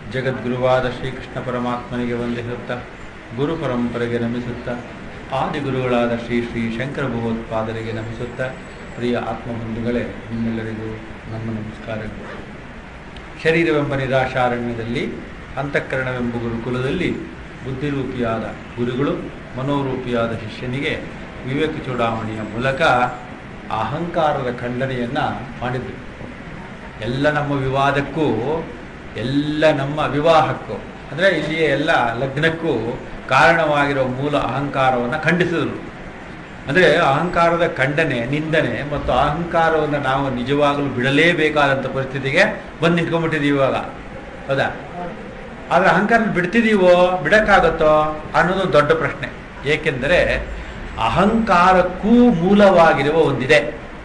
ಜಗದ್ಗುರುವಾದ ಶ್ರೀಕೃಷ್ಣ ಪರಮಾತ್ಮನಿಗೆ ವಂದಿಸುತ್ತಾ ಗುರು ಪರಂಪರೆಗೆ ನಮಿಸುತ್ತಾ ಆದಿಗುರುಗಳಾದ ಶ್ರೀ ಶ್ರೀ ಶಂಕರ ಭಗವತ್ಪಾದರಿಗೆ ನಮಿಸುತ್ತಾ ಪ್ರಿಯ ಆತ್ಮಬಂಧುಗಳೇ ನಿಮ್ಮೆಲ್ಲರಿಗೂ ನಮ್ಮ ನಮಸ್ಕಾರಗಳು ಶರೀರವೆಂಬ ನಿರಾಶಾರಣ್ಯದಲ್ಲಿ ಅಂತಃಕರಣವೆಂಬ ಗುರುಕುಲದಲ್ಲಿ ಬುದ್ಧಿರೂಪಿಯಾದ ಗುರುಗಳು ಮನೋರೂಪಿಯಾದ ಶಿಷ್ಯನಿಗೆ ವಿವೇಕ ಚೂಡಾವಣೆಯ ಮೂಲಕ ಅಹಂಕಾರದ ಖಂಡನೆಯನ್ನು ಮಾಡಿದ್ರು ಎಲ್ಲ ನಮ್ಮ ವಿವಾದಕ್ಕೂ ಎಲ್ಲ ನಮ್ಮ ವಿವಾಹಕ್ಕೂ ಅಂದರೆ ಇಲ್ಲಿಯ ಎಲ್ಲ ಲಗ್ನಕ್ಕೂ ಕಾರಣವಾಗಿರೋ ಮೂಲ ಅಹಂಕಾರವನ್ನು ಖಂಡಿಸಿದರು ಅಂದರೆ ಅಹಂಕಾರದ ಖಂಡನೆ ನಿಂದನೆ ಮತ್ತು ಅಹಂಕಾರವನ್ನು ನಾವು ನಿಜವಾಗಲೂ ಬಿಡಲೇಬೇಕಾದಂಥ ಪರಿಸ್ಥಿತಿಗೆ ಬಂದು ನಿಂತ್ಕೊಂಡ್ಬಿಟ್ಟಿದ್ದೀವಿ ಇವಾಗ ಹೌದಾ ಆದರೆ ಅಹಂಕಾರ ಬಿಡ್ತಿದ್ದೀವೋ ಬಿಡೋಕ್ಕಾಗತ್ತೋ ಅನ್ನೋದು ದೊಡ್ಡ ಪ್ರಶ್ನೆ ಏಕೆಂದರೆ ಅಹಂಕಾರಕ್ಕೂ ಮೂಲವಾಗಿರುವ ಒಂದಿದೆ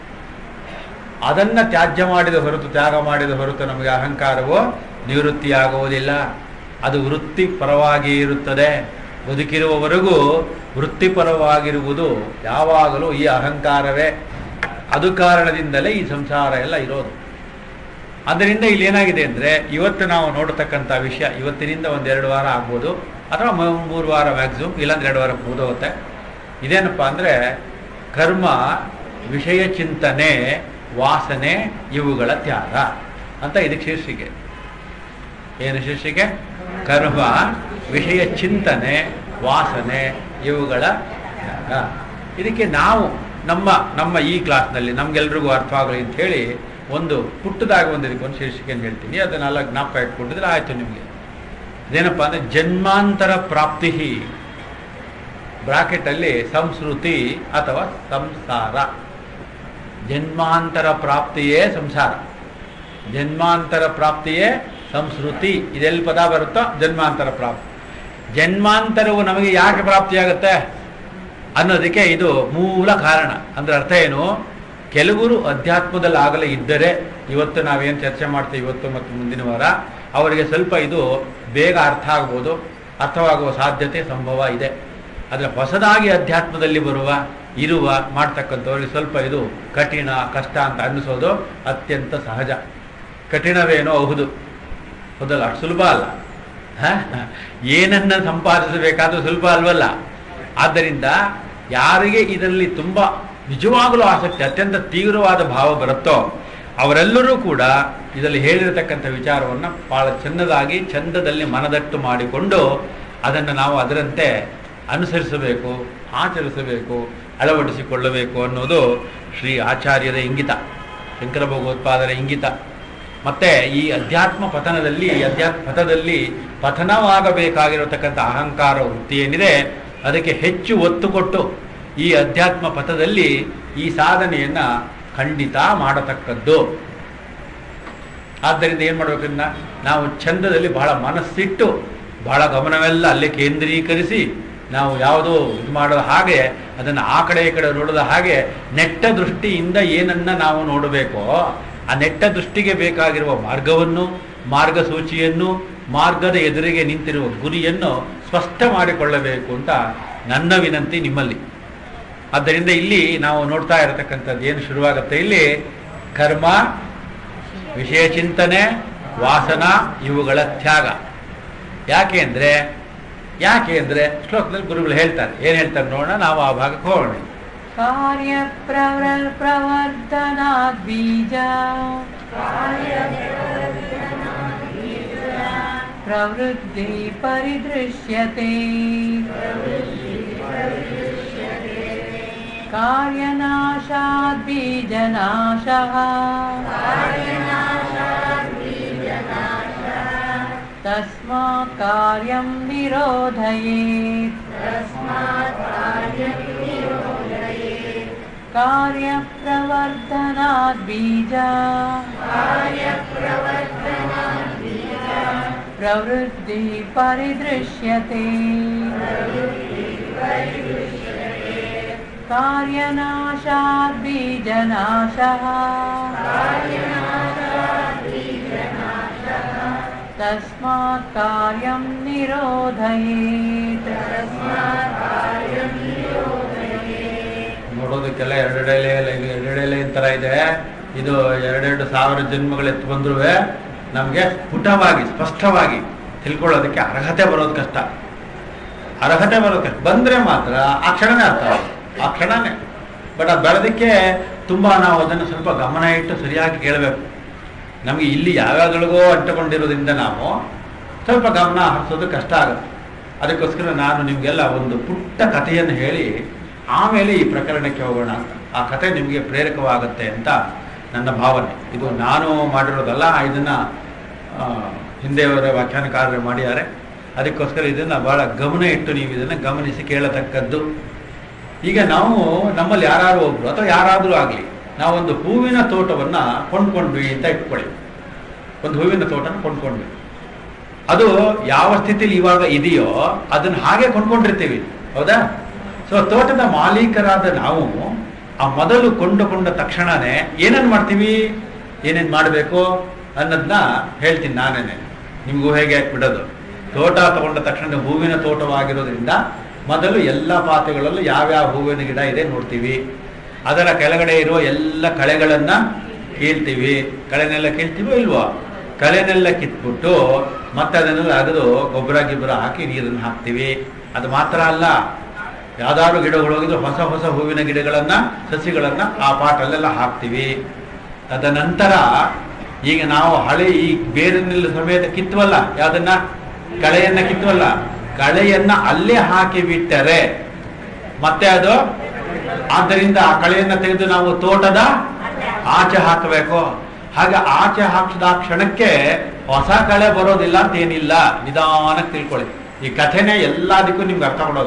ಅದನ್ನು ತ್ಯಾಜ್ಯ ಮಾಡಿದ ಹೊರತು ತ್ಯಾಗ ಮಾಡಿದ ಹೊರತು ನಮಗೆ ಅಹಂಕಾರವು ನಿವೃತ್ತಿಯಾಗುವುದಿಲ್ಲ ಅದು ವೃತ್ತಿಪರವಾಗಿಯೇ ಇರುತ್ತದೆ ಬದುಕಿರುವವರೆಗೂ ವೃತ್ತಿಪರವಾಗಿರುವುದು ಯಾವಾಗಲೂ ಈ ಅಹಂಕಾರವೇ ಅದು ಕಾರಣದಿಂದಲೇ ಈ ಸಂಸಾರ ಎಲ್ಲ ಇರೋದು ಆದ್ದರಿಂದ ಇಲ್ಲಿ ಏನಾಗಿದೆ ಅಂದರೆ ಇವತ್ತು ನಾವು ನೋಡತಕ್ಕಂಥ ವಿಷಯ ಇವತ್ತಿನಿಂದ ಒಂದೆರಡು ವಾರ ಆಗ್ಬೋದು ಅಥವಾ ಮೂರು ವಾರ ಮ್ಯಾಕ್ಸಿಮಮ್ ಇಲ್ಲಾಂದ್ರೆ ಎರಡು ವಾರ ಮುಗಿದೋಗುತ್ತೆ ಇದೇನಪ್ಪ ಅಂದರೆ ಕರ್ಮ ವಿಷಯ ಚಿಂತನೆ ವಾಸನೆ ಇವುಗಳ ತ್ಯಾಗ ಅಂತ ಇದಕ್ಕೆ ಶೀರ್ಷಿಕೆ ಏನು ಶೀರ್ಷಿಕೆ ಕರ್ಮ ವಿಷಯ ಚಿಂತನೆ ವಾಸನೆ ಇವುಗಳ ತ್ಯಾಗ ಇದಕ್ಕೆ ನಾವು ನಮ್ಮ ನಮ್ಮ ಈ ಕ್ಲಾಸ್ನಲ್ಲಿ ನಮ್ಗೆಲ್ರಿಗೂ ಅರ್ಥ ಆಗಲಿ ಅಂತ ಹೇಳಿ ಒಂದು ಪುಟ್ಟದಾಗಿ ಒಂದು ಇದಕ್ಕೆ ಒಂದು ಶೀರ್ಷಿಕೆಯನ್ನು ಹೇಳ್ತೀನಿ ಅದನ್ನೆಲ್ಲ ಜ್ಞಾಪಕ ಇಟ್ಕೊಂಡಿದ್ರೆ ಆಯಿತು ನಿಮಗೆ ಇದೇನಪ್ಪ ಅಂದರೆ ಜನ್ಮಾಂತರ ಪ್ರಾಪ್ತಿ ಬ್ರಾಕೆಟಲ್ಲಿ ಸಂಸ್ಕೃತಿ ಅಥವಾ ಸಂಸಾರ ಜನ್ಮಾಂತರ ಪ್ರಾಪ್ತಿಯೇ ಸಂಸಾರ ಜನ್ಮಾಂತರ ಪ್ರಾಪ್ತಿಯೇ ಸಂಸ್ಕೃತಿ ಇದೆಲ್ಲಿ ಪದ ಬರುತ್ತೋ ಜನ್ಮಾಂತರ ಪ್ರಾಪ್ತಿ ಜನ್ಮಾಂತರವು ನಮಗೆ ಯಾಕೆ ಪ್ರಾಪ್ತಿಯಾಗುತ್ತೆ ಅನ್ನೋದಕ್ಕೆ ಇದು ಮೂಲ ಕಾರಣ ಅಂದ್ರೆ ಅರ್ಥ ಏನು ಕೆಲವರು ಅಧ್ಯಾತ್ಮದಲ್ಲಿ ಆಗಲೇ ಇದ್ದರೆ ಇವತ್ತು ನಾವೇನು ಚರ್ಚೆ ಮಾಡ್ತೀವಿ ಇವತ್ತು ಮತ್ತು ಮುಂದಿನ ವಾರ ಅವರಿಗೆ ಸ್ವಲ್ಪ ಇದು ಬೇಗ ಅರ್ಥ ಆಗ್ಬೋದು ಅರ್ಥವಾಗುವ ಸಾಧ್ಯತೆ ಸಂಭವ ಇದೆ ಆದರೆ ಹೊಸದಾಗಿ ಅಧ್ಯಾತ್ಮದಲ್ಲಿ ಬರುವ ಇರುವ ಮಾಡ್ತಕ್ಕಂಥವ್ರಿಗೆ ಸ್ವಲ್ಪ ಇದು ಕಠಿಣ ಕಷ್ಟ ಅಂತ ಅನ್ನಿಸೋದು ಅತ್ಯಂತ ಸಹಜ ಕಠಿಣವೇನೋ ಹೌದು ಹೌದಲ್ಲ ಅಷ್ಟು ಸುಲಭ ಅಲ್ಲ ಏನನ್ನ ಸಂಪಾದಿಸಬೇಕಾದ್ರೂ ಸುಲಭ ಅಲ್ವಲ್ಲ ಆದ್ದರಿಂದ ಯಾರಿಗೆ ಇದರಲ್ಲಿ ತುಂಬ ನಿಜವಾಗಲೂ ಆಸಕ್ತಿ ಅತ್ಯಂತ ತೀವ್ರವಾದ ಭಾವ ಬರುತ್ತೋ ಅವರೆಲ್ಲರೂ ಕೂಡ ಇದರಲ್ಲಿ ಹೇಳಿರತಕ್ಕಂಥ ವಿಚಾರವನ್ನು ಭಾಳ ಚೆನ್ನದಾಗಿ ಚಂದದಲ್ಲಿ ಮನದಟ್ಟು ಮಾಡಿಕೊಂಡು ಅದನ್ನು ನಾವು ಅದರಂತೆ ಅನುಸರಿಸಬೇಕು ಆಚರಿಸಬೇಕು ಅಳವಡಿಸಿಕೊಳ್ಳಬೇಕು ಅನ್ನೋದು ಶ್ರೀ ಆಚಾರ್ಯರ ಇಂಗಿತ ಶಂಕರ ಭಗವತ್ಪಾದರ ಇಂಗಿತ ಮತ್ತೆ ಈ ಅಧ್ಯಾತ್ಮ ಪತನದಲ್ಲಿ ಈ ಅಧ್ಯಾತ್ಮ ಪಥದಲ್ಲಿ ಪತನವಾಗಬೇಕಾಗಿರತಕ್ಕಂಥ ಅಹಂಕಾರ ವೃತ್ತಿ ಏನಿದೆ ಅದಕ್ಕೆ ಹೆಚ್ಚು ಒತ್ತು ಕೊಟ್ಟು ಈ ಅಧ್ಯಾತ್ಮ ಪಥದಲ್ಲಿ ಈ ಸಾಧನೆಯನ್ನ ಖಂಡಿತ ಮಾಡತಕ್ಕದ್ದು ಆದ್ದರಿಂದ ಏನು ಮಾಡ್ಬೇಕನ್ನ ನಾವು ಚಂದದಲ್ಲಿ ಬಹಳ ಮನಸ್ಸಿಟ್ಟು ಬಹಳ ಗಮನವೆಲ್ಲ ಅಲ್ಲೇ ಕೇಂದ್ರೀಕರಿಸಿ ನಾವು ಯಾವುದೋ ಇದು ಮಾಡೋದ ಹಾಗೆ ಅದನ್ನು ಆ ಕಡೆ ಈ ಕಡೆ ನೋಡೋದ ಹಾಗೆ ನೆಟ್ಟ ದೃಷ್ಟಿಯಿಂದ ಏನನ್ನ ನಾವು ನೋಡಬೇಕೋ ಆ ನೆಟ್ಟ ದೃಷ್ಟಿಗೆ ಬೇಕಾಗಿರುವ ಮಾರ್ಗವನ್ನು ಮಾರ್ಗಸೂಚಿಯನ್ನು ಮಾರ್ಗದ ಎದುರಿಗೆ ನಿಂತಿರುವ ಗುರಿಯನ್ನು ಸ್ಪಷ್ಟ ಮಾಡಿಕೊಳ್ಳಬೇಕು ಅಂತ ನನ್ನ ವಿನಂತಿ ನಿಮ್ಮಲ್ಲಿ ಆದ್ದರಿಂದ ಇಲ್ಲಿ ನಾವು ನೋಡ್ತಾ ಇರತಕ್ಕಂಥದ್ದು ಏನು ಶುರುವಾಗುತ್ತೆ ಇಲ್ಲಿ ಕರ್ಮ ವಿಷಯ ಚಿಂತನೆ ವಾಸನ ಇವುಗಳ ತ್ಯಾಗ ಯಾಕೆ ಅಂದರೆ ಯಾಕೆ ಅಂದರೆ ಶ್ಲೋಕದಲ್ಲಿ ಗುರುಗಳು ಹೇಳ್ತಾರೆ ಏನು ಹೇಳ್ತಾರೆ ನೋಡೋಣ ನಾವು ಆ ಭಾಗಕ್ಕೆ ಹೋಗೋಣ कार्यप्रवृ प्रवर्धनात् बीज प्रवृद्धि परिदृश्यते कार्यनाशात् बीजनाशः तस्मात् कार्यं निरोधयेत् कार्यप्रवर्धनात् बीजा प्रवृत्तिः परिदृश्यते कार्यनाशात् बीजनाशः तस्मात् कार्यं निरोधयेत् ನೋಡೋದಕ್ಕೆಲ್ಲ ಎರಡೆಳೆ ಎಲೆ ಎರಡೆಳೆ ಥರ ಇದೆ ಇದು ಎರಡೆರಡು ಸಾವಿರ ಜನ್ಮಗಳು ಎತ್ತು ಬಂದ್ರೂ ನಮಗೆ ಸ್ಫುಟವಾಗಿ ಸ್ಪಷ್ಟವಾಗಿ ತಿಳ್ಕೊಳ್ಳೋದಕ್ಕೆ ಅರ್ಹತೆ ಬರೋದು ಕಷ್ಟ ಅರ್ಹತೆ ಬರೋದು ಕಷ್ಟ ಬಂದರೆ ಮಾತ್ರ ಆ ಕ್ಷಣನೇ ಅರ್ಥ ಆಗುತ್ತೆ. ಆ ಕ್ಷಣನೇ ಬಟ್ ಅದು ಬೆಳೆದಕ್ಕೆ ತುಂಬ ನಾವು ಅದನ್ನು ಸ್ವಲ್ಪ ಗಮನ ಇಟ್ಟು ಸರಿಯಾಗಿ ಕೇಳಬೇಕು ನಮಗೆ ಇಲ್ಲಿ ಯಾವ್ಯಾವ್ದೊಳಗೋ ಅಂಟುಕೊಂಡಿರೋದ್ರಿಂದ ನಾವು ಸ್ವಲ್ಪ ಗಮನ ಹರಿಸೋದು ಕಷ್ಟ ಆಗುತ್ತೆ ಅದಕ್ಕೋಸ್ಕರ ನಾನು ನಿಮಗೆಲ್ಲ ಒಂದು ಪುಟ್ಟ ಕಥೆಯನ್ನು ಹೇಳಿ ಆಮೇಲೆ ಈ ಪ್ರಕರಣಕ್ಕೆ ಹೋಗೋಣ ಅಂತ ಆ ಕಥೆ ನಿಮಗೆ ಪ್ರೇರಕವಾಗುತ್ತೆ ಅಂತ ನನ್ನ ಭಾವನೆ ಇದು ನಾನು ಮಾಡಿರೋದಲ್ಲ ಇದನ್ನು ಹಿಂದೆಯವರ ವ್ಯಾಖ್ಯಾನಕಾರರು ಮಾಡಿದ್ದಾರೆ ಅದಕ್ಕೋಸ್ಕರ ಇದನ್ನು ಬಹಳ ಗಮನ ಇಟ್ಟು ನೀವು ಇದನ್ನು ಗಮನಿಸಿ ಕೇಳತಕ್ಕದ್ದು ಈಗ ನಾವು ನಮ್ಮಲ್ಲಿ ಯಾರು ಒಬ್ರು ಅಥವಾ ಯಾರಾದರೂ ಆಗಲಿ ನಾವೊಂದು ಹೂವಿನ ತೋಟವನ್ನು ಕೊಂಡ್ಕೊಂಡ್ವಿ ಅಂತ ಇಟ್ಕೊಳ್ಳಿ ಒಂದು ಹೂವಿನ ತೋಟನ ಕೊಂಡ್ಕೊಂಡ್ವಿ ಅದು ಯಾವ ಸ್ಥಿತಿಲಿ ಇವಾಗ ಇದೆಯೋ ಅದನ್ನ ಹಾಗೆ ಕೊಂಡ್ಕೊಂಡಿರ್ತೀವಿ ಹೌದಾ ಸೊ ತೋಟದ ಮಾಲೀಕರಾದ ನಾವು ಆ ಮೊದಲು ಕೊಂಡುಕೊಂಡ ತಕ್ಷಣನೇ ಏನೇನು ಮಾಡ್ತೀವಿ ಏನೇನು ಮಾಡಬೇಕು ಅನ್ನೋದನ್ನ ಹೇಳ್ತೀನಿ ನಾನೇನೆ ನಿಮಗೂ ಹೇಗೆ ಬಿಡೋದು ತೋಟ ತಗೊಂಡ ತಕ್ಷಣ ಹೂವಿನ ತೋಟವಾಗಿರೋದ್ರಿಂದ ಮೊದಲು ಎಲ್ಲ ಪಾತ್ರೆಗಳಲ್ಲೂ ಯಾವ್ಯಾವ ಹೂವಿನ ಗಿಡ ಇದೆ ನೋಡ್ತೀವಿ ಅದರ ಕೆಳಗಡೆ ಇರುವ ಎಲ್ಲ ಕಳೆಗಳನ್ನ ಕೀಳ್ತೀವಿ ಕಳೆನೆಲ್ಲ ಕೀಳ್ತೀವೋ ಇಲ್ವೋ ಕಳೆನೆಲ್ಲ ಕಿತ್ಬಿಟ್ಟು ಮತ್ತೆ ಅದನ್ನೆಲ್ಲ ಅಗದು ಗೊಬ್ಬರ ಗಿಬ್ಬರ ಹಾಕಿ ನೀರನ್ನು ಹಾಕ್ತೀವಿ ಅದು ಮಾತ್ರ ಅಲ್ಲ ಯಾವ್ದಾದ್ರು ಗಿಡಗಳು ಹೋಗಿದ್ರೆ ಹೊಸ ಹೊಸ ಹೂವಿನ ಗಿಡಗಳನ್ನ ಸಸಿಗಳನ್ನ ಆ ಪಾಟಲ್ಲೆಲ್ಲ ಹಾಕ್ತೀವಿ ತದನಂತರ ಈಗ ನಾವು ಹಳೆ ಈ ಬೇರಿನೆಲ್ಲ ಸಮೇತ ಕಿತ್ವಲ್ಲ ಯಾವ್ದನ್ನ ಕಳೆಯನ್ನ ಕಿತ್ವಲ್ಲ ಕಳೆಯನ್ನ ಅಲ್ಲೇ ಹಾಕಿ ಬಿಟ್ಟರೆ ಮತ್ತೆ ಅದು ಆದ್ದರಿಂದ ಆ ಕಳೆಯನ್ನ ತೆಗೆದು ನಾವು ತೋಟದ ಆಚೆ ಹಾಕಬೇಕು ಹಾಗೆ ಆಚೆ ಹಾಕಿದ ಕ್ಷಣಕ್ಕೆ ಹೊಸ ಕಳೆ ಬರೋದಿಲ್ಲ ಅಂತ ಏನಿಲ್ಲ ನಿಧಾನಕ್ಕೆ ತಿಳ್ಕೊಳ್ಳಿ ಈ ಕಥೆನೇ ಎಲ್ಲದಕ್ಕೂ ನಿಮ್ಗೆ ಅರ್ಥ ಕೊಡೋದು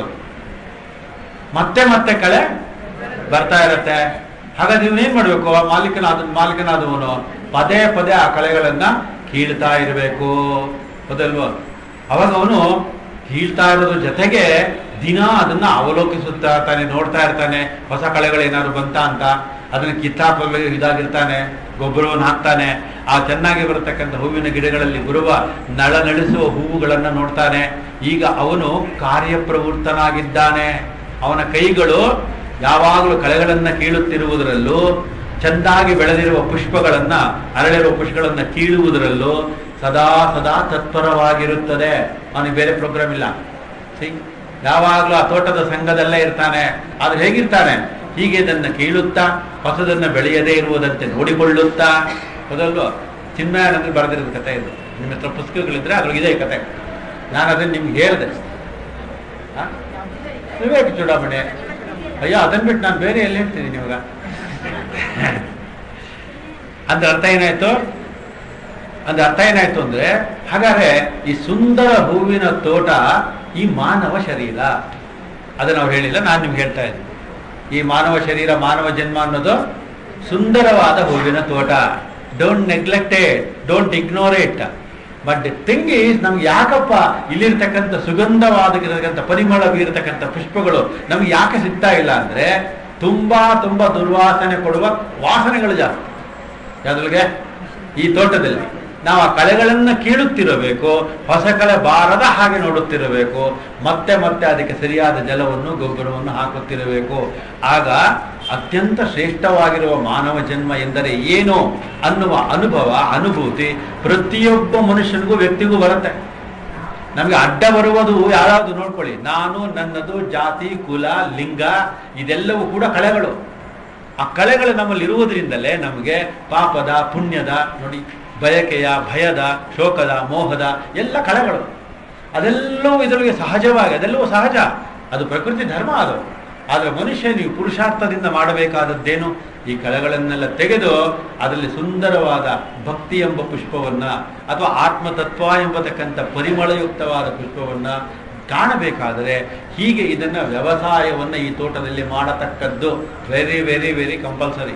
ಮತ್ತೆ ಮತ್ತೆ ಕಳೆ ಬರ್ತಾ ಇರತ್ತೆ ಹಾಗಾದ್ರೆ ಇವನೇನ್ ಮಾಡ್ಬೇಕು ಮಾಲೀಕನಾದ ಮಾಲೀಕನಾದವನು ಪದೇ ಪದೇ ಆ ಕಳೆಗಳನ್ನ ಕೀಳ್ತಾ ಇರಬೇಕು ಹೌದಲ್ವಾ ಅವಾಗ ಅವನು ಕೀಳ್ತಾ ಇರೋದ್ರ ಜೊತೆಗೆ ದಿನ ಅದನ್ನ ಅವಲೋಕಿಸುತ್ತಾ ಇರ್ತಾನೆ ನೋಡ್ತಾ ಇರ್ತಾನೆ ಹೊಸ ಕಳೆಗಳೇನಾದ್ರು ಬಂತ ಅಂತ ಅದನ್ನ ಕಿತ್ತಾಕಲು ಇದಾಗಿರ್ತಾನೆ ಗೊಬ್ಬರವನ್ನು ಹಾಕ್ತಾನೆ ಆ ಚೆನ್ನಾಗಿ ಬರತಕ್ಕಂಥ ಹೂವಿನ ಗಿಡಗಳಲ್ಲಿ ಬರುವ ನಳನಳಿಸುವ ಹೂವುಗಳನ್ನ ನೋಡ್ತಾನೆ ಈಗ ಅವನು ಕಾರ್ಯಪ್ರವೃತ್ತನಾಗಿದ್ದಾನೆ ಅವನ ಕೈಗಳು ಯಾವಾಗಲೂ ಕಳೆಗಳನ್ನ ಕೀಳುತ್ತಿರುವುದರಲ್ಲೂ ಚೆಂದಾಗಿ ಬೆಳೆದಿರುವ ಪುಷ್ಪಗಳನ್ನ ಅರಳಿರುವ ಪುಷ್ಪಗಳನ್ನ ಕೀಳುವುದರಲ್ಲೂ ಸದಾ ಸದಾ ತತ್ಪರವಾಗಿರುತ್ತದೆ ಅವನಿಗೆ ಬೇರೆ ಪ್ರೋಗ್ರಾಮ್ ಇಲ್ಲ ಸಿ ಯಾವಾಗಲೂ ಆ ತೋಟದ ಸಂಘದಲ್ಲೇ ಇರ್ತಾನೆ ಆದ್ರೆ ಹೇಗಿರ್ತಾನೆ ಹೀಗೆ ಇದನ್ನ ಕೀಳುತ್ತಾ ಹೊಸದನ್ನ ಬೆಳೆಯದೇ ಇರುವುದಂತೆ ನೋಡಿಕೊಳ್ಳುತ್ತಾ ಹೌದಲ್ವೋ ಚಿನ್ಮಯಾನಂದ್ರೆ ಬರೆದಿರೋದು ಕತೆ ಇದು ನಿಮ್ಮ ಹತ್ರ ಪುಸ್ತಕಗಳಿದ್ರೆ ಅದ್ರೊಳಗಿದೆ ಈ ಕತೆ ನಾನು ಅದನ್ನ ನಿಮ್ಗೆ ಹೇಳಿದೆ ಆ? ವಿವೇಕ ಚೂಡಾಮಣಿ ಅಯ್ಯೋ ಅದನ್ನ ಬಿಟ್ಟು ನಾನು ಬೇರೆ ಎಲ್ಲಿ ಹೇಳ್ತೀನಿ ಇವಾಗ ಅದ್ರ ಅರ್ಥ ಏನಾಯ್ತು ಅದ್ರ ಅರ್ಥ ಏನಾಯ್ತು ಅಂದ್ರೆ ಹಾಗಾದ್ರೆ ಈ ಸುಂದರ ಹೂವಿನ ತೋಟ ಈ ಮಾನವ ಶರೀರ ಅದು ನಾವು ಹೇಳಿಲ್ಲ ನಾನು ನಿಮ್ಗೆ ಹೇಳ್ತಾ ಇದ್ದೀನಿ ಈ ಮಾನವ ಶರೀರ ಮಾನವ ಜನ್ಮ ಅನ್ನೋದು ಸುಂದರವಾದ ಹೂವಿನ ತೋಟ don't neglect it don't ignore it but the thing is ನಮ್ಗೆ ಯಾಕಪ್ಪ ಇಲ್ಲಿರ್ತಕ್ಕಂಥ ಸುಗಂಧವಾದ ಪರಿಮಳ ಬೀರತಕ್ಕಂಥ ಪುಷ್ಪಗಳು ನಮ್ಗೆ ಯಾಕೆ ಸಿಗ್ತಾ ಇಲ್ಲ ಅಂದ್ರೆ ತುಂಬಾ ತುಂಬಾ ದುರ್ವಾಸನೆ ಕೊಡುವ ವಾಸನೆಗಳು ಜಾಸ್ತಿ ಯಾವ್ದ್ರೊಳಗೆ ಈ ತೋಟದಲ್ಲಿ ನಾವು ಆ ಕಳೆಗಳನ್ನ ಕೀಳುತ್ತಿರಬೇಕು ಹೊಸ ಕಳೆ ಬಾರದ ಹಾಗೆ ನೋಡುತ್ತಿರಬೇಕು ಮತ್ತೆ ಮತ್ತೆ ಅದಕ್ಕೆ ಸರಿಯಾದ ಜಲವನ್ನು ಗೊಬ್ಬರವನ್ನು ಹಾಕುತ್ತಿರಬೇಕು ಆಗ ಅತ್ಯಂತ ಶ್ರೇಷ್ಠವಾಗಿರುವ ಮಾನವ ಜನ್ಮ ಎಂದರೆ ಏನು ಅನ್ನುವ ಅನುಭವ ಅನುಭೂತಿ ಪ್ರತಿಯೊಬ್ಬ ಮನುಷ್ಯನಿಗೂ ವ್ಯಕ್ತಿಗೂ ಬರುತ್ತೆ ನಮಗೆ ಅಡ್ಡ ಬರುವುದು ಯಾರಾದ್ರು ನೋಡ್ಕೊಳ್ಳಿ ನಾನು ನನ್ನದು ಜಾತಿ ಕುಲ ಲಿಂಗ ಇದೆಲ್ಲವೂ ಕೂಡ ಕಳೆಗಳು ಆ ಕಳೆಗಳು ನಮ್ಮಲ್ಲಿ ಇರುವುದರಿಂದಲೇ ನಮಗೆ ಪಾಪದ ಪುಣ್ಯದ ನೋಡಿ ಬಯಕೆಯ ಭಯದ ಶೋಕದ ಮೋಹದ ಎಲ್ಲ ಕಳೆಗಳು ಅದೆಲ್ಲವೂ ಇದರೊಳಗೆ ಸಹಜವಾಗಿ ಅದೆಲ್ಲವೂ ಸಹಜ ಅದು ಪ್ರಕೃತಿ ಧರ್ಮ ಅದು ಆದರೆ ಮನುಷ್ಯ ನೀವು ಪುರುಷಾರ್ಥದಿಂದ ಮಾಡಬೇಕಾದದ್ದೇನು ಈ ಕಳೆಗಳನ್ನೆಲ್ಲ ತೆಗೆದು ಅದರಲ್ಲಿ ಸುಂದರವಾದ ಭಕ್ತಿ ಎಂಬ ಪುಷ್ಪವನ್ನ ಅಥವಾ ಆತ್ಮತತ್ವ ಎಂಬತಕ್ಕಂಥ ಪರಿಮಳಯುಕ್ತವಾದ ಪುಷ್ಪವನ್ನ ಕಾಣಬೇಕಾದರೆ ಹೀಗೆ ಇದನ್ನ ವ್ಯವಸಾಯವನ್ನ ಈ ತೋಟದಲ್ಲಿ ಮಾಡತಕ್ಕದ್ದು ವೆರಿ ವೆರಿ ವೆರಿ ಕಂಪಲ್ಸರಿ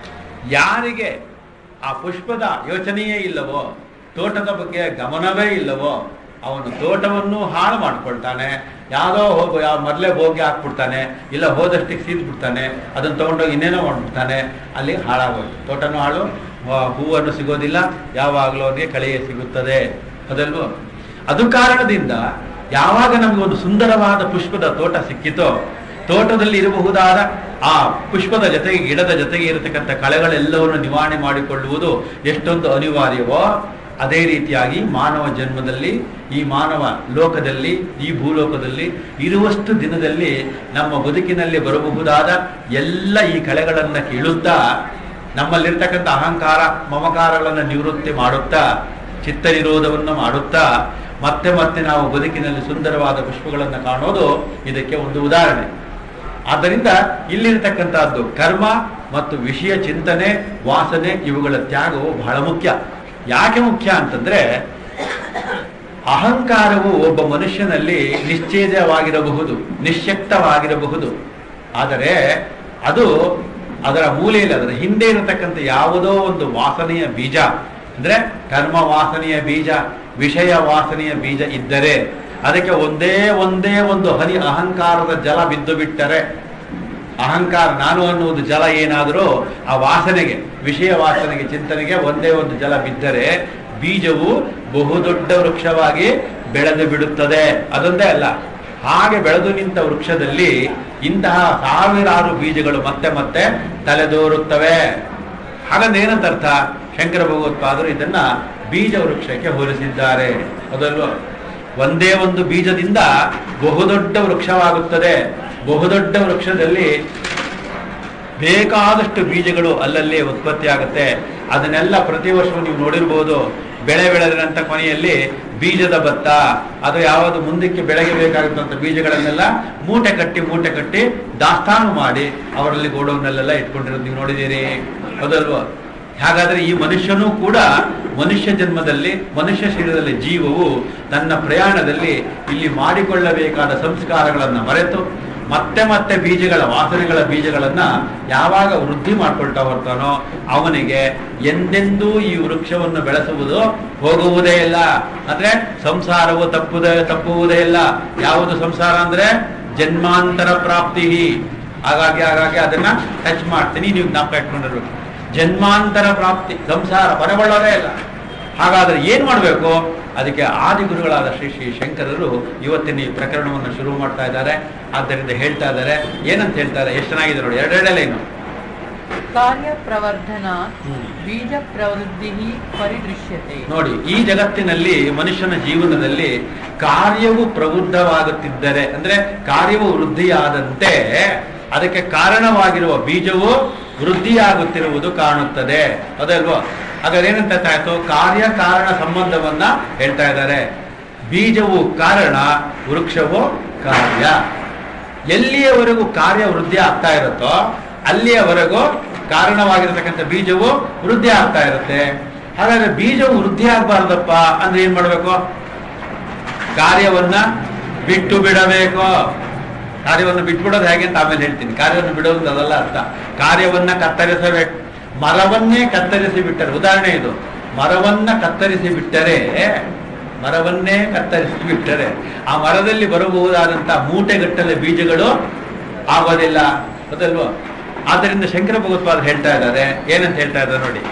ಯಾರಿಗೆ ಆ ಪುಷ್ಪದ ಯೋಚನೆಯೇ ಇಲ್ಲವೋ ತೋಟದ ಬಗ್ಗೆ ಗಮನವೇ ಇಲ್ಲವೋ ಅವನು ತೋಟವನ್ನು ಹಾಳು ಮಾಡ್ಕೊಳ್ತಾನೆ ಯಾವುದೋ ಹೋಗೋ ಯಾವ ಮೊದಲೇ ಬೋಗಿ ಹಾಕ್ಬಿಡ್ತಾನೆ ಇಲ್ಲ ಹೋದಷ್ಟಿಗೆ ಸೀದ್ ಬಿಡ್ತಾನೆ ಅದನ್ನು ತೊಗೊಂಡೋಗಿ ಇನ್ನೇನೋ ಮಾಡ್ಬಿಡ್ತಾನೆ ಅಲ್ಲಿ ಹಾಳಾಗೋಯ್ತು ತೋಟನೂ ಹಾಳು ವ- ಹೂವನ್ನು ಸಿಗೋದಿಲ್ಲ ಯಾವಾಗಲೂ ಅವನಿಗೆ ಕಳೆಯೇ ಸಿಗುತ್ತದೆ ಅದಲ್ವೋ ಅದು ಕಾರಣದಿಂದ ಯಾವಾಗ ನಮ್ಗೆ ಒಂದು ಸುಂದರವಾದ ಪುಷ್ಪದ ತೋಟ ಸಿಕ್ಕಿತೋ ತೋಟದಲ್ಲಿ ಇರಬಹುದಾದ ಆ ಪುಷ್ಪದ ಜೊತೆಗೆ ಗಿಡದ ಜೊತೆಗೆ ಇರತಕ್ಕಂಥ ಕಳೆಗಳೆಲ್ಲವನ್ನು ನಿವಾರಣೆ ಮಾಡಿಕೊಳ್ಳುವುದು ಎಷ್ಟೊಂದು ಅನಿವಾರ್ಯವೋ ಅದೇ ರೀತಿಯಾಗಿ ಮಾನವ ಜನ್ಮದಲ್ಲಿ ಈ ಮಾನವ ಲೋಕದಲ್ಲಿ ಈ ಭೂಲೋಕದಲ್ಲಿ ಇರುವಷ್ಟು ದಿನದಲ್ಲಿ ನಮ್ಮ ಬದುಕಿನಲ್ಲಿ ಬರಬಹುದಾದ ಎಲ್ಲ ಈ ಕಳೆಗಳನ್ನು ಕೀಳುತ್ತಾ ನಮ್ಮಲ್ಲಿರ್ತಕ್ಕಂಥ ಅಹಂಕಾರ ಮಮಕಾರಗಳನ್ನು ನಿವೃತ್ತಿ ಮಾಡುತ್ತಾ ಚಿತ್ತ ನಿರೋಧವನ್ನು ಮಾಡುತ್ತಾ ಮತ್ತೆ ಮತ್ತೆ ನಾವು ಬದುಕಿನಲ್ಲಿ ಸುಂದರವಾದ ಪುಷ್ಪಗಳನ್ನು ಕಾಣೋದು ಇದಕ್ಕೆ ಒಂದು ಉದಾಹರಣೆ ಆದ್ದರಿಂದ ಇಲ್ಲಿರತಕ್ಕಂಥದ್ದು ಕರ್ಮ ಮತ್ತು ವಿಷಯ ಚಿಂತನೆ ವಾಸನೆ ಇವುಗಳ ತ್ಯಾಗವು ಬಹಳ ಮುಖ್ಯ ಯಾಕೆ ಮುಖ್ಯ ಅಂತಂದ್ರೆ ಅಹಂಕಾರವು ಒಬ್ಬ ಮನುಷ್ಯನಲ್ಲಿ ನಿಶ್ಚೇದವಾಗಿರಬಹುದು ನಿಶ್ಯಕ್ತವಾಗಿರಬಹುದು ಆದರೆ ಅದು ಅದರ ಮೂಲೆಯಲ್ಲಿ ಅದರ ಹಿಂದೆ ಇರತಕ್ಕಂಥ ಯಾವುದೋ ಒಂದು ವಾಸನೆಯ ಬೀಜ ಅಂದ್ರೆ ಕರ್ಮ ವಾಸನೆಯ ಬೀಜ ವಿಷಯ ವಾಸನೆಯ ಬೀಜ ಇದ್ದರೆ ಅದಕ್ಕೆ ಒಂದೇ ಒಂದೇ ಒಂದು ಹನಿ ಅಹಂಕಾರದ ಜಲ ಬಿದ್ದು ಬಿಟ್ಟರೆ ಅಹಂಕಾರ ನಾನು ಅನ್ನುವುದು ಜಲ ಏನಾದರೂ ಆ ವಾಸನೆಗೆ ವಿಷಯ ವಾಸನೆಗೆ ಚಿಂತನೆಗೆ ಒಂದೇ ಒಂದು ಜಲ ಬಿದ್ದರೆ ಬೀಜವು ಬಹುದೊಡ್ಡ ವೃಕ್ಷವಾಗಿ ಬೆಳೆದು ಬಿಡುತ್ತದೆ ಅದೊಂದೇ ಅಲ್ಲ ಹಾಗೆ ಬೆಳೆದು ನಿಂತ ವೃಕ್ಷದಲ್ಲಿ ಇಂತಹ ಸಾವಿರಾರು ಬೀಜಗಳು ಮತ್ತೆ ಮತ್ತೆ ತಲೆದೋರುತ್ತವೆ ಹಾಗಂದ್ರೆ ಏನಂತ ಅರ್ಥ ಶಂಕರ ಭಗವತ್ಪಾದರು ಇದನ್ನ ಬೀಜ ವೃಕ್ಷಕ್ಕೆ ಹೋಲಿಸಿದ್ದಾರೆ ಅದಲ್ವ ಒಂದೇ ಒಂದು ಬೀಜದಿಂದ ಬಹುದೊಡ್ಡ ವೃಕ್ಷವಾಗುತ್ತದೆ ಬಹುದೊಡ್ಡ ವೃಕ್ಷದಲ್ಲಿ ಬೇಕಾದಷ್ಟು ಬೀಜಗಳು ಅಲ್ಲಲ್ಲಿ ಉತ್ಪತ್ತಿ ಆಗುತ್ತೆ ಅದನ್ನೆಲ್ಲ ಪ್ರತಿ ವರ್ಷವೂ ನೀವು ನೋಡಿರ್ಬೋದು ಬೆಳೆ ಬೆಳೆದಂತ ಕೊನೆಯಲ್ಲಿ ಬೀಜದ ಭತ್ತ ಅದು ಯಾವುದು ಮುಂದಕ್ಕೆ ಬೆಳೆಗೆ ಬೇಕಾಗಿರುವಂತ ಬೀಜಗಳನ್ನೆಲ್ಲ ಮೂಟೆ ಕಟ್ಟಿ ಮೂಟೆ ಕಟ್ಟಿ ದಾಸ್ತಾನು ಮಾಡಿ ಅವರಲ್ಲಿ ಗೋಡೌನ್ನಲ್ಲೆಲ್ಲ ಇಟ್ಕೊಂಡಿರೋದು ನೀವು ನೋಡಿದ್ದೀರಿ ಹೌದಲ್ವಾ ಹಾಗಾದ್ರೆ ಈ ಮನುಷ್ಯನೂ ಕೂಡ ಮನುಷ್ಯ ಜನ್ಮದಲ್ಲಿ ಮನುಷ್ಯ ಶರೀರದಲ್ಲಿ ಜೀವವು ತನ್ನ ಪ್ರಯಾಣದಲ್ಲಿ ಇಲ್ಲಿ ಮಾಡಿಕೊಳ್ಳಬೇಕಾದ ಸಂಸ್ಕಾರಗಳನ್ನು ಮರೆತು ಮತ್ತೆ ಮತ್ತೆ ಬೀಜಗಳ ವಾಸನೆಗಳ ಬೀಜಗಳನ್ನ ಯಾವಾಗ ವೃದ್ಧಿ ಮಾಡ್ಕೊಳ್ತಾ ಬರ್ತಾನೋ ಅವನಿಗೆ ಎಂದೆಂದೂ ಈ ವೃಕ್ಷವನ್ನು ಬೆಳೆಸುವುದು ಹೋಗುವುದೇ ಇಲ್ಲ ಅಂದ್ರೆ ಸಂಸಾರವು ತಪ್ಪುದೇ ತಪ್ಪುವುದೇ ಇಲ್ಲ ಯಾವುದು ಸಂಸಾರ ಅಂದ್ರೆ ಜನ್ಮಾಂತರ ಪ್ರಾಪ್ತಿ ಹಾಗಾಗಿ ಹಾಗಾಗಿ ಅದನ್ನ ಟಚ್ ಮಾಡ್ತೀನಿ ನೀವು ಜ್ಞಾಪಕ ಇಟ್ಕೊಂಡಿರ್ಬೇಕು ಜನ್ಮಾಂತರ ಪ್ರಾಪ್ತಿ ಸಂಸಾರ ಹೊರಗೊಳ್ಳೋದೇ ಇಲ್ಲ ಹಾಗಾದ್ರೆ ಏನ್ ಮಾಡಬೇಕು ಅದಕ್ಕೆ ಆದಿಗುರುಗಳಾದ ಶ್ರೀ ಶ್ರೀ ಶಂಕರರು ಇವತ್ತಿನ ಈ ಪ್ರಕರಣವನ್ನು ಶುರು ಮಾಡ್ತಾ ಇದ್ದಾರೆ ಆದ್ದರಿಂದ ಹೇಳ್ತಾ ಇದ್ದಾರೆ ಏನಂತ ಹೇಳ್ತಾರೆ ಎಷ್ಟು ಚೆನ್ನಾಗಿದೆ ನೋಡಿ ಎರಡೆರಡೇ ಲೈನು ಕಾರ್ಯ ಪ್ರವರ್ಧನ ಹ್ಮ್. ಬೀಜ ಪ್ರವೃದ್ಧಿ ಪರಿದೃಶ್ಯತೆ ನೋಡಿ ಈ ಜಗತ್ತಿನಲ್ಲಿ ಮನುಷ್ಯನ ಜೀವನದಲ್ಲಿ ಕಾರ್ಯವು ಪ್ರಬುದ್ಧವಾಗುತ್ತಿದ್ದರೆ ಅಂದ್ರೆ ಕಾರ್ಯವು ವೃದ್ಧಿಯಾದಂತೆ ಅದಕ್ಕೆ ಕಾರಣವಾಗಿರುವ ಬೀಜವು ವೃದ್ಧಿಯಾಗುತ್ತಿರುವುದು ಕಾಣುತ್ತದೆ ಅದಲ್ವೋ ಹಾಗಾದ್ರೆ ಏನಂತ ಆಯ್ತು ಕಾರ್ಯ ಕಾರಣ ಸಂಬಂಧವನ್ನ ಹೇಳ್ತಾ ಇದ್ದಾರೆ ಬೀಜವು ಕಾರಣ ವೃಕ್ಷವು ಕಾರ್ಯ ಎಲ್ಲಿಯವರೆಗೂ ಕಾರ್ಯ ವೃದ್ಧಿ ಆಗ್ತಾ ಇರುತ್ತೋ ಅಲ್ಲಿಯವರೆಗೂ ಕಾರಣವಾಗಿರತಕ್ಕಂಥ ಬೀಜವು ವೃದ್ಧಿ ಆಗ್ತಾ ಇರುತ್ತೆ ಹಾಗಾದ್ರೆ ಬೀಜವು ವೃದ್ಧಿ ಆಗ್ಬಾರ್ದಪ್ಪ ಅಂದ್ರೆ ಏನ್ ಮಾಡ್ಬೇಕು ಕಾರ್ಯವನ್ನ ಬಿಟ್ಟು ಬಿಡಬೇಕು ಕಾರ್ಯವನ್ನು ಬಿಟ್ಬಿಡೋದು ಹೇಗೆ ಅಂತ ಆಮೇಲೆ ಹೇಳ್ತೀನಿ ಕಾರ್ಯವನ್ನು ಬಿಡೋದು ಅದಲ್ಲ ಅರ್ಥ ಕಾರ್ಯವನ್ನ ಕತ್ತರಿಸಬೇಕು ಮರವನ್ನೇ ಕತ್ತರಿಸಿ ಬಿಟ್ಟರೆ ಉದಾಹರಣೆ ಇದು ಮರವನ್ನ ಕತ್ತರಿಸಿ ಬಿಟ್ಟರೆ ಮರವನ್ನೇ ಕತ್ತರಿಸಿ ಬಿಟ್ಟರೆ ಆ ಮರದಲ್ಲಿ ಬರಬಹುದಾದಂತಹ ಮೂಟೆಗಟ್ಟಲೆ ಬೀಜಗಳು ಆಗೋದಿಲ್ಲ ಗೊತ್ತಲ್ವೋ ಆದ್ದರಿಂದ ಶಂಕರ ಭಗವತ್ಪಾದ ಹೇಳ್ತಾ ಇದ್ದಾರೆ ಏನಂತ ಹೇಳ್ತಾ ಇದ್ದಾರೆ ನೋಡಿ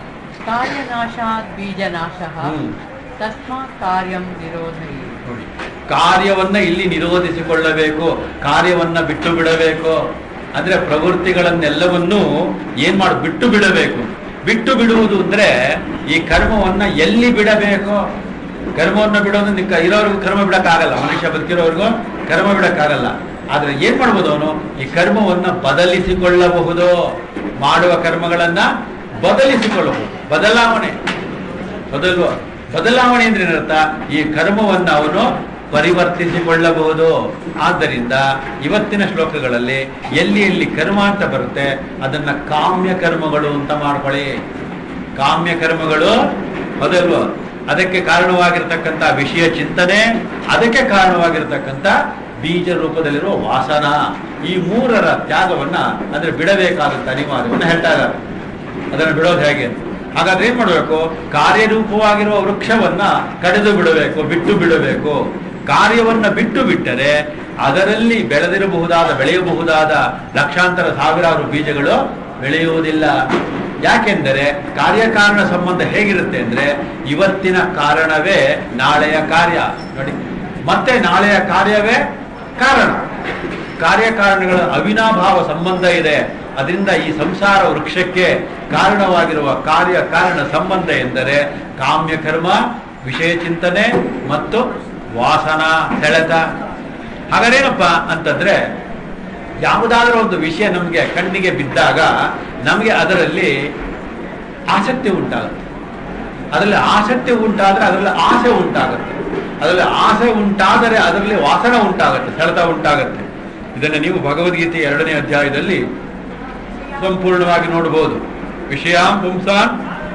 ಕಾರ್ಯನಾಶಾತ್ ಬೀಜನಾಶ ಹ್ಮ್. ತಸ್ಮಾತ್ ಕಾರ್ಯಂ ನಿರೋಧಯಿ ನೋಡಿ ಕಾರ್ಯವನ್ನ ಇಲ್ಲಿ ನಿರೋಧಿಸಿಕೊಳ್ಳಬೇಕು ಕಾರ್ಯವನ್ನ ಬಿಟ್ಟು ಬಿಡಬೇಕು ಅಂದ್ರೆ ಪ್ರವೃತ್ತಿಗಳನ್ನೆಲ್ಲವನ್ನೂ ಏನ್ ಮಾಡಿ ಬಿಟ್ಟು ಬಿಡಬೇಕು ಬಿಟ್ಟು ಬಿಡುವುದು ಅಂದ್ರೆ ಈ ಕರ್ಮವನ್ನ ಎಲ್ಲಿ ಬಿಡಬೇಕು ಕರ್ಮವನ್ನ ಬಿಡೋದು ನಿಕ್ಕ ಇರೋರ್ಗು ಕರ್ಮ ಬಿಡಕ್ಕಾಗಲ್ಲ ಮನುಷ್ಯ ಬದುಕಿರೋರ್ಗು ಕರ್ಮ ಬಿಡಕ್ಕಾಗಲ್ಲ ಆದ್ರೆ ಏನ್ ಮಾಡ್ಬೋದು ಅವನು ಈ ಕರ್ಮವನ್ನ ಬದಲಿಸಿಕೊಳ್ಳಬಹುದು ಮಾಡುವ ಕರ್ಮಗಳನ್ನ ಬದಲಿಸಿಕೊಳ್ಳಬಹುದು ಬದಲಾವಣೆ ಹೌದಲ್ವಾ ಬದಲಾವಣೆ ಅಂದ್ರೆ ಏನರ್ಥ ಈ ಕರ್ಮವನ್ನು ಅವನು ಪರಿವರ್ತಿಸಿಕೊಳ್ಳಬಹುದು ಆದ್ದರಿಂದ ಇವತ್ತಿನ ಶ್ಲೋಕಗಳಲ್ಲಿ ಎಲ್ಲಿ ಎಲ್ಲಿ ಕರ್ಮ ಅಂತ ಬರುತ್ತೆ ಅದನ್ನ ಕಾಮ್ಯ ಕರ್ಮಗಳು ಅಂತ ಮಾಡ್ಕೊಳ್ಳಿ ಕಾಮ್ಯ ಕರ್ಮಗಳು ಹೌದಲ್ವಾ ಅದಕ್ಕೆ ಕಾರಣವಾಗಿರ್ತಕ್ಕಂಥ ವಿಷಯ ಚಿಂತನೆ ಅದಕ್ಕೆ ಕಾರಣವಾಗಿರ್ತಕ್ಕಂಥ ಬೀಜ ರೂಪದಲ್ಲಿರುವ ವಾಸನ ಈ ಮೂರರ ತ್ಯಾಗವನ್ನ ಅಂದ್ರೆ ಬಿಡಬೇಕಾದಂತ ಅನಿವಾರ್ಯವನ್ನು ಹೇಳ್ತಾ ಇದ್ದಾರೆ ಅದನ್ನು ಬಿಡೋದು ಹೇಗೆ ಅಂತ ಹಾಗಾದ್ರೆ ಏನ್ ಮಾಡಬೇಕು ಕಾರ್ಯರೂಪವಾಗಿರುವ ವೃಕ್ಷವನ್ನ ಕಡಿದು ಬಿಡಬೇಕು ಬಿಟ್ಟು ಬಿಡಬೇಕು ಕಾರ್ಯವನ್ನ ಬಿಟ್ಟು ಬಿಟ್ಟರೆ ಅದರಲ್ಲಿ ಬೆಳೆದಿರಬಹುದಾದ ಬೆಳೆಯಬಹುದಾದ ಲಕ್ಷಾಂತರ ಸಾವಿರಾರು ಬೀಜಗಳು ಬೆಳೆಯುವುದಿಲ್ಲ ಯಾಕೆಂದರೆ ಕಾರ್ಯಕಾರಣ ಸಂಬಂಧ ಹೇಗಿರುತ್ತೆ ಅಂದ್ರೆ ಇವತ್ತಿನ ಕಾರಣವೇ ನಾಳೆಯ ಕಾರ್ಯ ನೋಡಿ ಮತ್ತೆ ನಾಳೆಯ ಕಾರ್ಯವೇ ಕಾರಣ ಕಾರ್ಯಕಾರಣಗಳ ಅವಿನಾಭಾವ ಸಂಬಂಧ ಇದೆ ಅದರಿಂದ ಈ ಸಂಸಾರ ವೃಕ್ಷಕ್ಕೆ ಕಾರಣವಾಗಿರುವ ಕಾರ್ಯ ಕಾರಣ ಸಂಬಂಧ ಎಂದರೆ ಕಾಮ್ಯ ಕರ್ಮ ವಿಷಯ ಚಿಂತನೆ ಮತ್ತು ವಾಸನಾ ಸೆಳೆತ ಹಾಗಾದೇನಪ್ಪ ಅಂತಂದ್ರೆ ಯಾವುದಾದ್ರೂ ಒಂದು ವಿಷಯ ನಮಗೆ ಕಣ್ಣಿಗೆ ಬಿದ್ದಾಗ ನಮಗೆ ಅದರಲ್ಲಿ ಆಸಕ್ತಿ ಉಂಟಾಗುತ್ತೆ ಅದರಲ್ಲಿ ಆಸಕ್ತಿ ಉಂಟಾದರೆ ಅದರಲ್ಲಿ ಆಸೆ ಉಂಟಾಗುತ್ತೆ ಅದರಲ್ಲಿ ಆಸೆ ಉಂಟಾದರೆ ಅದರಲ್ಲಿ ವಾಸನ ಉಂಟಾಗುತ್ತೆ ಸೆಳೆತ ಉಂಟಾಗುತ್ತೆ ಇದನ್ನು ನೀವು ಭಗವದ್ಗೀತೆ ಎರಡನೇ ಅಧ್ಯಾಯದಲ್ಲಿ ಸಂಪೂರ್ಣವಾಗಿ ನೋಡಬಹುದು ವಿಷಯಾಂ ಪುಂಸಾನ್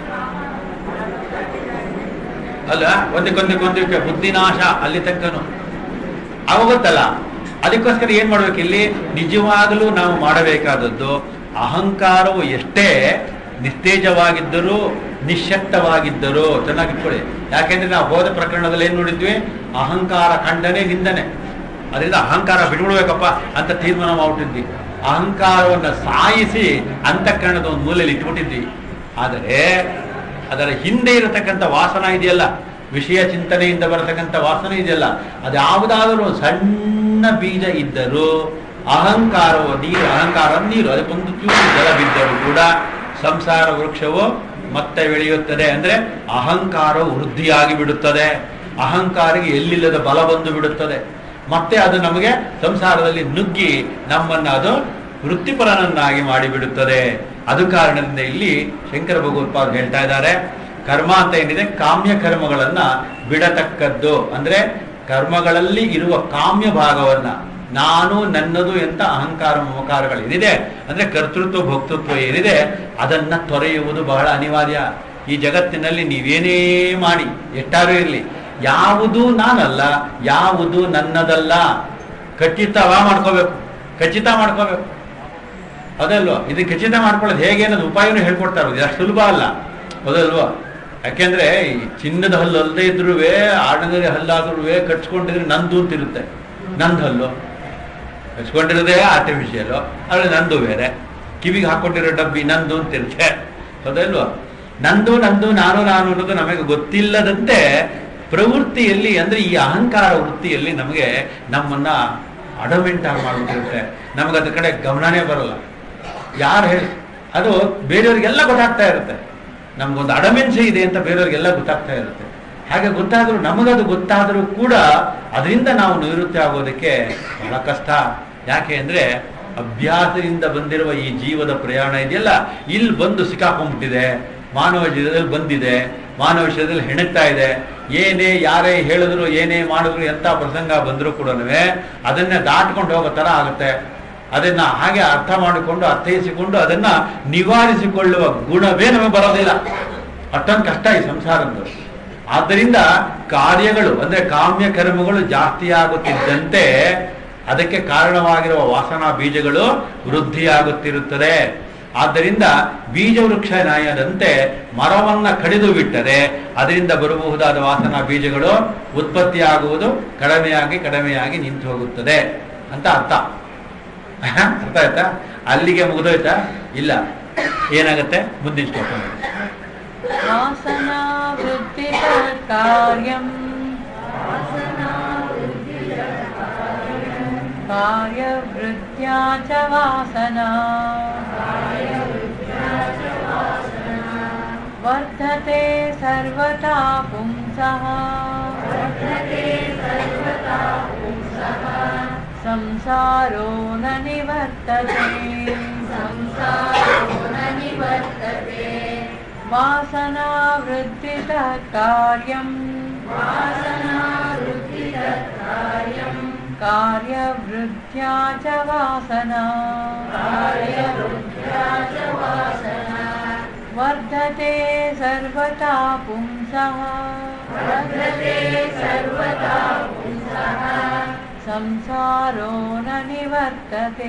ಅಲ್ಲ ಒಂದಕ್ಕೊಂದಕ್ಕೊಂದಕ್ಕೆ ಬುದ್ಧಿನಾಶ ಅಲ್ಲಿ ತನಕನು ಆಗೋಗುತ್ತಲ್ಲ ಅದಕ್ಕೋಸ್ಕರ ಏನ್ ಮಾಡ್ಬೇಕು ಇಲ್ಲಿ ನಿಜವಾಗಲೂ ನಾವು ಮಾಡಬೇಕಾದದ್ದು ಅಹಂಕಾರವು ಎಷ್ಟೇ ನಿಸ್ತೇಜವಾಗಿದ್ದರೂ ನಿಶಕ್ತವಾಗಿದ್ದರೂ ಚೆನ್ನಾಗಿಟ್ಕೊಳ್ಳಿ ಯಾಕೆಂದ್ರೆ ನಾವು ಹೋದ ಪ್ರಕರಣದಲ್ಲಿ ಏನ್ ನೋಡಿದ್ವಿ ಅಹಂಕಾರ ಖಂಡನೆ ನಿಂದನೆ ಅದರಿಂದ ಅಹಂಕಾರ ಬಿಟ್ಬಿಡ್ಬೇಕಪ್ಪ ಅಂತ ತೀರ್ಮಾನ ಮಾಡ್ಬಿಟ್ಟಿದ್ವಿ ಅಹಂಕಾರವನ್ನು ಸಾಯಿಸಿ ಅಂತಃಕರಣದ ಒಂದು ಮೂಲೆಯಲ್ಲಿ ಇಟ್ಬಿಟ್ಟಿದ್ವಿ ಆದರೆ ಅದರ ಹಿಂದೆ ಇರತಕ್ಕಂಥ ವಾಸನ ಇದೆಯಲ್ಲ ವಿಷಯ ಚಿಂತನೆಯಿಂದ ಬರತಕ್ಕಂಥ ವಾಸನೆ ಇದೆಯಲ್ಲ ಅದು ಯಾವುದಾದರೂ ಒಂದು ಸಣ್ಣ ಬೀಜ ಇದ್ದರೂ ಅಹಂಕಾರವು ನೀರು ಅಹಂಕಾರ ನೀರು ಅದಕ್ಕೊಂದು ಚೂರು ಜಲ ಬಿದ್ದರೂ ಕೂಡ ಸಂಸಾರ ವೃಕ್ಷವು ಮತ್ತೆ ಬೆಳೆಯುತ್ತದೆ ಅಂದ್ರೆ ಅಹಂಕಾರವು ವೃದ್ಧಿಯಾಗಿ ಬಿಡುತ್ತದೆ ಅಹಂಕಾರಿಗೆ ಎಲ್ಲಿಲ್ಲದ ಬಲ ಬಂದು ಬಿಡುತ್ತದೆ ಮತ್ತೆ ಅದು ನಮಗೆ ಸಂಸಾರದಲ್ಲಿ ನುಗ್ಗಿ ನಮ್ಮನ್ನ ಅದು ವೃತ್ತಿಪರನನ್ನಾಗಿ ಮಾಡಿಬಿಡುತ್ತದೆ ಅದು ಕಾರಣದಿಂದ ಇಲ್ಲಿ ಶಂಕರ ಭಗವತ್ಪಾದ್ ಹೇಳ್ತಾ ಇದ್ದಾರೆ ಕರ್ಮ ಅಂತ ಏನಿದೆ ಕಾಮ್ಯ ಕರ್ಮಗಳನ್ನ ಬಿಡತಕ್ಕದ್ದು ಅಂದ್ರೆ ಕರ್ಮಗಳಲ್ಲಿ ಇರುವ ಕಾಮ್ಯ ಭಾಗವನ್ನ ನಾನು ನನ್ನದು ಎಂತ ಅಹಂಕಾರ ಮಮಕಾರಗಳೇನಿದೆ ಅಂದ್ರೆ ಕರ್ತೃತ್ವ ಭೋಕ್ತೃತ್ವ ಏನಿದೆ ಅದನ್ನ ತೊರೆಯುವುದು ಬಹಳ ಅನಿವಾರ್ಯ ಈ ಜಗತ್ತಿನಲ್ಲಿ ನೀವೇನೇ ಮಾಡಿ ಎಷ್ಟಾರು ಇರಲಿ ಯಾವುದು ನಾನಲ್ಲ ಯಾವುದು ನನ್ನದಲ್ಲ ಖಚಿತವ ಮಾಡ್ಕೋಬೇಕು ಖಚಿತ ಮಾಡ್ಕೋಬೇಕು ಅದಲ್ವಾ ಇದು ಖಚಿತ ಮಾಡ್ಕೊಳ್ಳೋದು ಹೇಗೆ ಅನ್ನೋದು ಉಪಾಯನೂ ಹೇಳ್ಕೊಡ್ತಾರೆ ಇದು ಅಷ್ಟು ಸುಲಭ ಅಲ್ಲ ಹೌದಲ್ವಾ ಯಾಕೆಂದ್ರೆ ಈ ಚಿನ್ನದ ಹಲ್ಲು ಅಲ್ಲದೆ ಇದ್ರೂ ಆರ್ಡಿನರಿ ಹಲ್ಲಾದ್ರೂ ಕಟ್ಸ್ಕೊಂಡಿದ್ರೆ ನಂದು ಅಂತ ಇರುತ್ತೆ ನಂದು ಹಲ್ಲು ಕಟ್ಸ್ಕೊಂಡಿರೋದೇ ಆರ್ಟಿಫಿಷಿಯಲ್ ಆದ್ರೆ ನಂದು ಬೇರೆ ಕಿವಿಗೆ ಹಾಕೊಂಡಿರೋ ಡಬ್ಬಿ ನಂದು ಅಂತ ಇರುತ್ತೆ ಹೌದಲ್ವಾ ನಂದು ನಂದು ನಾನು ನಾನು ಅನ್ನೋದು ನಮಗೆ ಗೊತ್ತಿಲ್ಲದಂತೆ ಪ್ರವೃತ್ತಿಯಲ್ಲಿ ಅಂದ್ರೆ ಈ ಅಹಂಕಾರ ವೃತ್ತಿಯಲ್ಲಿ ನಮಗೆ ನಮ್ಮನ್ನ ಅಡಮೆಂಟ್ ಆಗಿ ಮಾಡ್ಬಿಟ್ಟಿರುತ್ತೆ ನಮಗೆ ಅದ್ರ ಕಡೆ ಗಮನನೇ ಬರಲ್ಲ ಯಾರು ಹೇಳಿ ಅದು ಬೇರೆಯವ್ರಿಗೆಲ್ಲ ಗೊತ್ತಾಗ್ತಾ ಇರುತ್ತೆ ನಮ್ಗೊಂದು ಅಡಮೆನ್ಸಿ ಇದೆ ಅಂತ ಬೇರೆಯವ್ರಿಗೆಲ್ಲ ಗೊತ್ತಾಗ್ತಾ ಇರುತ್ತೆ ಹಾಗೆ ಗೊತ್ತಾದರೂ ನಮಗದು ಗೊತ್ತಾದರೂ ಕೂಡ ಅದರಿಂದ ನಾವು ನಿವೃತ್ತಿ ಆಗೋದಕ್ಕೆ ಬಹಳ ಕಷ್ಟ ಯಾಕೆ ಅಂದ್ರೆ ಅಭ್ಯಾಸದಿಂದ ಬಂದಿರುವ ಈ ಜೀವದ ಪ್ರಯಾಣ ಇದೆಯಲ್ಲ ಇಲ್ಲಿ ಬಂದು ಸಿಕ್ಕಾಕೊಂಡ್ಬಿಟ್ಟಿದೆ ಮಾನವ ಜೀವನದಲ್ಲಿ ಬಂದಿದೆ ಮಾನವ ವಿಷಯದಲ್ಲಿ ಹೆಣಗ್ತಾ ಇದೆ ಏನೇ ಯಾರೇ ಹೇಳಿದ್ರು ಏನೇ ಮಾಡಿದ್ರು ಎಂಥ ಪ್ರಸಂಗ ಬಂದರೂ ಕೂಡ ಅದನ್ನೇ ದಾಟ್ಕೊಂಡು ಹೋಗೋ ಥರ ಆಗುತ್ತೆ ಅದನ್ನ ಹಾಗೆ ಅರ್ಥ ಮಾಡಿಕೊಂಡು ಅರ್ಥೈಸಿಕೊಂಡು ಅದನ್ನ ನಿವಾರಿಸಿಕೊಳ್ಳುವ ಗುಣವೇ ನಮಗೆ ಬರೋದಿಲ್ಲ ಅಷ್ಟೊಂದು ಕಷ್ಟ ಈ ಸಂಸಾರದ್ದು ಆದ್ದರಿಂದ ಕಾರ್ಯಗಳು ಅಂದ್ರೆ ಕಾಮ್ಯ ಕರ್ಮಗಳು ಜಾಸ್ತಿ ಆಗುತ್ತಿದ್ದಂತೆ ಅದಕ್ಕೆ ಕಾರಣವಾಗಿರುವ ವಾಸನಾ ಬೀಜಗಳು ವೃದ್ಧಿಯಾಗುತ್ತಿರುತ್ತದೆ ಆದ್ದರಿಂದ ಬೀಜ ವೃಕ್ಷ ನ್ಯಾಯದಂತೆ ಮರವನ್ನ ಕಡಿದು ಬಿಟ್ಟರೆ ಅದರಿಂದ ಬರಬಹುದಾದ ವಾಸನಾ ಬೀಜಗಳು ಉತ್ಪತ್ತಿಯಾಗುವುದು ಕಡಿಮೆಯಾಗಿ ಕಡಿಮೆಯಾಗಿ ನಿಂತು ಹೋಗುತ್ತದೆ ಅಂತ ಅರ್ಥ ಅರ್ಥ ಆಯ್ತಾ ಅಲ್ಲಿಗೆ ಮುಗಿದೋಯ್ತಾ ಇಲ್ಲ ಏನಾಗುತ್ತೆ ಮುಂದಿನ ಶ್ಲೋಕ ನೋಡಿ. वासना वृत्तितत्कार्यम् कार्यवृत्त्या च वासना वर्धते सर्वथा पुंसः संसारो न निवर्तते वासना वृद्धितः कार्यम् कार्यवृद्ध्या च वासना वर्धते सर्वथा पुंसः संसारो न निवर्तते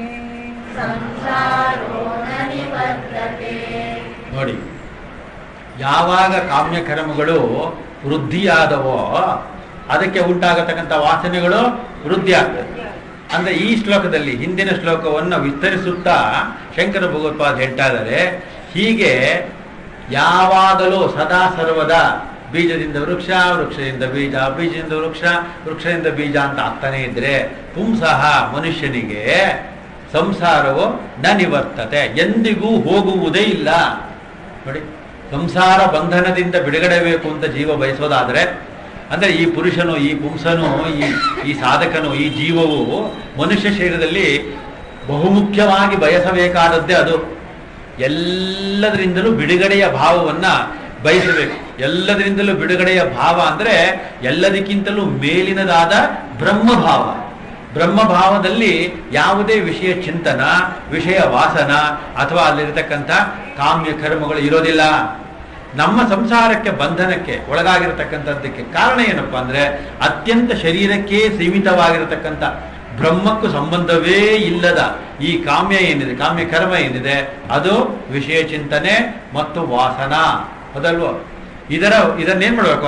ನೋಡಿ ಯಾವಾಗ ಕಾಮ್ಯ ಕರ್ಮಗಳು ವೃದ್ಧಿಯಾದವೋ ಅದಕ್ಕೆ ಉಂಟಾಗತಕ್ಕಂಥ ವಾಸನೆಗಳು ವೃದ್ಧಿ ಆಗ್ತದೆ ಅಂದ್ರೆ ಈ ಶ್ಲೋಕದಲ್ಲಿ ಹಿಂದಿನ ಶ್ಲೋಕವನ್ನು ವಿಸ್ತರಿಸುತ್ತಾ ಶಂಕರ ಭಗವತ್ಪಾದ ಹೇಳ್ತಾ ಇದ್ದಾರೆ ಹೀಗೆ ಯಾವಾಗಲೂ ಸದಾ ಸರ್ವದ ಬೀಜದಿಂದ ವೃಕ್ಷ ವೃಕ್ಷದಿಂದ ಬೀಜ ಬೀಜದಿಂದ ವೃಕ್ಷ ವೃಕ್ಷದಿಂದ ಬೀಜ ಅಂತ ಆಗ್ತಾನೆ ಇದ್ರೆ ಪುಂಸಹ ಮನುಷ್ಯನಿಗೆ ಸಂಸಾರವು ನ ನಿವರ್ತತೆ ಎಂದಿಗೂ ಹೋಗುವುದೇ ಇಲ್ಲ ನೋಡಿ ಸಂಸಾರ ಬಂಧನದಿಂದ ಬಿಡುಗಡೆ ಬೇಕು ಅಂತ ಜೀವ ಬಯಸೋದಾದ್ರೆ ಅಂದ್ರೆ ಈ ಪುರುಷನು ಈ ಪುಂಸನು ಈ ಈ ಸಾಧಕನು ಈ ಜೀವವು ಮನುಷ್ಯ ಶರೀರದಲ್ಲಿ ಬಹುಮುಖ್ಯವಾಗಿ ಬಯಸಬೇಕಾದದ್ದೇ ಅದು ಎಲ್ಲದರಿಂದಲೂ ಬಿಡುಗಡೆಯ ಭಾವವನ್ನ ಬಯಸಬೇಕು ಎಲ್ಲದರಿಂದಲೂ ಬಿಡುಗಡೆಯ ಭಾವ ಅಂದ್ರೆ ಎಲ್ಲದಕ್ಕಿಂತಲೂ ಮೇಲಿನದಾದ ಬ್ರಹ್ಮಭಾವ ಬ್ರಹ್ಮಭಾವದಲ್ಲಿ ಯಾವುದೇ ವಿಷಯ ಚಿಂತನ ವಿಷಯ ವಾಸನ ಅಥವಾ ಅಲ್ಲಿರತಕ್ಕಂಥ ಕಾಮ್ಯ ಕರ್ಮಗಳು ಇರೋದಿಲ್ಲ ನಮ್ಮ ಸಂಸಾರಕ್ಕೆ ಬಂಧನಕ್ಕೆ ಒಳಗಾಗಿರತಕ್ಕಂಥದ್ದಕ್ಕೆ ಕಾರಣ ಏನಪ್ಪಾ ಅಂದ್ರೆ ಅತ್ಯಂತ ಶರೀರಕ್ಕೆ ಸೀಮಿತವಾಗಿರತಕ್ಕಂಥ ಬ್ರಹ್ಮಕ್ಕೂ ಸಂಬಂಧವೇ ಇಲ್ಲದ ಈ ಕಾಮ್ಯ ಏನಿದೆ ಕಾಮ್ಯ ಕರ್ಮ ಏನಿದೆ ಅದು ವಿಷಯ ಚಿಂತನೆ ಮತ್ತು ವಾಸನ ಹೌದಲ್ವೋ ಇದರ ಇದನ್ನೇನ್ ಮಾಡ್ಬೇಕು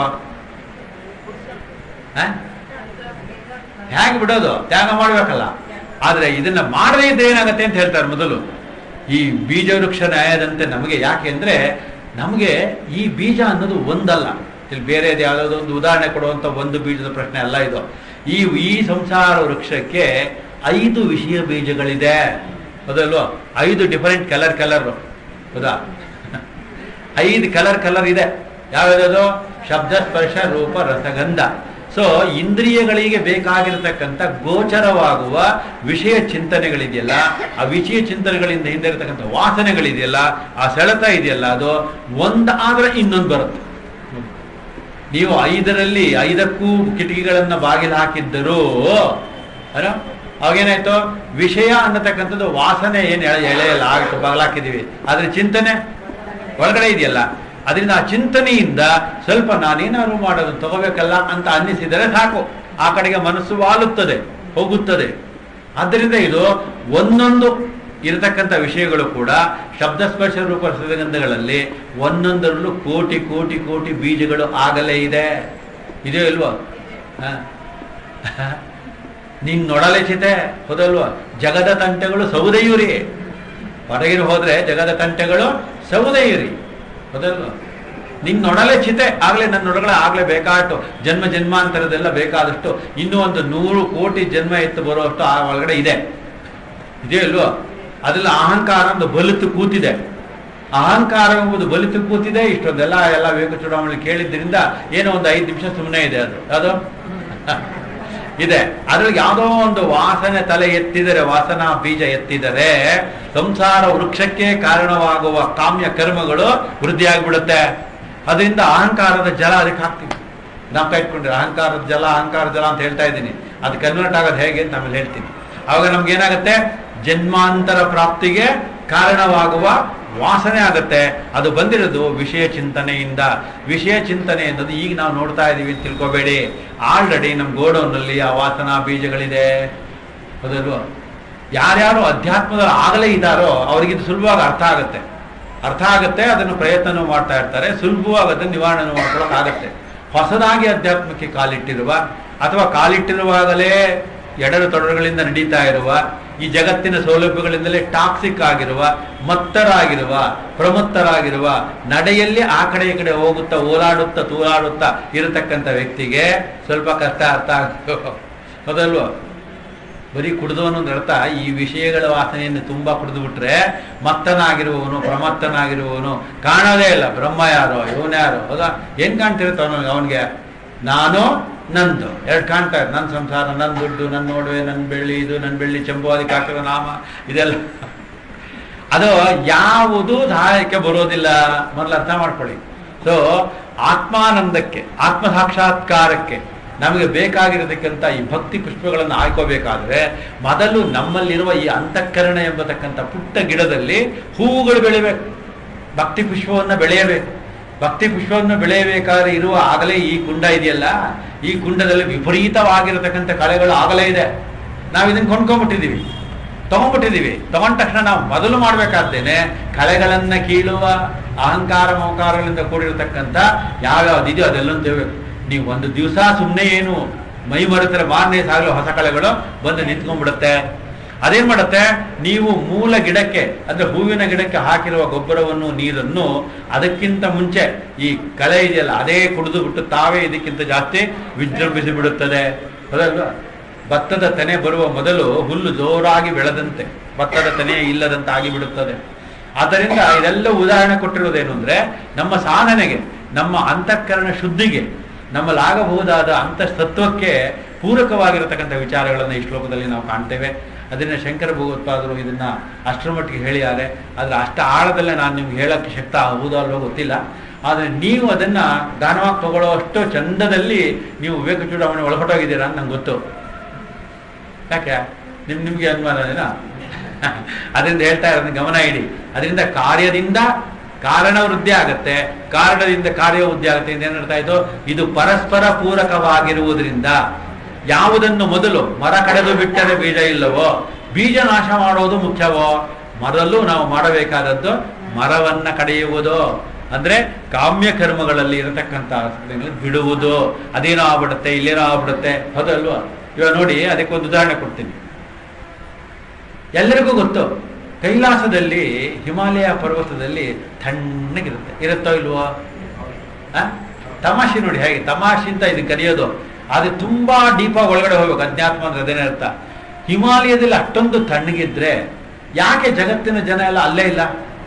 ಆ? ಹೇಗೆ ಬಿಡೋದು ತ್ಯಾಗ ಮಾಡ್ಬೇಕಲ್ಲ ಆದ್ರೆ ಇದನ್ನ ಮಾಡದೇ ಇದ್ರೆ ಏನಾಗತ್ತೆ ಅಂತ ಹೇಳ್ತಾರೆ ಮೊದಲು ಈ ಬೀಜ ವೃಕ್ಷ ನ್ಯಾಯದಂತೆ ನಮಗೆ ಯಾಕೆ ಅಂದ್ರೆ ನಮಗೆ ಈ ಬೀಜ ಅನ್ನೋದು ಒಂದಲ್ಲ ಇಲ್ಲಿ ಬೇರೆದು ಯಾವುದಾದ್ರು ಒಂದು ಉದಾಹರಣೆ ಕೊಡುವಂತ ಒಂದು ಬೀಜದ ಪ್ರಶ್ನೆ ಅಲ್ಲ ಇದು ಈ ಈ ಸಂಸಾರ ವೃಕ್ಷಕ್ಕೆ ಐದು ವಿಷಯ ಬೀಜಗಳಿದೆ ಹೌದಲ್ವಾ ಐದು ಡಿಫರೆಂಟ್ ಕಲರ್ ಕಲರ್ ಹೌದಾ ಐದು ಕಲರ್ ಕಲರ್ ಇದೆ ಯಾವ್ಯಾವುದು ಶಬ್ದ ಸ್ಪರ್ಶ ರೂಪ ರಸಗಂಧ ಸೊ ಇಂದ್ರಿಯಗಳಿಗೆ ಬೇಕಾಗಿರತಕ್ಕಂಥ ಗೋಚರವಾಗುವ ವಿಷಯ ಚಿಂತನೆಗಳಿದೆಯಲ್ಲ ಆ ವಿಷಯ ಚಿಂತನೆಗಳಿಂದ ಹಿಂದೆ ಇರತಕ್ಕಂಥ ವಾಸನೆಗಳಿದೆಯಲ್ಲ ಆ ಸೆಳೆತ ಇದೆಯಲ್ಲ ಅದು ಒಂದಾದ್ರೆ ಇನ್ನೊಂದು ಬರುತ್ತೆ ನೀವು ಐದರಲ್ಲಿ ಐದಕ್ಕೂ ಕಿಟಕಿಗಳನ್ನ ಬಾಗಿಲು ಹಾಕಿದ್ದರೂ ಅಲ್ಲ ಅವಾಗೇನಾಯ್ತು ವಿಷಯ ಅನ್ನತಕ್ಕಂಥದ್ದು ವಾಸನೆ ಏನು ಎಳೆ ಎಳೆಯಲ್ಲ ಆಗುತ್ತೆ ಬಾಗಿಲಾಕಿದೀವಿ ಆದ್ರೆ ಚಿಂತನೆ ಒಳಗಡೆ ಇದೆಯಲ್ಲ ಅದರಿಂದ ಆ ಚಿಂತನೆಯಿಂದ ಸ್ವಲ್ಪ ನಾನೇನಾದ್ರು ಮಾಡೋದು ತಗೋಬೇಕಲ್ಲ ಅಂತ ಅನ್ನಿಸಿದರೆ ಸಾಕು ಆ ಕಡೆಗೆ ಮನಸ್ಸು ವಾಲುತ್ತದೆ ಹೋಗುತ್ತದೆ ಆದ್ದರಿಂದ ಇದು ಒಂದೊಂದು ಇರತಕ್ಕಂಥ ವಿಷಯಗಳು ಕೂಡ ಶಬ್ದ ಸ್ಪರ್ಶ ರೂಪ ರಸಗಂಧಗಳಲ್ಲಿ ಒಂದೊಂದರಲ್ಲೂ ಕೋಟಿ ಕೋಟಿ ಕೋಟಿ ಬೀಜಗಳು ಆಗಲೇ ಇದೆ ಇದೆಯೋ ಇಲ್ವೋ ಹ? ನಿನ್ ನೊಡಲೆ ಚಿತೆ ಹೌದಲ್ವಾ ಜಗದ ತಂಟೆಗಳು ಸೌದೆಯುರಿ ಹೊರಗಿನ ಹೋದ್ರೆ ಜಗದ ತಂಟೆಗಳು ಸೌದೆಯುರಿ ಹೌದಲ್ವಾ ನಿನ್ ನೊಡಲೆ ಚಿತೆ ಆಗ್ಲೇ ನನ್ನ ನೊಡಗಳ ಆಗ್ಲೇ ಬೇಕಾಟು ಜನ್ಮ ಜನ್ಮಾಂತರದೆಲ್ಲ ಬೇಕಾದಷ್ಟು ಇನ್ನೂ ಒಂದು ನೂರು ಕೋಟಿ ಜನ್ಮ ಎತ್ತು ಬರುವಷ್ಟು ಆ ಒಳಗಡೆ ಇದೆ ಇದೆಯೋ ಇಲ್ವೋ ಅದ್ರಲ್ಲಿ ಅಹಂಕಾರ ಒಂದು ಬಲಿತು ಕೂತಿದೆ ಅಹಂಕಾರ ಎಂಬುದು ಬಲಿತು ಕೂತಿದೆ ಇಷ್ಟೊಂದೆಲ್ಲ ಎಲ್ಲ ವೇಗ ಚೂಡಾವಣೆ ಕೇಳಿದ್ರಿಂದ ಏನೋ ಒಂದು ಐದು ನಿಮಿಷ ಸುಮ್ಮನೆ ಇದೆ ಅದು ಅದು ಇದೆ ಅದ್ರಲ್ಲಿ ಯಾವುದೋ ಒಂದು ವಾಸನೆ ತಲೆ ಎತ್ತಿದರೆ ವಾಸನಾ ಬೀಜ ಎತ್ತಿದರೆ ಸಂಸಾರ ವೃಕ್ಷಕ್ಕೆ ಕಾರಣವಾಗುವ ಕಾಮ್ಯ ಕರ್ಮಗಳು ವೃದ್ಧಿ ಆಗ್ಬಿಡುತ್ತೆ ಅದರಿಂದ ಅಹಂಕಾರದ ಜಲ ಅದಕ್ಕೆ ಹಾಕ್ತೀವಿ ನಾವು ಇಟ್ಕೊಂಡ್ರೆ ಅಹಂಕಾರದ ಜಲ ಅಹಂಕಾರ ಜಲ ಅಂತ ಹೇಳ್ತಾ ಇದ್ದೀನಿ ಅದು ಕನ್ವರ್ಟ್ ಆಗೋದು ಹೇಗೆ ಅಂತ ಆಮೇಲೆ ಹೇಳ್ತೀನಿ ಅವಾಗ ನಮ್ಗೆ ಏನಾಗುತ್ತೆ ಜನ್ಮಾಂತರ ಪ್ರಾಪ್ತಿಗೆ ಕಾರಣವಾಗುವ ವಾಸನೆ ಆಗುತ್ತೆ ಅದು ಬಂದಿರೋದು ವಿಷಯ ಚಿಂತನೆಯಿಂದ ವಿಷಯ ಚಿಂತನೆ ಅನ್ನೋದು ಈಗ ನಾವು ನೋಡ್ತಾ ಇದೀವಿ ಅಂತ ತಿಳ್ಕೊಬೇಡಿ ಆಲ್ರೆಡಿ ನಮ್ಮ ಗೋಡೌನ್ನಲ್ಲಿ ಆ ವಾಸನಾ ಬೀಜಗಳಿದೆ ಹೌದಲ್ವ ಯಾರ್ಯಾರು ಅಧ್ಯಾತ್ಮದಲ್ಲಿ ಆಗಲೇ ಇದ್ದಾರೋ ಅವ್ರಿಗೆ ಇದು ಸುಲಭವಾಗಿ ಅರ್ಥ ಆಗುತ್ತೆ ಅರ್ಥ ಆಗುತ್ತೆ ಅದನ್ನು ಪ್ರಯತ್ನ ಮಾಡ್ತಾ ಇರ್ತಾರೆ ಸುಲಭವಾಗಿ ಅದನ್ನು ನಿವಾರಣೆ ಮಾಡ್ಕೊಳ್ಳೋಕ್ಕಾಗತ್ತೆ ಹೊಸದಾಗಿ ಅಧ್ಯಾತ್ಮಕ್ಕೆ ಕಾಲಿಟ್ಟಿರುವ ಅಥವಾ ಕಾಲಿಟ್ಟಿರುವಾಗಲೇ ಎಡರು ತೊಡರುಗಳಿಂದ ನಡೀತಾ ಇರುವ ಈ ಜಗತ್ತಿನ ಸೌಲಭ್ಯಗಳಿಂದಲೇ ಟಾಕ್ಸಿಕ್ ಆಗಿರುವ ಮತ್ತರಾಗಿರುವ ಪ್ರಮತ್ತರಾಗಿರುವ ನಡೆಯಲ್ಲಿ ಆ ಕಡೆ ಈ ಕಡೆ ಹೋಗುತ್ತಾ ಓಲಾಡುತ್ತಾ ತೂಲಾಡುತ್ತಾ ಇರತಕ್ಕಂಥ ವ್ಯಕ್ತಿಗೆ ಸ್ವಲ್ಪ ಕಷ್ಟ ಅರ್ಥ ಆಗ್ತದೆ ಹೌದಲ್ವ ಬರೀ ಕುಡಿದವನು ಅಂದ್ರೆ ಅರ್ಥ ಈ ವಿಷಯಗಳ ವಾಸನೆಯನ್ನು ತುಂಬಾ ಕುಡಿದು ಬಿಟ್ರೆ ಮತ್ತನಾಗಿರುವವನು ಪ್ರಮತ್ತನಾಗಿರುವವನು ಕಾಣೋದೇ ಇಲ್ಲ ಬ್ರಹ್ಮ ಯಾರೋ ಇವನು ಯಾರೋ ಹೌದಾ ಏನ್ ಕಾಣ್ತಿರ್ತಾವ ಅವನಿಗೆ ನಾನು ನಂದು ಎರಡು ಕಾಣ್ತಾ ಇದೆ ನನ್ನ ಸಂಸಾರ ನನ್ನ ದುಡ್ಡು ನನ್ನ ನೋಡುವೆ ನನ್ನ ಬೆಳ್ಳಿ ಇದು ನನ್ನ ಬೆಳ್ಳಿ ಚೆಂಬು ಅದಕ್ಕೆ ಹಾಕಿರೋ ನಾಮ ಇದೆಲ್ಲ ಅದು ಯಾವುದು ಸಹಾಯಕ್ಕೆ ಬರೋದಿಲ್ಲ ಮೊದಲು ಅರ್ಥ ಮಾಡ್ಕೊಳ್ಳಿ ಸೊ ಆತ್ಮಾನಂದಕ್ಕೆ ಆತ್ಮ ಸಾಕ್ಷಾತ್ಕಾರಕ್ಕೆ ನಮಗೆ ಬೇಕಾಗಿರತಕ್ಕಂಥ ಈ ಭಕ್ತಿ ಪುಷ್ಪಗಳನ್ನು ಆಯ್ಕೋಬೇಕಾದ್ರೆ ಮೊದಲು ನಮ್ಮಲ್ಲಿರುವ ಈ ಅಂತಃಕರಣ ಎಂಬತಕ್ಕಂಥ ಪುಟ್ಟ ಗಿಡದಲ್ಲಿ ಹೂವುಗಳು ಬೆಳಿಬೇಕು ಭಕ್ತಿ ಪುಷ್ಪವನ್ನು ಬೆಳೆಯಬೇಕು ಭಕ್ತಿ ಪುಷ್ಪವನ್ನು ಬೆಳೆಯಬೇಕಾದ್ರೆ ಇರುವ ಆಗಲೇ ಈ ಕುಂಡ ಇದೆಯಲ್ಲ ಈ ಕುಂಡದಲ್ಲಿ ವಿಪರೀತವಾಗಿರತಕ್ಕಂಥ ಕಳೆಗಳು ಆಗಲೇ ಇದೆ ನಾವು ಇದನ್ನು ಕೊಂಡ್ಕೊಂಡ್ಬಿಟ್ಟಿದ್ದೀವಿ ತಗೊಂಡ್ಬಿಟ್ಟಿದ್ದೀವಿ ತಗೊಂಡ ತಕ್ಷಣ ನಾವು ಮೊದಲು ಮಾಡಬೇಕಾದ್ದೇನೆ ಕಳೆಗಳನ್ನ ಕೀಳುವ ಅಹಂಕಾರ ಮೋಕಾರಗಳಿಂದ ಕೂಡಿರತಕ್ಕಂಥ ಯಾವ್ಯಾವ್ದು ಇದೆಯೋ ಅದೆಲ್ಲೊಂದು ದೇವಬೇಕು ನೀವು ಒಂದು ದಿವಸ ಸುಮ್ಮನೆ ಏನು ಮೈ ಮರೆತರೆ ಮಾರನೇ ಸಾಗಲು ಹೊಸ ಕಳೆಗಳು ಬಂದು ನಿಂತ್ಕೊಂಡ್ಬಿಡುತ್ತೆ ಅದೇನ್ ಮಾಡುತ್ತೆ ನೀವು ಮೂಲ ಗಿಡಕ್ಕೆ ಅಂದ್ರೆ ಹೂವಿನ ಗಿಡಕ್ಕೆ ಹಾಕಿರುವ ಗೊಬ್ಬರವನ್ನು ನೀರನ್ನು ಅದಕ್ಕಿಂತ ಮುಂಚೆ ಈ ಕಳೆ ಇದೆಯಲ್ಲ ಅದೇ ಕುಡಿದು ಬಿಟ್ಟು ತಾವೇ ಇದಕ್ಕಿಂತ ಜಾಸ್ತಿ ವಿಜೃಂಭಿಸಿ ಬಿಡುತ್ತದೆ ಹೌದಲ್ವಾ ಭತ್ತದ ತೆನೆ ಬರುವ ಮೊದಲು ಹುಲ್ಲು ಜೋರಾಗಿ ಬೆಳೆದಂತೆ ಭತ್ತದ ತೆನೆ ಇಲ್ಲದಂತೆ ಆಗಿಬಿಡುತ್ತದೆ ಆದ್ದರಿಂದ ಇದೆಲ್ಲ ಉದಾಹರಣೆ ಕೊಟ್ಟಿರೋದೇನು ಅಂದ್ರೆ ನಮ್ಮ ಸಾಧನೆಗೆ ನಮ್ಮ ಅಂತಃಕರಣ ಶುದ್ಧಿಗೆ ನಮ್ಮಲ್ಲಾಗಬಹುದಾದ ಅಂತಸ್ತತ್ವಕ್ಕೆ ಪೂರಕವಾಗಿರತಕ್ಕಂಥ ವಿಚಾರಗಳನ್ನು ಈ ಶ್ಲೋಕದಲ್ಲಿ ನಾವು ಕಾಣ್ತೇವೆ ಅದನ್ನ ಶಂಕರ ಭಗವತ್ಪಾದರು ಇದನ್ನ ಅಷ್ಟರ ಮಟ್ಟಿಗೆ ಹೇಳಿದ್ದಾರೆ ಆದರೆ ಅಷ್ಟ ಆಳದಲ್ಲೇ ನಾನು ನಿಮ್ಗೆ ಹೇಳಕ್ಕೆ ಶಕ್ತ ಆಗುವುದೋ ಅಲ್ವೋ ಗೊತ್ತಿಲ್ಲ ಆದರೆ ನೀವು ಅದನ್ನ ದಾನವಾಗಿ ತಗೊಳ್ಳೋಷ್ಟು ಚಂದದಲ್ಲಿ ನೀವು ವಿವೇಕ ಚೂಡಾವಣೆ ಒಳಪಟ್ಟೋಗಿದ್ದೀರಾ ಅಂತ ನಂಗೆ ಗೊತ್ತು ಯಾಕೆ ನಿಮ್ ನಿಮ್ಗೆ ಅನುಮಾನ ಏನಾ ಅದರಿಂದ ಹೇಳ್ತಾ ಇರೋದನ್ನ ಗಮನ ಇಡಿ ಅದರಿಂದ ಕಾರ್ಯದಿಂದ ಕಾರಣ ವೃದ್ಧಿ ಆಗತ್ತೆ ಕಾರಣದಿಂದ ಕಾರ್ಯ ವೃದ್ಧಿ ಆಗುತ್ತೆ ಅಂತ ಏನರ್ಥ ಆಯ್ತು ಇದು ಪರಸ್ಪರ ಪೂರಕವಾಗಿರುವುದರಿಂದ ಯಾವುದನ್ನು ಮೊದಲು ಮರ ಕಡೆದು ಬಿಟ್ಟರೆ ಬೀಜ ಇಲ್ಲವೋ ಬೀಜ ನಾಶ ಮಾಡೋದು ಮುಖ್ಯವೋ ಮೊದಲು ನಾವು ಮಾಡಬೇಕಾದದ್ದು ಮರವನ್ನ ಕಡೆಯುವುದು ಅಂದ್ರೆ ಕಾಮ್ಯ ಕರ್ಮಗಳಲ್ಲಿ ಇರತಕ್ಕಂಥ ಬಿಡುವುದು ಅದೇನೋ ಆಗ್ಬಿಡುತ್ತೆ ಇಲ್ಲೇನೋ ಆಗ್ಬಿಡುತ್ತೆ ಹೌದಲ್ವಾ ಇವಾಗ ನೋಡಿ ಅದಕ್ಕೊಂದು ಉದಾಹರಣೆ ಕೊಡ್ತೀನಿ ಎಲ್ಲರಿಗೂ ಗೊತ್ತು ಕೈಲಾಸದಲ್ಲಿ ಹಿಮಾಲಯ ಪರ್ವತದಲ್ಲಿ ತಣ್ಣಗಿರುತ್ತೆ ಇರುತ್ತೋ ಇಲ್ವೋ ಆ? ತಮಾಷೆ ನೋಡಿ ಹೇಗೆ ತಮಾಷೆ ಅಂತ ಇದು ಕರೆಯೋದು ಅದು ತುಂಬಾ ಡೀಪಾಗಿ ಒಳಗಡೆ ಹೋಗ್ಬೇಕು ಅಧ್ಯಾತ್ಮ ಅಂದ್ರೆ ಅದೇನೇ ಅರ್ಥ ಹಿಮಾಲಯದಲ್ಲಿ ಅಷ್ಟೊಂದು ತಣ್ಣಗಿದ್ರೆ ಯಾಕೆ ಜಗತ್ತಿನ ಜನ ಎಲ್ಲ ಅಲ್ಲೇ ಇಲ್ಲ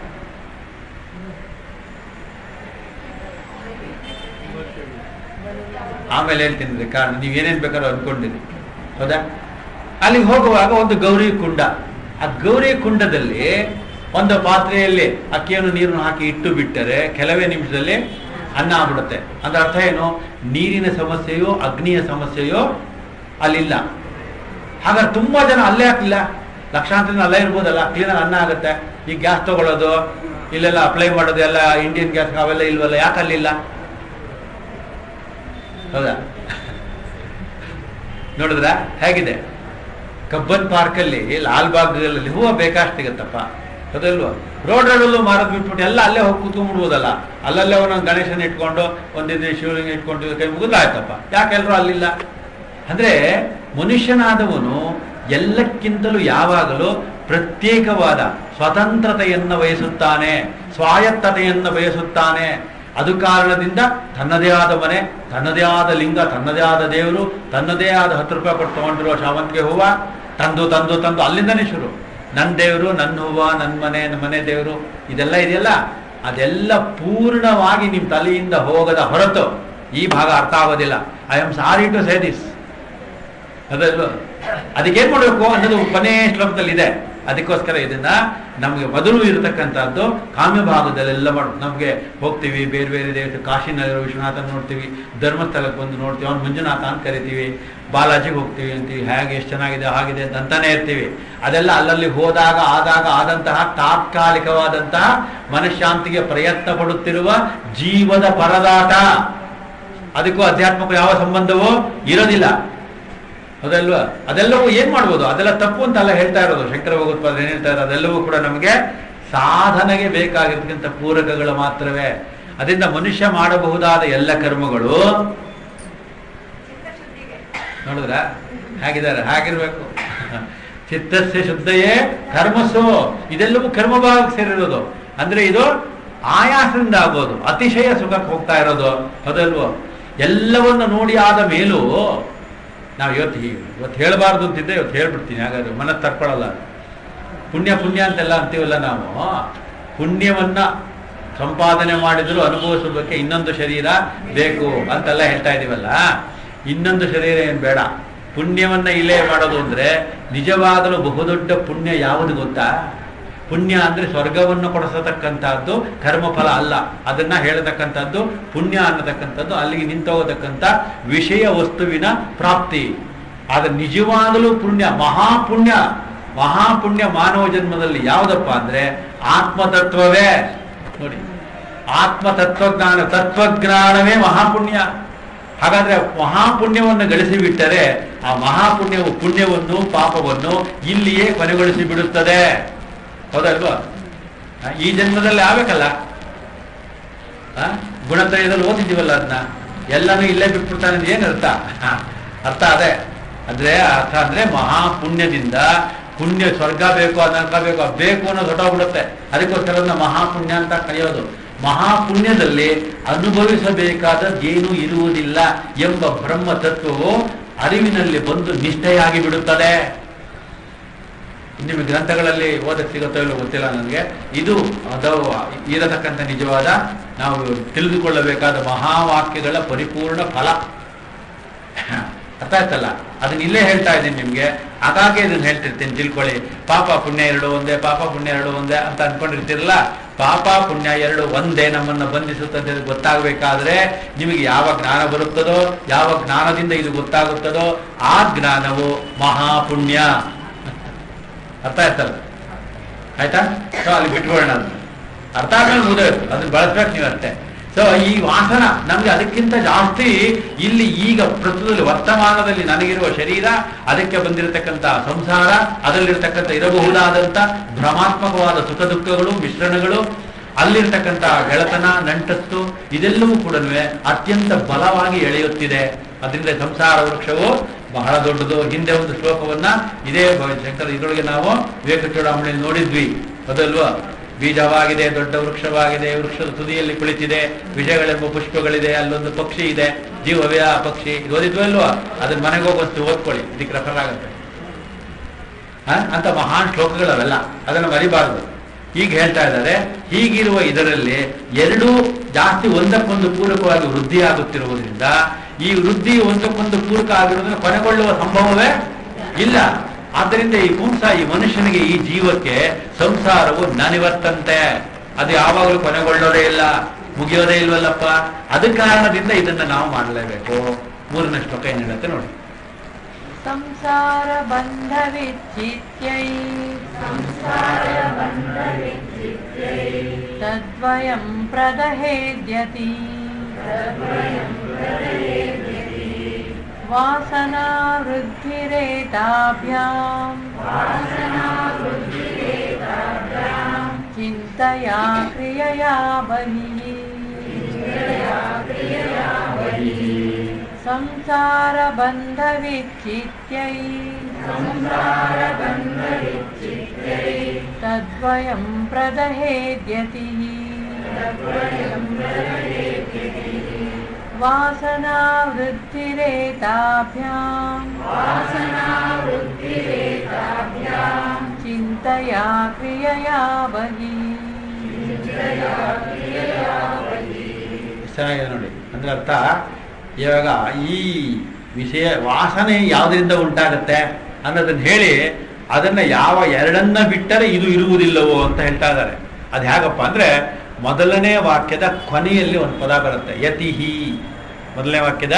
ಆಮೇಲೆ ಹೇಳ್ತೀನಿ ರೀ ಕಾರಣ ನೀವೇನೇನ್ ಬೇಕಾದ್ರೂ ಅನ್ಕೊಂಡಿರಿ ಹೌದಾ ಅಲ್ಲಿಗೆ ಹೋಗುವಾಗ ಒಂದು ಗೌರಿ ಕುಂಡ ಆ ಗೌರಿ ಕುಂಡದಲ್ಲಿ ಒಂದು ಪಾತ್ರೆಯಲ್ಲಿ ಅಕ್ಕಿಯನ್ನು ನೀರನ್ನು ಹಾಕಿ ಇಟ್ಟು ಬಿಟ್ಟರೆ ಕೆಲವೇ ನಿಮಿಷದಲ್ಲಿ ಅನ್ನ ಆಗ್ಬಿಡುತ್ತೆ ಅದ್ರ ಅರ್ಥ ಏನು ನೀರಿನ ಸಮಸ್ಯೆಯೋ ಅಗ್ನಿಯ ಸಮಸ್ಯೆಯೋ ಅಲ್ಲಿಲ್ಲ ಹಾಗಾದ್ರೆ ತುಂಬಾ ಜನ ಅಲ್ಲೇ ಹಾಕ್ಲಿಲ್ಲ ಲಕ್ಷಾಂತರ ಜನ ಅಲ್ಲೇ ಇರ್ಬೋದಲ್ಲ ಕ್ಲೀನಾಗಿ ಅನ್ನ ಆಗುತ್ತೆ ಈ ಗ್ಯಾಸ್ ತಗೊಳ್ಳೋದು ಇಲ್ಲೆಲ್ಲ ಅಪ್ಲೈ ಮಾಡೋದು ಎಲ್ಲ ಇಂಡಿಯನ್ ಗ್ಯಾಸ್ ಅವೆಲ್ಲ ಇಲ್ವಲ್ಲ ಯಾಕೆ ಅಲ್ಲಿಲ್ಲ ಹೌದಾ ನೋಡಿದ್ರ ಹೇಗಿದೆ ಕಬ್ಬನ್ ಪಾರ್ಕಲ್ಲಿ ಲಾಲ್ಬಾಗ್ನಲ್ಲಿ ಹೂವು ಬೇಕಾಷ್ಟು ಸಿಗತ್ತಪ್ಪ ಹೌದಲ್ವಾ ರೋಡ್ ರೋಡಲ್ಲೂ ಮಾರೋದು ಬಿಟ್ಬಿಟ್ಟು ಎಲ್ಲ ಅಲ್ಲೇ ಹೋಗಿ ಕೂತ್ಕೊಂಡ್ಬಿಡ್ಬೋದಲ್ಲ ಅಲ್ಲಲ್ಲೇ ಒಂದೊಂದು ಗಣೇಶನ ಇಟ್ಕೊಂಡು ಒಂದಿದ್ದು ಶಿವಲಿಂಗ ಇಟ್ಕೊಂಡು ಕೈ ಮುಗಿದ ಆಯ್ತಪ್ಪ ಯಾಕೆ ಎಲ್ಲರೂ ಅಲ್ಲಿಲ್ಲ ಅಂದ್ರೆ ಮನುಷ್ಯನಾದವನು ಎಲ್ಲಕ್ಕಿಂತಲೂ ಯಾವಾಗಲೂ ಪ್ರತ್ಯೇಕವಾದ ಸ್ವತಂತ್ರತೆಯನ್ನು ಬಯಸುತ್ತಾನೆ ಸ್ವಾಯತ್ತತೆಯನ್ನು ಬಯಸುತ್ತಾನೆ ಅದು ಕಾರಣದಿಂದ ತನ್ನದೇ ಆದ ಮನೆ ತನ್ನದೇ ಆದ ಲಿಂಗ ತನ್ನದೇ ಆದ ದೇವರು ತನ್ನದೇ ಆದ ಹತ್ತು ರೂಪಾಯಿ ಕೊಟ್ಟು ತಗೊಂಡಿರೋ ಶಾವಂತಿಗೆ ಹೂವ ತಂದು ತಂದು ತಂದು ಅಲ್ಲಿಂದನೇ ಶುರು ನನ್ನ ದೇವರು ನನ್ನ ಹೂವ ನನ್ನ ಮನೆ ನನ್ನ ಮನೆ ದೇವರು ಇದೆಲ್ಲ ಇದೆಯಲ್ಲ ಅದೆಲ್ಲ ಪೂರ್ಣವಾಗಿ ನಿಮ್ಮ ತಲೆಯಿಂದ ಹೋಗದ ಹೊರತು ಈ ಭಾಗ ಅರ್ಥ ಆಗೋದಿಲ್ಲ I am sorry to say this ಅದಲ್ವ ಅದಕ್ಕೇನ್ ಮಾಡಬೇಕು ಅನ್ನೋದು ಕೊನೆ ಶ್ಲೋಕದಲ್ಲಿ ಇದೆ ಅದಕ್ಕೋಸ್ಕರ ಇದನ್ನ ನಮಗೆ ಮೊದಲು ಇರತಕ್ಕಂಥದ್ದು ಕಾಮ್ಯ ಭಾಗದಲ್ಲೆಲ್ಲ ಮಾಡು ನಮಗೆ ಹೋಗ್ತೀವಿ ಬೇರೆ ಬೇರೆ ದೇಶ ಕಾಶಿನಲ್ಲಿರೋ ವಿಶ್ವನಾಥನ ನೋಡ್ತೀವಿ ಧರ್ಮಸ್ಥಳಕ್ಕೆ ಬಂದು ನೋಡ್ತೀವಿ ಅವ್ನು ಮಂಜುನಾಥ ಅಂತ ಕರಿತೀವಿ ಬಾಲಾಜಿಗೆ ಹೋಗ್ತೀವಿ ಅಂತೀವಿ ಹೇಗೆ ಎಷ್ಟು ಚೆನ್ನಾಗಿದೆ ಹಾಗಿದೆ ಅಂತ ಅಂತಾನೆ ಇರ್ತೀವಿ ಅದೆಲ್ಲ ಅಲ್ಲಲ್ಲಿ ಹೋದಾಗ ಆದಾಗ ಆದಂತಹ ತಾತ್ಕಾಲಿಕವಾದಂತಹ ಮನಃಶಾಂತಿಗೆ ಪ್ರಯತ್ನ ಪಡುತ್ತಿರುವ ಜೀವದ ಪರದಾಟ ಅದಕ್ಕೂ ಅಧ್ಯಾತ್ಮಕ್ಕೂ ಯಾವ ಸಂಬಂಧವೂ ಇರೋದಿಲ್ಲ ಹೌದಲ್ವಾ ಅದೆಲ್ಲವೂ ಏನ್ ಮಾಡ್ಬೋದು ಅದೆಲ್ಲ ತಪ್ಪು ಅಂತ ಅಲ್ಲ ಹೇಳ್ತಾ ಇರೋದು ಶಂಕರ ಭಗವತ್ಪಾದ ಏನ್ ಹೇಳ್ತಾ ಇರೋದು ಅದೆಲ್ಲವೂ ಕೂಡ ನಮಗೆ ಸಾಧನೆಗೆ ಬೇಕಾಗಿರ್ತಕ್ಕಂಥ ಪೂರಕಗಳು ಮಾತ್ರವೇ ಅದರಿಂದ ಮನುಷ್ಯ ಮಾಡಬಹುದಾದ ಎಲ್ಲ ಕರ್ಮಗಳು ನೋಡಿದ್ರ ಹೇಗಿದ್ದಾರೆ ಹಾಗಿರ್ಬೇಕು ಚಿತ್ತಸ್ಯ ಶುದ್ಧಯೇ ಕರ್ಮಸ್ಸು ಇದೆಲ್ಲವೂ ಕರ್ಮ ಭಾಗಕ್ಕೆ ಸೇರಿರೋದು ಅಂದ್ರೆ ಇದು ಆಯಾಸದಿಂದ ಆಗೋದು ಅತಿಶಯ ಸುಖಕ್ಕೆ ಹೋಗ್ತಾ ಇರೋದು ಹೌದಲ್ವೋ ಎಲ್ಲವನ್ನು ನೋಡಿ ಆದ ಮೇಲೂ ನಾವು ಇವತ್ತು ಹೀಗೆ ಇವತ್ತು ಹೇಳಬಾರ್ದು ಅಂತಿದ್ದೆ ಇವತ್ತು ಹೇಳ್ಬಿಡ್ತೀನಿ ಹಾಗಾದ್ರೆ ಮನಸ್ಸು ತಡ್ಕೊಳ್ಳಲ್ಲ ಪುಣ್ಯ ಪುಣ್ಯ ಅಂತೆಲ್ಲ ಅಂತೀವಲ್ಲ ನಾವು ಪುಣ್ಯವನ್ನ ಸಂಪಾದನೆ ಮಾಡಿದ್ರು ಅನುಭವಿಸೋದಕ್ಕೆ ಇನ್ನೊಂದು ಶರೀರ ಬೇಕು ಅಂತೆಲ್ಲ ಹೇಳ್ತಾ ಇದೀವಲ್ಲ ಇನ್ನೊಂದು ಶರೀರ ಏನು ಬೇಡ ಪುಣ್ಯವನ್ನ ಇಲ್ಲೇ ಮಾಡೋದು ಅಂದ್ರೆ ನಿಜವಾಗಲೂ ಬಹುದೊಡ್ಡ ಪುಣ್ಯ ಯಾವುದು ಗೊತ್ತಾ ಪುಣ್ಯ ಅಂದ್ರೆ ಸ್ವರ್ಗವನ್ನು ಕೊಡಿಸತಕ್ಕಂಥದ್ದು ಕರ್ಮಫಲ ಅಲ್ಲ ಅದನ್ನ ಹೇಳತಕ್ಕಂಥದ್ದು ಪುಣ್ಯ ಅನ್ನತಕ್ಕಂಥದ್ದು ಅಲ್ಲಿಗೆ ನಿಂತೋಗತಕ್ಕಂಥ ವಿಷಯ ವಸ್ತುವಿನ ಪ್ರಾಪ್ತಿ ಆದ್ರೆ ನಿಜವಾಗಲೂ ಪುಣ್ಯ ಮಹಾಪುಣ್ಯ ಮಹಾಪುಣ್ಯ ಮಾನವ ಜನ್ಮದಲ್ಲಿ ಯಾವುದಪ್ಪ ಅಂದ್ರೆ ಆತ್ಮತತ್ವವೇ ನೋಡಿ ಆತ್ಮ ತತ್ವಜ್ಞಾನ ತತ್ವಜ್ಞಾನವೇ ಮಹಾಪುಣ್ಯ ಹಾಗಾದ್ರೆ ಮಹಾಪುಣ್ಯವನ್ನು ಗಳಿಸಿ ಬಿಟ್ಟರೆ ಆ ಮಹಾಪುಣ್ಯವು ಪುಣ್ಯವನ್ನು ಪಾಪವನ್ನು ಇಲ್ಲಿಯೇ ಕೊನೆಗೊಳಿಸಿ ಬಿಡುತ್ತದೆ ಹೌದಲ್ವಾ ಆ, ಈ ಜನ್ಮದಲ್ಲಿ ಆಗ್ಬೇಕಲ್ಲ ಆ, ಗುಣತ್ರಯದಲ್ಲಿ ಓದಿದ್ದೀವಲ್ಲ ಅದನ್ನ ಎಲ್ಲನೂ ಇಲ್ಲೇ ಬಿಟ್ಬಿಡ್ತಾನೆ ಅಂದ್ರೆ ಏನು ಅರ್ಥ ಹ, ಅರ್ಥ ಅದೇ ಅಂದ್ರೆ ಅರ್ಥ ಅಂದ್ರೆ ಮಹಾಪುಣ್ಯದಿಂದ ಪುಣ್ಯ ಸ್ವರ್ಗ ಬೇಕು ಅದು ನರಕ ಬೇಕು ಅದು ಬೇಕು ಅನ್ನೋದು ಹೊಟ್ಟೋಗ್ಬಿಡುತ್ತೆ ಅದಕ್ಕೋಸ್ಕರ ಅದನ್ನ ಮಹಾಪುಣ್ಯ ಅಂತ ಕರೆಯೋದು ಮಹಾಪುಣ್ಯದಲ್ಲಿ ಅನುಭವಿಸಬೇಕಾದದ್ದೇನೂ ಇರುವುದಿಲ್ಲ ಎಂಬ ಬ್ರಹ್ಮ ತತ್ವವು ಅರಿವಿನಲ್ಲಿ ಬಂದು ನಿಷ್ಠೆಯಾಗಿ ಬಿಡುತ್ತದೆ ನಿಮ್ಮ ಗ್ರಂಥಗಳಲ್ಲಿ ಓದಕ್ಕೆ ಸಿಗುತ್ತೋ ಇಲ್ಲೋ ಗೊತ್ತಿಲ್ಲ ನನಗೆ ಇದು ಅದು ಇರತಕ್ಕಂಥ ನಿಜವಾದ ನಾವು ತಿಳಿದುಕೊಳ್ಳಬೇಕಾದ ಮಹಾವಾಕ್ಯಗಳ ಪರಿಪೂರ್ಣ ಫಲ ಅರ್ಥ ಆಯ್ತಲ್ಲ ಅದನ್ನ ಇಲ್ಲೇ ಹೇಳ್ತಾ ಇದ್ದೀನಿ ನಿಮ್ಗೆ ಹಾಗಾಗಿ ಇದನ್ನ ಹೇಳ್ತಿರ್ತೀನಿ ತಿಳ್ಕೊಳ್ಳಿ ಪಾಪ ಪುಣ್ಯ ಎರಡು ಒಂದೇ ಪಾಪ ಪುಣ್ಯ ಎರಡು ಒಂದೇ ಅಂತ ಅನ್ಕೊಂಡಿರ್ತಿರಲ್ಲ ಪಾಪ ಪುಣ್ಯ ಎರಡು ಒಂದೇ ನಮ್ಮನ್ನ ಬಂಧಿಸುತ್ತದೆ ಅಂತ ಗೊತ್ತಾಗಬೇಕಾದ್ರೆ ನಿಮಗೆ ಯಾವ ಜ್ಞಾನ ಬರುತ್ತದೋ ಯಾವ ಜ್ಞಾನದಿಂದ ಇದು ಗೊತ್ತಾಗುತ್ತದೋ ಆ ಜ್ಞಾನವು ಮಹಾಪುಣ್ಯ ಅರ್ಥ ಆಯ್ತಲ್ಲ ಆಯ್ತಾ ಸೊ ಅಲ್ಲಿ ಬಿಟ್ಕೊಳ್ಳೋಣ ಅದನ್ನ ಅರ್ಥ ಆದ್ಮೇಲೆ ಮುಗಿದೋಯ್ತು ಅದನ್ನ ಬಳಸ್ಬೇಕು ನೀವು ಅಷ್ಟೇ ಸೊ ಈ ವಾಸನ ನಮ್ಗೆ ಅದಕ್ಕಿಂತ ಜಾಸ್ತಿ ಇಲ್ಲಿ ಈಗ ಪ್ರಸ್ತುತದಲ್ಲಿ ವರ್ತಮಾನದಲ್ಲಿ ನನಗಿರುವ ಶರೀರ ಅದಕ್ಕೆ ಬಂದಿರತಕ್ಕಂಥ ಸಂಸಾರ ಅದರಲ್ಲಿರ್ತಕ್ಕಂಥ ಇರಬಹುದಾದಂಥ ಭ್ರಮಾತ್ಮಕವಾದ ಸುಖ ದುಃಖಗಳು ಮಿಶ್ರಣಗಳು ಅಲ್ಲಿರ್ತಕ್ಕಂಥ ಗೆಳತನ ನಂಟಸ್ತು ಇದೆಲ್ಲವೂ ಕೂಡ ಅತ್ಯಂತ ಬಲವಾಗಿ ಎಳೆಯುತ್ತಿದೆ ಅದರಿಂದ ಸಂಸಾರ ವೃಕ್ಷವು ಬಹಳ ದೊಡ್ಡದು ಹಿಂದೆ ಒಂದು ಶ್ಲೋಕವನ್ನ ಇದೇ ಭ- ಶಂಕರ ಇದರೊಳಗೆ ನಾವು ವಿವೇಕ ಚೂಡಾಮಣಿಯಲ್ಲಿ ನೋಡಿದ್ವಿ ಅದಲ್ವಾ ಬೀಜವಾಗಿದೆ ದೊಡ್ಡ ವೃಕ್ಷವಾಗಿದೆ ವೃಕ್ಷದ ತುದಿಯಲ್ಲಿ ಕುಳಿತಿದೆ ವಿಜಯಗಳೆಂಬ ಪುಷ್ಪಗಳಿದೆ ಅಲ್ಲೊಂದು ಪಕ್ಷಿ ಇದೆ ಜೀವವೇ ಆ ಪಕ್ಷಿ ಇದು ಓದಿದ್ವೋ ಇಲ್ವಾ ಅದನ್ನ ಮನೆಗೆ ಹೋಗೋಷ್ಟು ಓದ್ಕೊಳ್ಳಿ ಇದಕ್ಕೆ ರೆಫರ್ ಆಗುತ್ತೆ ಆ? ಅಂತ ಮಹಾನ್ ಶ್ಲೋಕಗಳವೆಲ್ಲ ಅದನ್ನು ಮರಿಬಾರದು ಈಗ ಹೇಳ್ತಾ ಇದ್ದಾರೆ ಹೀಗಿರುವ ಇದರಲ್ಲಿ ಎರಡೂ ಜಾಸ್ತಿ ಒಂದಕ್ಕೊಂದು ಪೂರಕವಾಗಿ ವೃದ್ಧಿ ಆಗುತ್ತಿರುವುದರಿಂದ ಈ ವೃದ್ಧಿ ಒಂದಕ್ಕೊಂದು ಪೂರಕ ಆಗಿರುವುದನ್ನು ಕೊನೆಗೊಳ್ಳುವ ಸಂಭವವೇ ಇಲ್ಲ ಆದ್ದರಿಂದ ಈ ಪುಂಸ ಈ ಮನುಷ್ಯನಿಗೆ ಈ ಜೀವಕ್ಕೆ ಸಂಸಾರವು ನನಿವರ್ತಂತೆ ಅದು ಯಾವಾಗಲೂ ಕೊನೆಗೊಳ್ಳೋದೇ ಇಲ್ಲ ಮುಗಿಯೋದೇ ಇಲ್ವಲ್ಲಪ್ಪ ಅದ ಕಾರಣದಿಂದ ಇದನ್ನ ನಾವು ಮಾಡಲೇಬೇಕು ಮೂರನೇ ಶ್ಲೋಕ ಏನ್ ಹೇಳುತ್ತೆ ನೋಡಿ ಸಂಸಾರ ಬಂಧವಿಚ್ಚಿತ್ಯೈ ತದ್ವಯಂ ಪ್ರದಹೇದ್ಯತಿ ವಾಸನಾ ವೃದ್ಧಿರೇತಾಭ್ಯಾಂ ಚಿಂತಯಾ ಕ್ರಿಯಯಾ ಬಹಿಃ ಸಂಸಾರ ಬಂಧವಿಚ್ಚಿತ್ಯೈ ತದ್ವಯಂ ಪ್ರದಹೇದ್ಯತಿ ವಾಸನಾ ವೃದ್ಧಿರೇತಾಭ್ಯಾಂ ಚಿಂತಯಾ ಕ್ರಿಯಯಾ ಬಹಿ ಚೆನ್ನಾಗಿದೆ ನೋಡಿ ಅಂದ್ರೆ ಅರ್ಥ ಇವಾಗ ಈ ವಿಷಯ ವಾಸನೆ ಯಾವುದರಿಂದ ಉಂಟಾಗತ್ತೆ ಅನ್ನೋದನ್ನ ಹೇಳಿ ಅದನ್ನ ಯಾವ ಎರಡನ್ನ ಬಿಟ್ಟರೆ ಇದು ಇರುವುದಿಲ್ಲವೋ ಅಂತ ಹೇಳ್ತಾ ಇದ್ದಾರೆ ಅದು ಹೇಗಪ್ಪ ಅಂದ್ರೆ ಮೊದಲನೇ ವಾಕ್ಯದ ಕೊನೆಯಲ್ಲಿ ಒಂದು ಪದ ಬರುತ್ತೆ ಯತಿಹಿ ಮೊದಲನೇ ವಾಕ್ಯದ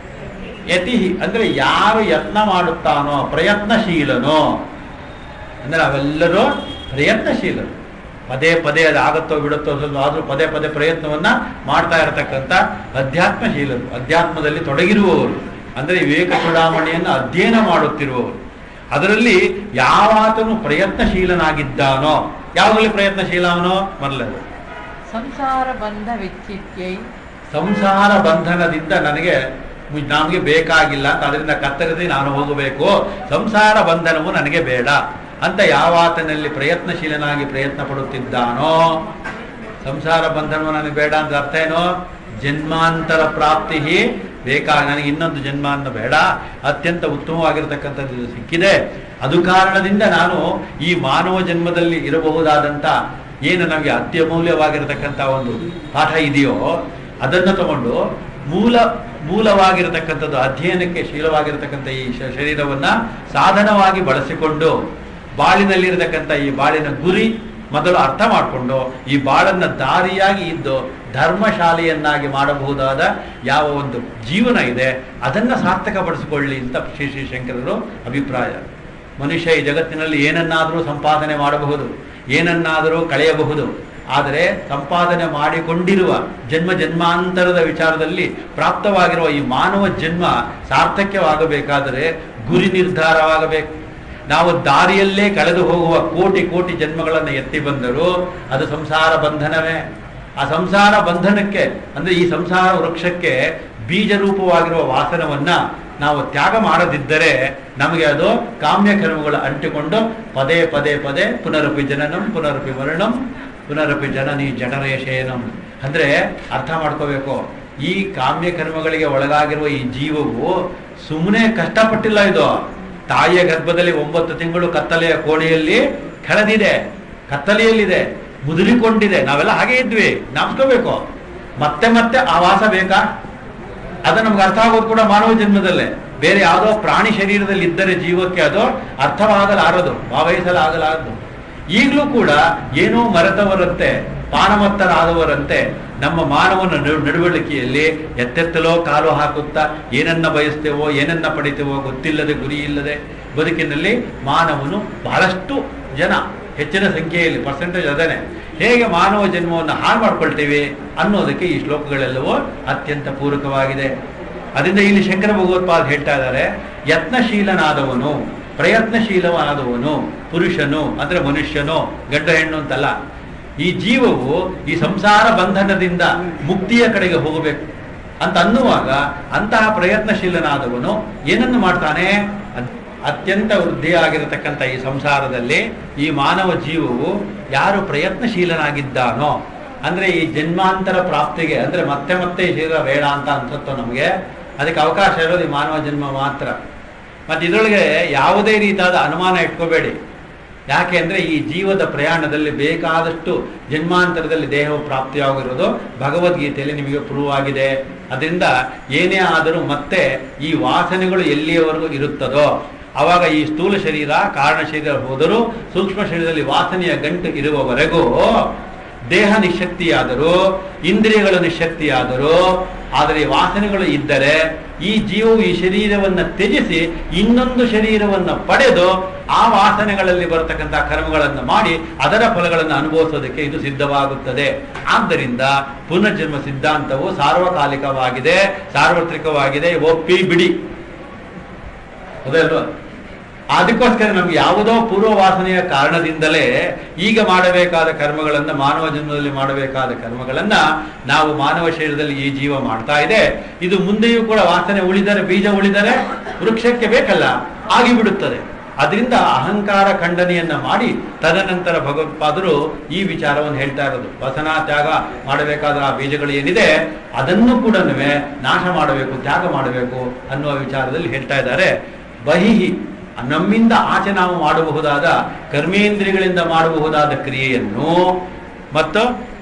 ಯತಿಹಿ ಅಂದ್ರೆ ಯಾರು ಯತ್ನ ಮಾಡುತ್ತಾನೋ ಪ್ರಯತ್ನಶೀಲನೋ ಅಂದ್ರೆ ನಾವೆಲ್ಲರೂ ಪ್ರಯತ್ನಶೀಲರು ಪದೇ ಪದೇ ಅದು ಆಗುತ್ತೋ ಬಿಡುತ್ತೋ ಸ್ವಲ್ಪ ಆದ್ರೂ ಪದೇ ಪದೇ ಪ್ರಯತ್ನವನ್ನ ಮಾಡ್ತಾ ಇರತಕ್ಕಂಥ ಅಧ್ಯಾತ್ಮಶೀಲರು ಅಧ್ಯಾತ್ಮದಲ್ಲಿ ತೊಡಗಿರುವವರು ಅಂದ್ರೆ ಈ ವಿವೇಕ ಚೂಡಾಮಣಿಯನ್ನು ಅಧ್ಯಯನ ಮಾಡುತ್ತಿರುವವರು ಅದರಲ್ಲಿ ಯಾವಾತನು ಪ್ರಯತ್ನಶೀಲನಾಗಿದ್ದಾನೋ ಯಾವಾಗಲೂ ಪ್ರಯತ್ನಶೀಲ ಅವನೋ ಮೊದಲದು ಸಂಸಾರ ಬಂಧವಿಚ್ಚಿತ್ಯೈ ಸಂಸಾರ ಬಂಧನದಿಂದ ನನಗೆ ಮು- ನಮಗೆ ಬೇಕಾಗಿಲ್ಲ ಅಂತ ಅದರಿಂದ ಕತ್ತರಿಸಿ ನಾನು ಹೋಗಬೇಕು ಸಂಸಾರ ಬಂಧನವು ನನಗೆ ಬೇಡ ಅಂತ ಯಾವಾತನಲ್ಲಿ ಪ್ರಯತ್ನಶೀಲನಾಗಿ ಪ್ರಯತ್ನ ಪಡುತ್ತಿದ್ದಾನೋ ಸಂಸಾರ ಬಂಧನವು ನನಗೆ ಬೇಡ ಅಂತ ಅರ್ಥ ಏನೋ ಜನ್ಮಾಂತರ ಪ್ರಾಪ್ತಿ ಬೇಕಾಗಿ ನನಗೆ ಇನ್ನೊಂದು ಜನ್ಮ ಅಂತ ಬೇಡ ಅತ್ಯಂತ ಉತ್ತಮವಾಗಿರತಕ್ಕಂಥದ್ದು ಇದು ಸಿಕ್ಕಿದೆ ಅದು ಕಾರಣದಿಂದ ನಾನು ಈ ಮಾನವ ಜನ್ಮದಲ್ಲಿ ಇರಬಹುದಾದಂಥ ಏನು ನಮಗೆ ಅತ್ಯಮೂಲ್ಯವಾಗಿರತಕ್ಕಂಥ ಒಂದು ಪಾಠ ಇದೆಯೋ ಅದನ್ನು ತಗೊಂಡು ಮೂಲ ಮೂಲವಾಗಿರತಕ್ಕಂಥದ್ದು ಅಧ್ಯಯನಕ್ಕೆ ಶೀಲವಾಗಿರತಕ್ಕಂಥ ಈ ಶ- ಶರೀರವನ್ನ ಸಾಧನವಾಗಿ ಬಳಸಿಕೊಂಡು ಬಾಳಿನಲ್ಲಿರತಕ್ಕಂಥ ಈ ಬಾಳಿನ ಗುರಿ ಮೊದಲು ಅರ್ಥ ಮಾಡಿಕೊಂಡು ಈ ಬಾಳನ್ನ ದಾರಿಯಾಗಿ ಇದ್ದು ಧರ್ಮಶಾಲೆಯನ್ನಾಗಿ ಮಾಡಬಹುದಾದ ಯಾವ ಒಂದು ಜೀವನ ಇದೆ ಅದನ್ನ ಸಾರ್ಥಕಪಡಿಸಿಕೊಳ್ಳಿ ಅಂತ ಶ್ರೀ ಶ್ರೀ ಶಂಕರರು ಅಭಿಪ್ರಾಯ ಮನುಷ್ಯ ಈ ಜಗತ್ತಿನಲ್ಲಿ ಏನನ್ನಾದರೂ ಸಂಪಾದನೆ ಮಾಡಬಹುದು ಏನನ್ನಾದರೂ ಕಳೆಯಬಹುದು ಆದರೆ ಸಂಪಾದನೆ ಮಾಡಿಕೊಂಡಿರುವ ಜನ್ಮ ಜನ್ಮಾಂತರದ ವಿಚಾರದಲ್ಲಿ ಪ್ರಾಪ್ತವಾಗಿರುವ ಈ ಮಾನವ ಜನ್ಮ ಸಾರ್ಥಕ್ಯವಾಗಬೇಕಾದರೆ ಗುರಿ ನಿರ್ಧಾರವಾಗಬೇಕು ನಾವು ದಾರಿಯಲ್ಲೇ ಕಳೆದು ಹೋಗುವ ಕೋಟಿ ಕೋಟಿ ಜನ್ಮಗಳನ್ನು ಎತ್ತಿ ಬಂದರೂ ಅದು ಸಂಸಾರ ಬಂಧನವೇ ಆ ಸಂಸಾರ ಬಂಧನಕ್ಕೆ ಅಂದ್ರೆ ಈ ಸಂಸಾರ ವೃಕ್ಷಕ್ಕೆ ಬೀಜ ರೂಪವಾಗಿರುವ ವಾಸನವನ್ನ ನಾವು ತ್ಯಾಗ ಮಾಡದಿದ್ದರೆ ನಮಗೆ ಅದು ಕಾಮ್ಯ ಕರ್ಮಗಳು ಅಂಟಿಕೊಂಡು ಪದೇ ಪದೇ ಪದೇ ಪುನರಪಿ ಜನನಂ ಪುನರಪಿ ಮರಣಂ ಪುನರಪಿ ಜನನಿ ಜಠರೇಶಯನಂ ಅಂದ್ರೆ ಅರ್ಥ ಮಾಡ್ಕೋಬೇಕು ಈ ಕಾಮ್ಯ ಕರ್ಮಗಳಿಗೆ ಒಳಗಾಗಿರುವ ಈ ಜೀವವು ಸುಮ್ಮನೆ ಕಷ್ಟಪಟ್ಟಿಲ್ಲ ಇದು ತಾಯಿಯ ಗರ್ಭದಲ್ಲಿ ಒಂಬತ್ತು ತಿಂಗಳು ಕತ್ತಲೆಯ ಕೋಣೆಯಲ್ಲಿ ಕೆಳದಿದೆ ಕತ್ತಲೆಯಲ್ಲಿದೆ ಮುದುರಿಕೊಂಡಿದೆ ನಾವೆಲ್ಲ ಹಾಗೆ ಇದ್ವಿ ನಾಪ್ಕೋಬೇಕು ಮತ್ತೆ ಮತ್ತೆ ಆ ವಾಸ ಬೇಕಾ ಅದು ನಮ್ಗೆ ಅರ್ಥ ಆಗೋದು ಕೂಡ ಮಾನವ ಜನ್ಮದಲ್ಲೇ ಬೇರೆ ಯಾವುದೋ ಪ್ರಾಣಿ ಶರೀರದಲ್ಲಿ ಇದ್ದರೆ ಜೀವಕ್ಕೆ ಅದು ಅರ್ಥವಾಗಲಾರದು ಭಾವಹಿಸಲಾಗಲಾರದು ಈಗಲೂ ಕೂಡ ಏನೋ ಮರೆತವರಂತೆ ಪಾನಮತ್ತರಾದವರಂತೆ ನಮ್ಮ ಮಾನವನ ನಡು- ನಡವಳಿಕೆಯಲ್ಲಿ ಎತ್ತೆತ್ತಲೋ ಕಾಲು ಹಾಕುತ್ತಾ ಏನನ್ನ ಬಯಸ್ತೇವೋ ಏನನ್ನ ಪಡಿತೇವೋ ಗೊತ್ತಿಲ್ಲದೆ ಗುರಿ ಇಲ್ಲದೆ ಬದುಕಿನಲ್ಲಿ ಮಾನವನು ಬಹಳಷ್ಟು ಜನ ಹೆಚ್ಚಿನ ಸಂಖ್ಯೆಯಲ್ಲಿ ಪರ್ಸೆಂಟೇಜ್ ಅದೇನೆ ಹೇಗೆ ಮಾನವ ಜನ್ಮವನ್ನು ಹಾಳು ಮಾಡ್ಕೊಳ್ತೇವೆ ಅನ್ನೋದಕ್ಕೆ ಈ ಶ್ಲೋಕಗಳೆಲ್ಲವೂ ಅತ್ಯಂತ ಪೂರಕವಾಗಿದೆ ಅದರಿಂದ ಇಲ್ಲಿ ಶಂಕರ ಭಗವತ್ಪಾದ್ ಹೇಳ್ತಾ ಇದ್ದಾರೆ ಯತ್ನಶೀಲನಾದವನು ಪ್ರಯತ್ನಶೀಲವಾದವನು ಪುರುಷನು ಅಂದ್ರೆ ಮನುಷ್ಯನು ಗಂಡ ಹೆಣ್ಣು ಅಂತಲ್ಲ ಈ ಜೀವವು ಈ ಸಂಸಾರ ಬಂಧನದಿಂದ ಮುಕ್ತಿಯ ಕಡೆಗೆ ಹೋಗಬೇಕು ಅಂತ ಅನ್ನುವಾಗ ಅಂತಹ ಪ್ರಯತ್ನಶೀಲನಾದವನು ಏನನ್ನು ಮಾಡ್ತಾನೆ ಅದ್- ಅತ್ಯಂತ ವೃದ್ಧಿಯಾಗಿರತಕ್ಕಂಥ ಈ ಸಂಸಾರದಲ್ಲಿ ಈ ಮಾನವ ಜೀವವು ಯಾರು ಪ್ರಯತ್ನಶೀಲನಾಗಿದ್ದಾನೋ ಅಂದ್ರೆ ಈ ಜನ್ಮಾಂತರ ಪ್ರಾಪ್ತಿಗೆ ಅಂದ್ರೆ ಮತ್ತೆ ಮತ್ತೆ ಈ ಶರೀರ ಬೇಡ ಅಂತ ಅನ್ಸುತ್ತೋ ನಮಗೆ ಅದಕ್ಕೆ ಅವಕಾಶ ಇರೋದು ಈ ಮಾನವ ಜನ್ಮ ಮಾತ್ರ ಮತ್ತೆ ಇದರೊಳಗೆ ಯಾವುದೇ ರೀತಿಯಾದ ಅನುಮಾನ ಇಟ್ಕೋಬೇಡಿ ಯಾಕೆ ಅಂದ್ರೆ ಈ ಜೀವದ ಪ್ರಯಾಣದಲ್ಲಿ ಬೇಕಾದಷ್ಟು ಜನ್ಮಾಂತರದಲ್ಲಿ ದೇಹವು ಪ್ರಾಪ್ತಿಯಾಗಿರೋದು ಭಗವದ್ಗೀತೆಯಲ್ಲಿ ನಿಮಗೆ ಪ್ರೂವ್ ಆಗಿದೆ ಅದರಿಂದ ಏನೇ ಆದರೂ ಮತ್ತೆ ಈ ವಾಸನೆಗಳು ಎಲ್ಲಿಯವರೆಗೂ ಇರುತ್ತದೋ ಆವಾಗ ಈ ಸ್ಥೂಲ ಶರೀರ ಕಾರಣ ಶರೀರ ಹೋದರೂ ಸೂಕ್ಷ್ಮ ಶರೀರದಲ್ಲಿ ವಾಸನೆಯ ಗಂಟು ಇರುವವರೆಗೂ ದೇಹ ನಿಶಕ್ತಿಯಾದರೂ ಇಂದ್ರಿಯಗಳು ನಿಶಕ್ತಿಯಾದರೂ ಆದರೆ ಈ ವಾಸನೆಗಳು ಇದ್ದರೆ ಈ ಜೀವವು ಈ ಶರೀರವನ್ನು ತ್ಯಜಿಸಿ ಇನ್ನೊಂದು ಶರೀರವನ್ನು ಪಡೆದು ಆ ವಾಸನೆಗಳಲ್ಲಿ ಬರತಕ್ಕಂತಹ ಕರ್ಮಗಳನ್ನು ಮಾಡಿ ಅದರ ಫಲಗಳನ್ನು ಅನುಭವಿಸೋದಕ್ಕೆ ಇದು ಸಿದ್ಧವಾಗುತ್ತದೆ ಆದ್ದರಿಂದ ಪುನರ್ಜನ್ಮ ಸಿದ್ಧಾಂತವು ಸಾರ್ವಕಾಲಿಕವಾಗಿದೆ ಸಾರ್ವತ್ರಿಕವಾಗಿದೆ ಒಪ್ಪಿ ಬಿಡಿ ಹೌದಲ್ವಾ ಅದಕ್ಕೋಸ್ಕರ ನಮ್ಗೆ ಯಾವುದೋ ಪೂರ್ವ ವಾಸನೆಯ ಕಾರಣದಿಂದಲೇ ಈಗ ಮಾಡಬೇಕಾದ ಕರ್ಮಗಳನ್ನ ಮಾನವ ಜನ್ಮದಲ್ಲಿ ಮಾಡಬೇಕಾದ ಕರ್ಮಗಳನ್ನ ನಾವು ಮಾನವ ಶರೀರದಲ್ಲಿ ಈ ಜೀವ ಮಾಡ್ತಾ ಇದೆ ಇದು ಮುಂದೆಯೂ ಕೂಡ ವಾಸನೆ ಉಳಿದರೆ ಬೀಜ ಉಳಿದರೆ ವೃಕ್ಷಕ್ಕೆ ಬೇಕಲ್ಲ ಆಗಿಬಿಡುತ್ತದೆ ಅದರಿಂದ ಅಹಂಕಾರ ಖಂಡನೆಯನ್ನ ಮಾಡಿ ತದನಂತರ ಭಗವತ್ಪಾದರು ಈ ವಿಚಾರವನ್ನು ಹೇಳ್ತಾ ಇರೋದು ವಸನ ತ್ಯಾಗ ಮಾಡಬೇಕಾದ ಆ ಬೀಜಗಳು ಏನಿದೆ ಅದನ್ನು ಕೂಡ ನಾಶ ಮಾಡಬೇಕು ತ್ಯಾಗ ಮಾಡಬೇಕು ಅನ್ನುವ ವಿಚಾರದಲ್ಲಿ ಹೇಳ್ತಾ ಇದ್ದಾರೆ ಬಹಿಹಿ ನಮ್ಮಿಂದ ಆಚೆ ನಾವು ಮಾಡಬಹುದಾದ ಕರ್ಮೇಂದ್ರಿಯಗಳಿಂದ ಮಾಡಬಹುದಾದ ಕ್ರಿಯೆಯನ್ನು ಮತ್ತು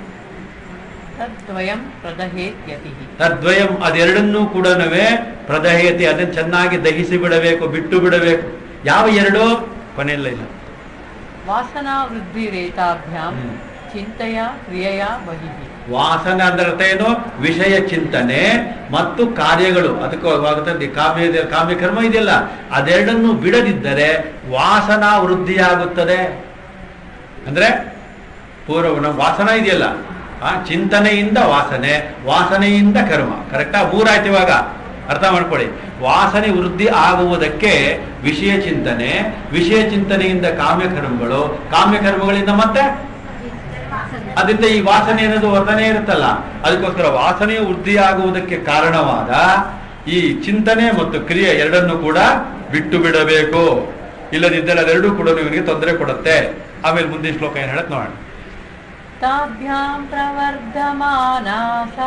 ತದ್ವಯಂ ಪ್ರದಹೇತ್ಯತಿ ತದ್ವಯಂ ಅದೆರಡನ್ನೂ ಕೂಡ ಪ್ರದಹಯತೆ ಅದನ್ನು ಚೆನ್ನಾಗಿ ದಹಿಸಿ ಬಿಡಬೇಕು ಬಿಟ್ಟು ಬಿಡಬೇಕು ಯಾವ ಎರಡು ಕೊನೆಯಲ್ಲ ಇಲ್ಲ ವಾಸನಾ ವೃದ್ಧಿರೇತಾಭ್ಯಾಂ ಹ್ಮ್. ಚಿಂತೆಯ ಕ್ರಿಯೆಯ ಬಹಿಃ ವಾಸನ ಅಂದ್ರೆ ಅರ್ಥ ಏನು ವಿಷಯ ಚಿಂತನೆ ಮತ್ತು ಕಾರ್ಯಗಳು ಅದಕ್ಕೆ ಆಗುತ್ತದೆ ಕಾಮ್ಯ ಕಾಮ್ಯ ಕರ್ಮ ಇದೆಯಲ್ಲ ಅದೆರಡನ್ನು ಬಿಡದಿದ್ದರೆ ವಾಸನ ವೃದ್ಧಿಯಾಗುತ್ತದೆ ಅಂದ್ರೆ ಪೂರ್ವ ನಮ್ಮ ವಾಸನ ಇದೆಯಲ್ಲ ಆ ಚಿಂತನೆಯಿಂದ ವಾಸನೆ ವಾಸನೆಯಿಂದ ಕರ್ಮ ಕರೆಕ್ಟಾ ಮೂರಾಯ್ತು ಇವಾಗ ಅರ್ಥ ಮಾಡ್ಕೊಳ್ಳಿ ವಾಸನೆ ವೃದ್ಧಿ ಆಗುವುದಕ್ಕೆ ವಿಷಯ ಚಿಂತನೆ ವಿಷಯ ಚಿಂತನೆಯಿಂದ ಕಾಮ್ಯ ಕರ್ಮಗಳು ಕಾಮ್ಯ ಕರ್ಮಗಳಿಂದ ಮತ್ತೆ ಅದರಿಂದ ಈ ವಾಸನೆ ಅನ್ನೋದು ವರ್ತನೆ ಇರುತ್ತಲ್ಲ ಅದಕ್ಕೋಸ್ಕರ ವಾಸನೆಯು ವೃದ್ಧಿಯಾಗುವುದಕ್ಕೆ ಕಾರಣವಾದ ಈ ಚಿಂತನೆ ಮತ್ತು ಕ್ರಿಯೆ ಎರಡನ್ನು ಕೂಡ ಬಿಟ್ಟು ಬಿಡಬೇಕು ಇಲ್ಲದಿದ್ದರೆ ಅದೆರಡೂ ಕೂಡ ಇವನಿಗೆ ತೊಂದರೆ ಕೊಡುತ್ತೆ ಆಮೇಲೆ ಮುಂದಿನ ಶ್ಲೋಕ ಏನ್ ಹೇಳಕ್ ನೋಡೋಣ ತಾಭ್ಯಾಂ ಪ್ರವರ್ಧಮಾನಾ ಸಾ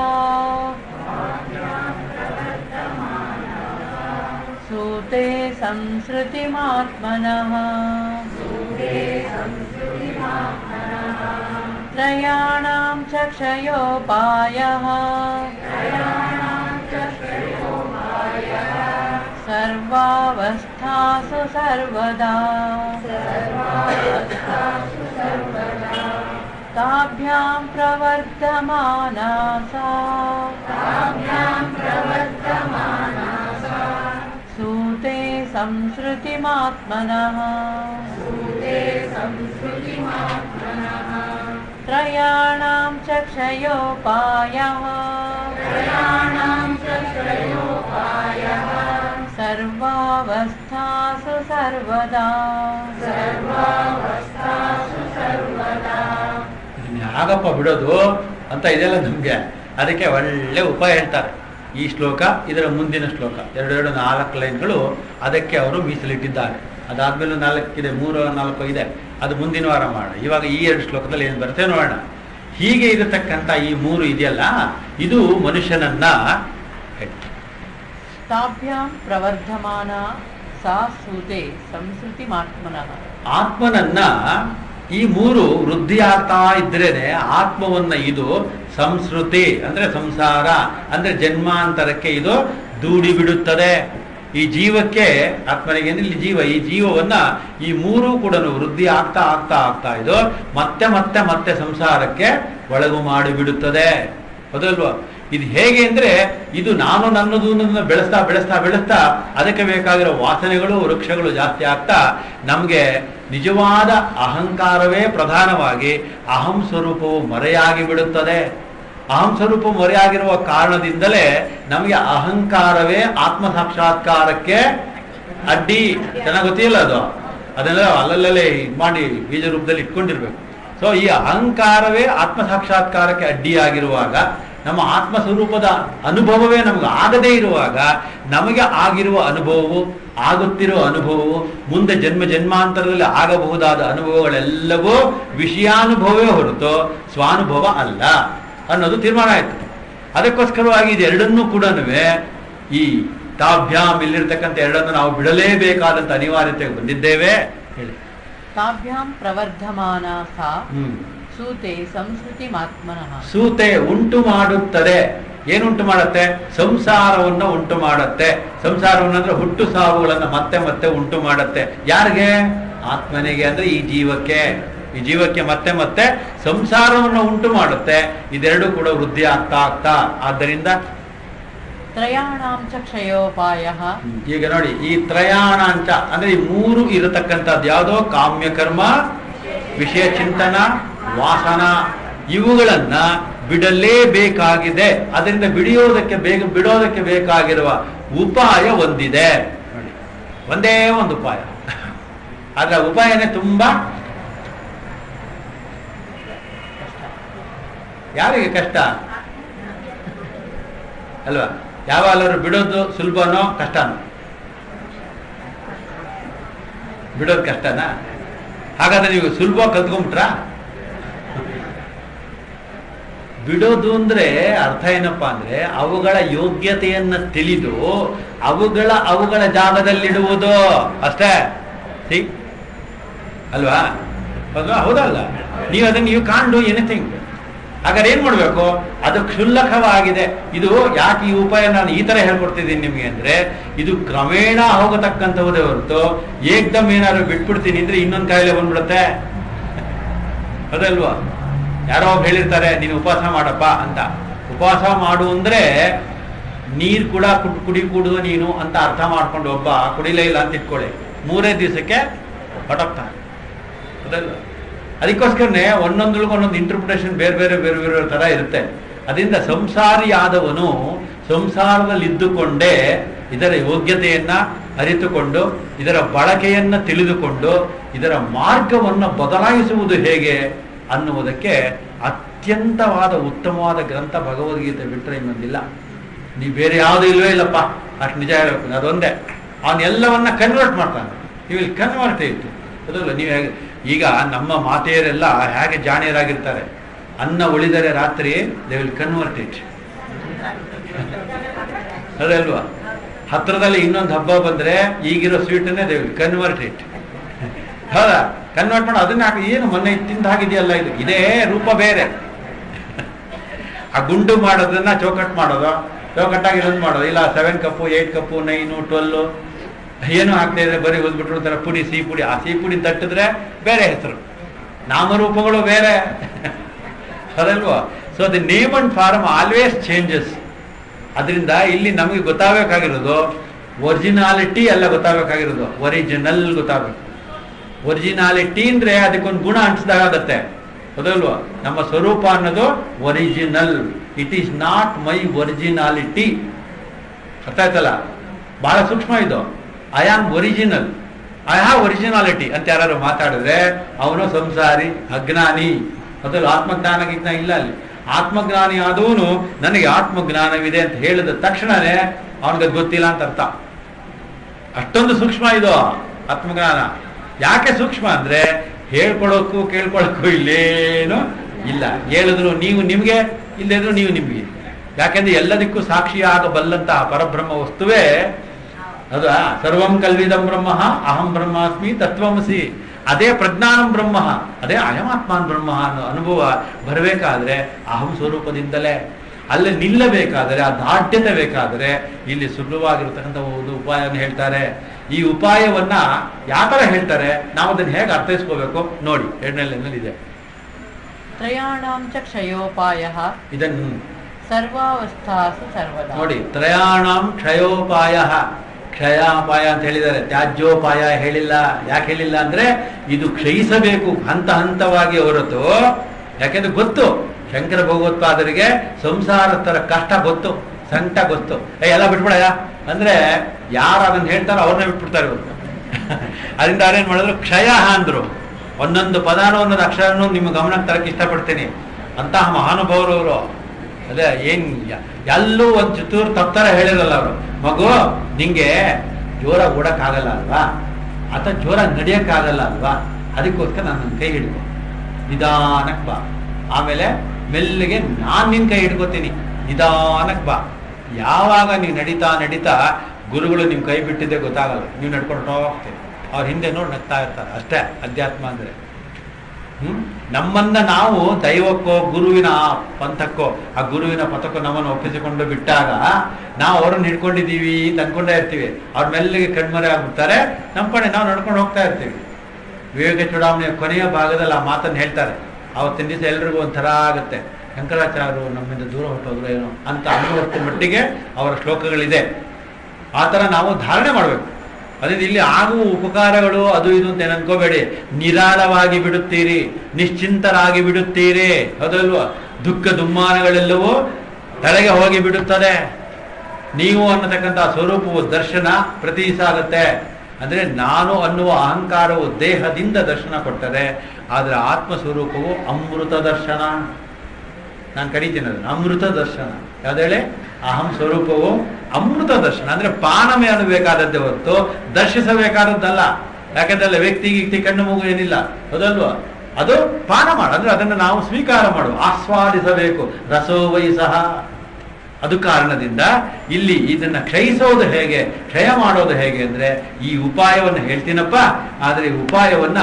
ಸೂತೆ ಸಂಸ್ಕೃತಿಮಾತ್ಮನಃ ತ್ರಯಾಣಾಂ ಚಕ್ಷಯೋಪಾಯಃ ಸರ್ವಾವಸ್ಥಾಸು ಸರ್ವದಾ ताभ्यां प्रवर्धमाना सा सूते संसृतिमात्मनः त्रयाणां चक्षयोपायः सर्वावस्थासु सर्वदा ಇದನ್ನ ಯಾಗಪ್ಪ ಬಿಡೋದು ಅಂತ ಇದೆಲ್ಲ ನಮ್ಗೆ ಅದಕ್ಕೆ ಒಳ್ಳೆ ಉಪಾಯ ಹೇಳ್ತಾರೆ ಈ ಶ್ಲೋಕ ಇದರ ಮುಂದಿನ ಶ್ಲೋಕ ಎರಡೆರಡು ನಾಲ್ಕು ಲೈನ್ಗಳು ಅದಕ್ಕೆ ಅವರು ಮೀಸಲಿಟ್ಟಿದ್ದಾರೆ ಅದಾದ್ಮೇಲೆ ನಾಲ್ಕಿದೆ ಮೂರು ನಾಲ್ಕು ಇದೆ ಅದು ಮುಂದಿನ ವಾರ ಮಾಡೋಣ ಇವಾಗ ಈ ಎರಡು ಶ್ಲೋಕದಲ್ಲಿ ಏನು ಬರುತ್ತೆ ನೋಡೋಣ ಹೀಗೆ ಇರತಕ್ಕಂಥ ಈ ಮೂರು ಇದೆಯಲ್ಲ ಇದು ಮನುಷ್ಯನನ್ನ ताभ्यां प्रवर्धमाना सा सूते संसृतिमात्मनः ಆತ್ಮನನ್ನ ಈ ಮೂರು ವೃದ್ಧಿ ಆಗ್ತಾ ಇದ್ರೇನೆ ಆತ್ಮವನ್ನ ಇದು ಸಂಸ್ಕೃತಿ ಅಂದ್ರೆ ಸಂಸಾರ ಅಂದ್ರೆ ಜನ್ಮಾಂತರಕ್ಕೆ ಇದು ದೂಡಿ ಬಿಡುತ್ತದೆ ಈ ಜೀವಕ್ಕೆ ಆತ್ಮನಿಗೆ ಅಂದ್ರೆ ಇಲ್ಲಿ ಜೀವ ಈ ಜೀವವನ್ನ ಈ ಮೂರು ಕೂಡ ವೃದ್ಧಿ ಆಗ್ತಾ ಆಗ್ತಾ ಆಗ್ತಾ ಇದು ಮತ್ತೆ ಮತ್ತೆ ಮತ್ತೆ ಸಂಸಾರಕ್ಕೆ ಒಳಗು ಮಾಡಿಬಿಡುತ್ತದೆ ಹೌದಲ್ವಾ ಇದು ಹೇಗೆ ಅಂದ್ರೆ ಇದು ನಾನು ನನ್ನದು ಅನ್ನೋದನ್ನ ಬೆಳೆಸ್ತಾ ಬೆಳೆಸ್ತಾ ಬೆಳೆಸ್ತಾ ಅದಕ್ಕೆ ಬೇಕಾಗಿರೋ ವಾಸನೆಗಳು ವೃಕ್ಷಗಳು ಜಾಸ್ತಿ ಆಗ್ತಾ ನಮಗೆ ನಿಜವಾದ ಅಹಂಕಾರವೇ ಪ್ರಧಾನವಾಗಿ ಅಹಂ ಸ್ವರೂಪವು ಮರೆಯಾಗಿ ಬಿಡುತ್ತದೆ ಅಹಂ ಸ್ವರೂಪ ಮರೆಯಾಗಿರುವ ಕಾರಣದಿಂದಲೇ ನಮಗೆ ಅಹಂಕಾರವೇ ಆತ್ಮ ಸಾಕ್ಷಾತ್ಕಾರಕ್ಕೆ ಅಡ್ಡಿ ಚೆನ್ನಾಗಿ ಗೊತ್ತಿಲ್ಲ ಅದು ಅದನ್ನೆಲ್ಲ ಅಲ್ಲಲ್ಲೇ ಇದು ಮಾಡಿ ಬೀಜ ರೂಪದಲ್ಲಿ ಇಟ್ಕೊಂಡಿರ್ಬೇಕು ಸೊ ಈ ಅಹಂಕಾರವೇ ಆತ್ಮ ಸಾಕ್ಷಾತ್ಕಾರಕ್ಕೆ ಅಡ್ಡಿಯಾಗಿರುವಾಗ ನಮ್ಮ ಆತ್ಮ ಸ್ವರೂಪದ ಅನುಭವವೇ ನಮಗೆ ಆಗದೇ ಇರುವಾಗ ನಮಗೆ ಆಗಿರುವ ಅನುಭವವು ಆಗುತ್ತಿರುವ ಅನುಭವವು ಮುಂದೆ ಜನ್ಮ ಜನ್ಮಾಂತರದಲ್ಲಿ ಆಗಬಹುದಾದ ಅನುಭವಗಳೆಲ್ಲವೂ ವಿಷಯಾನುಭವವೇ ಹೊರತು ಸ್ವಾನುಭವ ಅಲ್ಲ ಅನ್ನೋದು ತೀರ್ಮಾನ ಆಯ್ತು ಅದಕ್ಕೋಸ್ಕರವಾಗಿ ಇದೆರಡನ್ನೂ ಕೂಡ ಈ ತಾಭ್ಯಾಮ್ ಇಲ್ಲಿರ್ತಕ್ಕಂಥ ಎರಡನ್ನು ನಾವು ಬಿಡಲೇಬೇಕಾದಂತ ಅನಿವಾರ್ಯತೆಗೆ ಬಂದಿದ್ದೇವೆ ಹೇಳಿ ताभ्यां प्रवर्धमाना सा ಹ್ಮ್ सूते संस्कृतिमात्मनः ಸೂತೆ ಉಂಟು ಮಾಡುತ್ತದೆ ಏನುಂಟು ಮಾಡುತ್ತೆ ಸಂಸಾರವನ್ನ ಉಂಟು ಮಾಡುತ್ತೆ ಸಂಸಾರವನ್ನ ಅಂದ್ರೆ ಹುಟ್ಟು ಸಾವುಗಳನ್ನ ಮತ್ತೆ ಮತ್ತೆ ಉಂಟು ಮಾಡುತ್ತೆ ಯಾರಿಗೆ ಆತ್ಮನಿಗೆ ಅಂದ್ರೆ ಈ ಜೀವಕ್ಕೆ ಈ ಜೀವಕ್ಕೆ ಮತ್ತೆ ಮತ್ತೆ ಸಂಸಾರವನ್ನು ಉಂಟು ಮಾಡುತ್ತೆ ಇದೆರಡು ಕೂಡ ವೃದ್ಧಿ ಆಗ್ತಾ ಆಗ್ತಾ ಆದ್ದರಿಂದ त्रयाणां च क्षयोपायः ಈಗ ನೋಡಿ ಈ ತ್ರಯಾಣಾಂಚ ಅಂದ್ರೆ ಈ ಮೂರು ಇರತಕ್ಕಂಥದ್ದು ಯಾವುದೋ ಕಾಮ್ಯ ಕರ್ಮ ವಿಷಯ ಚಿಂತನ ವಾಸನ ಇವುಗಳನ್ನ ಬಿಡಲೇಬೇಕಾಗಿದೆ ಅದರಿಂದ ಬಿಡಿಯೋದಕ್ಕೆ ಬೇಗ ಬಿಡೋದಕ್ಕೆ ಬೇಕಾಗಿರುವ ಉಪಾಯ ಒಂದಿದೆ ನೋಡಿ ಒಂದೇ ಒಂದು ಉಪಾಯ ಆದ್ರೆ ಆ ಉಪಾಯನೇ ತುಂಬಾ ಯಾರಿಗೆ ಕಷ್ಟ ಅಲ್ವಾ ಯಾವಾಗಲಾದ್ರು ಬಿಡೋದು ಸುಲಭನೋ ಕಷ್ಟನೋ ಬಿಡೋದು ಕಷ್ಟನಾ ಹಾಗಾದ್ರೆ ನೀವು ಸುಲಭ ಕಲ್ತ್ಕೊಂಬಿಟ್ರ ಬಿಡೋದು ಅಂದ್ರೆ ಅರ್ಥ ಏನಪ್ಪ ಅಂದ್ರೆ ಅವುಗಳ ಯೋಗ್ಯತೆಯನ್ನ ತಿಳಿದು ಅವುಗಳ ಅವುಗಳ ಜಾಗದಲ್ಲಿಡುವುದು ಅಷ್ಟೇ ಸಿ ಅಲ್ವಾ ಹೌದಾ ಹೌದಲ್ಲ ನೀವು ಅದನ್ನ ನೀವು ಕಾಣ್ ಡೂ ಎನಿಥಿಂಗ್ ಹಾಗಾದ್ರೆ ಏನ್ ಮಾಡ್ಬೇಕು ಅದು ಕ್ಷುಲ್ಲಕವಾಗಿದೆ ಇದು ಯಾಕೆ ಈ ಉಪಾಯ ನಾನು ಈ ತರ ಹೇಳ್ಕೊಡ್ತಿದ್ದೀನಿ ನಿಮ್ಗೆ ಅಂದ್ರೆ ಇದು ಕ್ರಮೇಣ ಹೋಗತಕ್ಕಂಥವುದೇ ಹೊರತು ಏಕ್ದಮ್ ಏನಾದ್ರು ಬಿಟ್ಬಿಡ್ತೀನಿ ಅಂದ್ರೆ ಇನ್ನೊಂದು ಕಾಯಿಲೆ ಬಂದ್ಬಿಡುತ್ತೆ ಅದಲ್ವಾ ಯಾರೋ ಒಬ್ಬ ಹೇಳಿರ್ತಾರೆ ನೀನು ಉಪವಾಸ ಮಾಡಪ್ಪ ಅಂತ ಉಪವಾಸ ಮಾಡು ಅಂದ್ರೆ ನೀರ್ ಕೂಡ ಕುಡ್- ಕುಡಿ ಕುಡಿದು ನೀನು ಅಂತ ಅರ್ಥ ಮಾಡ್ಕೊಂಡು ಒಬ್ಬ ಕುಡಿಲೇ ಇಲ್ಲ ಅಂತ ಇಟ್ಕೊಳ್ಳಿ ಮೂರೇ ದಿವಸಕ್ಕೆ ಹೊಟ್ಟೋಗ್ತಾನೆ ಅದಲ್ವಾ ಅದಕ್ಕೋಸ್ಕರನೇ ಒಂದೊಂದೊಳಗೆ ಒಂದೊಂದು ಇಂಟರ್ಪ್ರಿಟೇಷನ್ ಬೇರೆ ಬೇರೆ ಬೇರೆ ಬೇರೆ ತರ ಇರುತ್ತೆ ಅದರಿಂದ ಸಂಸಾರಿಯಾದವನು ಸಂಸಾರದಲ್ಲಿದ್ದುಕೊಂಡೇ ಇದರ ಯೋಗ್ಯತೆಯನ್ನ ಅರಿತುಕೊಂಡು ಇದರ ಬಳಕೆಯನ್ನ ತಿಳಿದುಕೊಂಡು ಇದರ ಮಾರ್ಗವನ್ನು ಬದಲಾಯಿಸುವುದು ಹೇಗೆ ಅನ್ನುವುದಕ್ಕೆ ಅತ್ಯಂತವಾದ ಉತ್ತಮವಾದ ಗ್ರಂಥ ಭಗವದ್ಗೀತೆ ಬಿಟ್ಟರೆ ಇನ್ನೊಂದಿಲ್ಲ ನೀವು ಬೇರೆ ಯಾವುದೂ ಇಲ್ವೇ ಇಲ್ಲಪ್ಪ ಅಷ್ಟು ನಿಜ ಹೇಳಬೇಕು ಅದೊಂದೇ ಅವನ್ನೆಲ್ಲವನ್ನ ಕನ್ವರ್ಟ್ ಮಾಡ್ತಾನೆ ನೀವು ಇಲ್ಲಿ ಕನ್ವರ್ಟ್ ಇತ್ತು ಅದಲ್ಲ ನೀವು ಹೇಗೆ ಈಗ ನಮ್ಮ ಮಾತೆಯರೆಲ್ಲ ಹೇಗೆ ಜಾಣಿಯರಾಗಿರ್ತಾರೆ ಅನ್ನ ಉಳಿದರೆ ರಾತ್ರಿ ದೇ ವಿಲ್ ಕನ್ವರ್ಟ್ ಇಟ್ ಅದಲ್ವಾ ಹತ್ರದಲ್ಲಿ ಇನ್ನೊಂದು ಹಬ್ಬ ಬಂದ್ರೆ ಈಗಿರೋ ಸ್ವೀಟನ್ನೇ ದೇ ವಿಲ್ ಕನ್ವರ್ಟ್ ಇಟ್ ಹೌದಾ ಕನ್ವರ್ಟ್ ಮಾಡಿ ಅದನ್ನ ಹಾಕಿ ಏನು ಮೊನ್ನೆ ತಿಂದ ಹಾಗಿದೆಯಲ್ಲ ಇದು ಇದೇ ರೂಪ ಬೇರೆ ಆ ಗುಂಡು ಮಾಡೋದನ್ನ ಚೌಕಟ್ ಮಾಡೋದು ಚೌಕಟ್ಟಾಗಿ ಇದೊಂದು ಮಾಡೋದು ಇಲ್ಲ seven cup eight cup nine twelve ಏನು ಹಾಕ್ತಾ ಇದ್ರೆ ಬರೀ ಓದ್ಬಿಟ್ರು ಒಂಥರ ಪುಡಿ ಸಿಹಿ ಪುಡಿ ಆ ಸಿಹಿ ಪುಡಿ ತಟ್ಟಿದ್ರೆ ಬೇರೆ ಹೆಸರು ನಾಮರೂಪಗಳು ಬೇರೆ ಅದಲ್ವಾ so the name and form always changes ಅದರಿಂದ ಇಲ್ಲಿ ನಮಗೆ ಗೊತ್ತಾಗಬೇಕಾಗಿರೋದು ಒರಿಜಿನಾಲಿಟಿ ಅಲ್ಲ ಗೊತ್ತಾಗಬೇಕಾಗಿರೋದು ಒರಿಜಿನಲ್ ಗೊತ್ತಾಗಬೇಕು ಒರಿಜಿನಾಲಿಟಿ ಅಂದ್ರೆ ಅದಕ್ಕೊಂದು ಗುಣ ಅನ್ಸ್ದಾಗತ್ತೆ ಹೌದಲ್ವಾ ನಮ್ಮ ಸ್ವರೂಪ ಅನ್ನೋದು original it is not my originality ಅರ್ಥ ಆಯ್ತಲ್ಲ ಬಹಳ ಸೂಕ್ಷ್ಮ ಇದು I am original I have originality ಅಂತ ಯಾರು ಮಾತಾಡಿದ್ರೆ ಅವನು ಸಂಸಾರಿ ಅಜ್ಞಾನಿ ಅದರಲ್ಲಿ ಆತ್ಮಜ್ಞಾನ ಗಿಜ್ಞಾನ ಇಲ್ಲ ಅಲ್ಲಿ ಆತ್ಮಜ್ಞಾನಿ ಆದವನು ನನಗೆ ಆತ್ಮಜ್ಞಾನವಿದೆ ಅಂತ ಹೇಳಿದ ತಕ್ಷಣನೇ ಅವನಿಗೆ ಗೊತ್ತಿಲ್ಲ ಅಂತ ಅರ್ಥ ಅಷ್ಟೊಂದು ಸೂಕ್ಷ್ಮ ಇದು ಆತ್ಮಜ್ಞಾನ ಯಾಕೆ ಸೂಕ್ಷ್ಮ ಅಂದ್ರೆ ಹೇಳ್ಕೊಳಕ್ಕೂ ಕೇಳ್ಕೊಳಕ್ಕೂ ಇಲ್ಲೇನು ಇಲ್ಲ ಹೇಳಿದ್ರು ನೀವು ನಿಮಗೆ ಇಲ್ಲದಿದ್ರು ನೀವು ನಿಮಗೆ ಯಾಕೆಂದ್ರೆ ಎಲ್ಲದಕ್ಕೂ ಸಾಕ್ಷಿಯಾಗಬಲ್ಲಂತಹ ಪರಬ್ರಹ್ಮ ವಸ್ತುವೇ ಅದು ಆ, ಸರ್ವಂ ಕಲ್ವಿದಂ ಬ್ರಹ್ಮ ಅಹಂ ಬ್ರಹ್ಮಾಸ್ಮಿ ತತ್ವಮಸಿ ಅದೇ ಪ್ರಜ್ಞಾನಂ ಬ್ರಹ್ಮ ಅದೇ ಅಯಮಾತ್ಮಾನ್ ಬ್ರಹ್ಮ ಅನ್ನೋ ಅನುಭವ ಬರಬೇಕಾದ್ರೆ ಅಹಂ ಸ್ವರೂಪದಿಂದಲೇ ಅಲ್ಲಿ ನಿಲ್ಲಬೇಕಾದರೆ ಆ ದಾಢ್ಯತೆ ಬೇಕಾದರೆ ಇಲ್ಲಿ ಸುಲಭವಾಗಿರತಕ್ಕಂಥ ಒಂದು ಉಪಾಯವನ್ನು ಹೇಳ್ತಾರೆ ಈ ಉಪಾಯವನ್ನ ಯಾವ ಥರ ಹೇಳ್ತಾರೆ ನಾವು ಅದನ್ನು ಹೇಗೆ ಅರ್ಥೈಸ್ಕೋಬೇಕು ನೋಡಿ ಎರಡನೇ ಲೈನಲ್ಲಿ ಇದೆ ತ್ರಯಾಣಾಂ ಚ ಕ್ಷಯೋಪಾಯಃ ಇದನ್ನು ಸರ್ವಾವಸ್ಥಾಸು ಸರ್ವದಾ ನೋಡಿ ತ್ರಯಾಣಂ ಕ್ಷಯೋಪಾಯ ಕ್ಷಯಾಪಾಯ ಅಂತ ಹೇಳಿದ್ದಾರೆ ತ್ಯಾಜ್ಯೋಪಾಯ ಹೇಳಿಲ್ಲ ಯಾಕೆ ಹೇಳಿಲ್ಲ ಅಂದ್ರೆ ಇದು ಕ್ಷಯಿಸಬೇಕು ಹಂತ ಹಂತವಾಗಿ ಹೊರತು ಯಾಕೆಂದ್ರೆ ಗೊತ್ತು ಶಂಕರ ಭಗವತ್ಪಾದರಿಗೆ ಸಂಸಾರತರ ಕಷ್ಟ ಗೊತ್ತು ಸಂಕಟ ಗೊತ್ತು ಏ ಎಲ್ಲ ಬಿಟ್ಬಿಡಯ್ಯ ಅಂದ್ರೆ ಯಾರು ಅದನ್ನ ಹೇಳ್ತಾರೋ ಅವ್ರನ್ನೇ ಬಿಟ್ಬಿಡ್ತಾರೆ ಇವತ್ತು ಅದರಿಂದ ಅವ್ರೇನ್ ಮಾಡಿದ್ರು ಕ್ಷಯ ಅಂದ್ರು ಒಂದೊಂದು ಪದಾನು ಒಂದೊಂದು ಅಕ್ಷರನೂ ನಿಮ್ಮ ಗಮನಕ್ಕೆ ತರಕ್ಕೆ ಇಷ್ಟಪಡ್ತೀನಿ ಅಂತಹ ಮಹಾನುಭಾವರು ಅವರು ಅದೇ ಏನ್ ಯ- ಎಲ್ಲೂ ಒಂದ್ ಚತುರ್ ತಪ್ತರ ಹೇಳಿರಲ್ಲ ಅವರು ಮಗು ನಿಂಗೆ ಜೋರ ಓಡಕ್ಕಾಗಲ್ಲ ಅಲ್ವಾ ಅಥವಾ ಜೋರ ನಡಿಯಕ್ಕಾಗಲ್ಲ ಅಲ್ವಾ ಅದಕ್ಕೋಸ್ಕರ ನಾನು ನನ್ನ ಕೈ ಹಿಡ್ಕೊ ನಿಧಾನಕ್ ಬಾ ಆಮೇಲೆ ಮೆಲ್ಲಿಗೆ ನಾನ್ ನಿನ್ ಕೈ ಹಿಡ್ಕೋತೀನಿ ನಿಧಾನಕ್ ಬಾ ಯಾವಾಗ ನೀವು ನಡೀತಾ ನಡೀತಾ ಗುರುಗಳು ನಿಮ್ ಕೈ ಬಿಟ್ಟಿದ್ದೆ ಗೊತ್ತಾಗಲ್ಲ ನೀವು ನಡ್ಕೊಂಡು ಹೋಗ್ತೀರಿ ಅವ್ರ ಹಿಂದೆ ನೋಡಿ ನಗ್ತಾ ಇರ್ತಾರೆ ಅಷ್ಟೇ ಅಧ್ಯಾತ್ಮ ಅಂದ್ರೆ ಹ್ಮ್? ನಮ್ಮನ್ನ ನಾವು ದೈವಕ್ಕೋ ಗುರುವಿನ ಪಂಥಕ್ಕೋ ಆ ಗುರುವಿನ ಪಥಕ್ಕೋ ನಮ್ಮನ್ನು ಒಪ್ಪಿಸಿಕೊಂಡು ಬಿಟ್ಟಾಗ ನಾವು ಅವ್ರನ್ನ ಹಿಡ್ಕೊಂಡಿದ್ದೀವಿ ಅಂತ ಅನ್ಕೊಂಡೇ ಇರ್ತೀವಿ ಅವ್ರ ಮೆಲ್ಲಿಗೆ ಕಣ್ಮರೆ ಆಗ್ಬಿಡ್ತಾರೆ ನಮ್ಮ ಕಡೆ ನಾವು ನಡ್ಕೊಂಡು ಹೋಗ್ತಾ ಇರ್ತೀವಿ ವಿವೇಕ ಚೂಡಾವಣೆಯ ಕೊನೆಯ ಭಾಗದಲ್ಲಿ ಆ ಮಾತನ್ನು ಹೇಳ್ತಾರೆ ಅವತ್ತಿನ ದಿವಸ ಎಲ್ರಿಗೂ ಒಂಥರ ಆಗುತ್ತೆ ಶಂಕರಾಚಾರ್ಯರು ನಮ್ಮಿಂದ ದೂರ ಹೊಟ್ಟೋದ್ರು ಏನೋ ಅಂತ ಅನ್ನುವಷ್ಟು ಮಟ್ಟಿಗೆ ಅವರ ಶ್ಲೋಕಗಳಿದೆ ಆ ಥರ ನಾವು ಧಾರಣೆ ಮಾಡಬೇಕು ಅದೇ ಇಲ್ಲಿ ಆಗುವ ಉಪಕಾರಗಳು ಅದು ಇದು ಅಂತ ಏನು ಅನ್ಕೋಬೇಡಿ ನಿರಾಳವಾಗಿ ಬಿಡುತ್ತೀರಿ ನಿಶ್ಚಿಂತರಾಗಿ ಬಿಡುತ್ತೀರಿ ಹೌದಲ್ವಾ ದುಃಖ ದುಮ್ಮಾನಗಳೆಲ್ಲವೂ ತಲೆಗೆ ಹೋಗಿ ಬಿಡುತ್ತದೆ ನೀವು ಅನ್ನತಕ್ಕಂಥ ಸ್ವರೂಪವು ದರ್ಶನ ಪ್ರತಿ ಸಾಗುತ್ತೆ ಅಂದ್ರೆ ನಾನು ಅನ್ನುವ ಅಹಂಕಾರವು ದೇಹದಿಂದ ದರ್ಶನ ಕೊಟ್ಟರೆ ಆದರೆ ಆತ್ಮ ಸ್ವರೂಪವು ಅಮೃತ ದರ್ಶನ ನಾನು ಕರೀತೀನಿ ಅದನ್ನು ಅಮೃತ ದರ್ಶನ ಯಾವ್ದೇಳಿ ಅಹಂ ಸ್ವರೂಪವು ಅಮೃತ ದರ್ಶನ ಅಂದ್ರೆ ಪಾನ ಮಾಡಬೇಕಾದದ್ದೇ ಹೊರತು ದರ್ಶಿಸಬೇಕಾದದ್ದಲ್ಲ ಯಾಕಂದ್ರೆ ವ್ಯಕ್ತಿ ಗಿಕ್ತಿ ಕಣ್ಣು ಮೂಗು ಏನಿಲ್ಲ ಹೌದಲ್ವಾ ಅದು ಪಾನ ಮಾಡ ಅಂದ್ರೆ ಅದನ್ನು ನಾವು ಸ್ವೀಕಾರ ಮಾಡುವ ಆಸ್ವಾದಿಸಬೇಕು ರಸೋವೈ ಸಹ ಅದು ಕಾರಣದಿಂದ ಇಲ್ಲಿ ಇದನ್ನ ಕ್ಷಯಿಸೋದು ಹೇಗೆ ಕ್ಷಯ ಮಾಡೋದು ಹೇಗೆ ಅಂದ್ರೆ ಈ ಉಪಾಯವನ್ನು ಹೇಳ್ತೀನಪ್ಪ ಆದ್ರೆ ಈ ಉಪಾಯವನ್ನ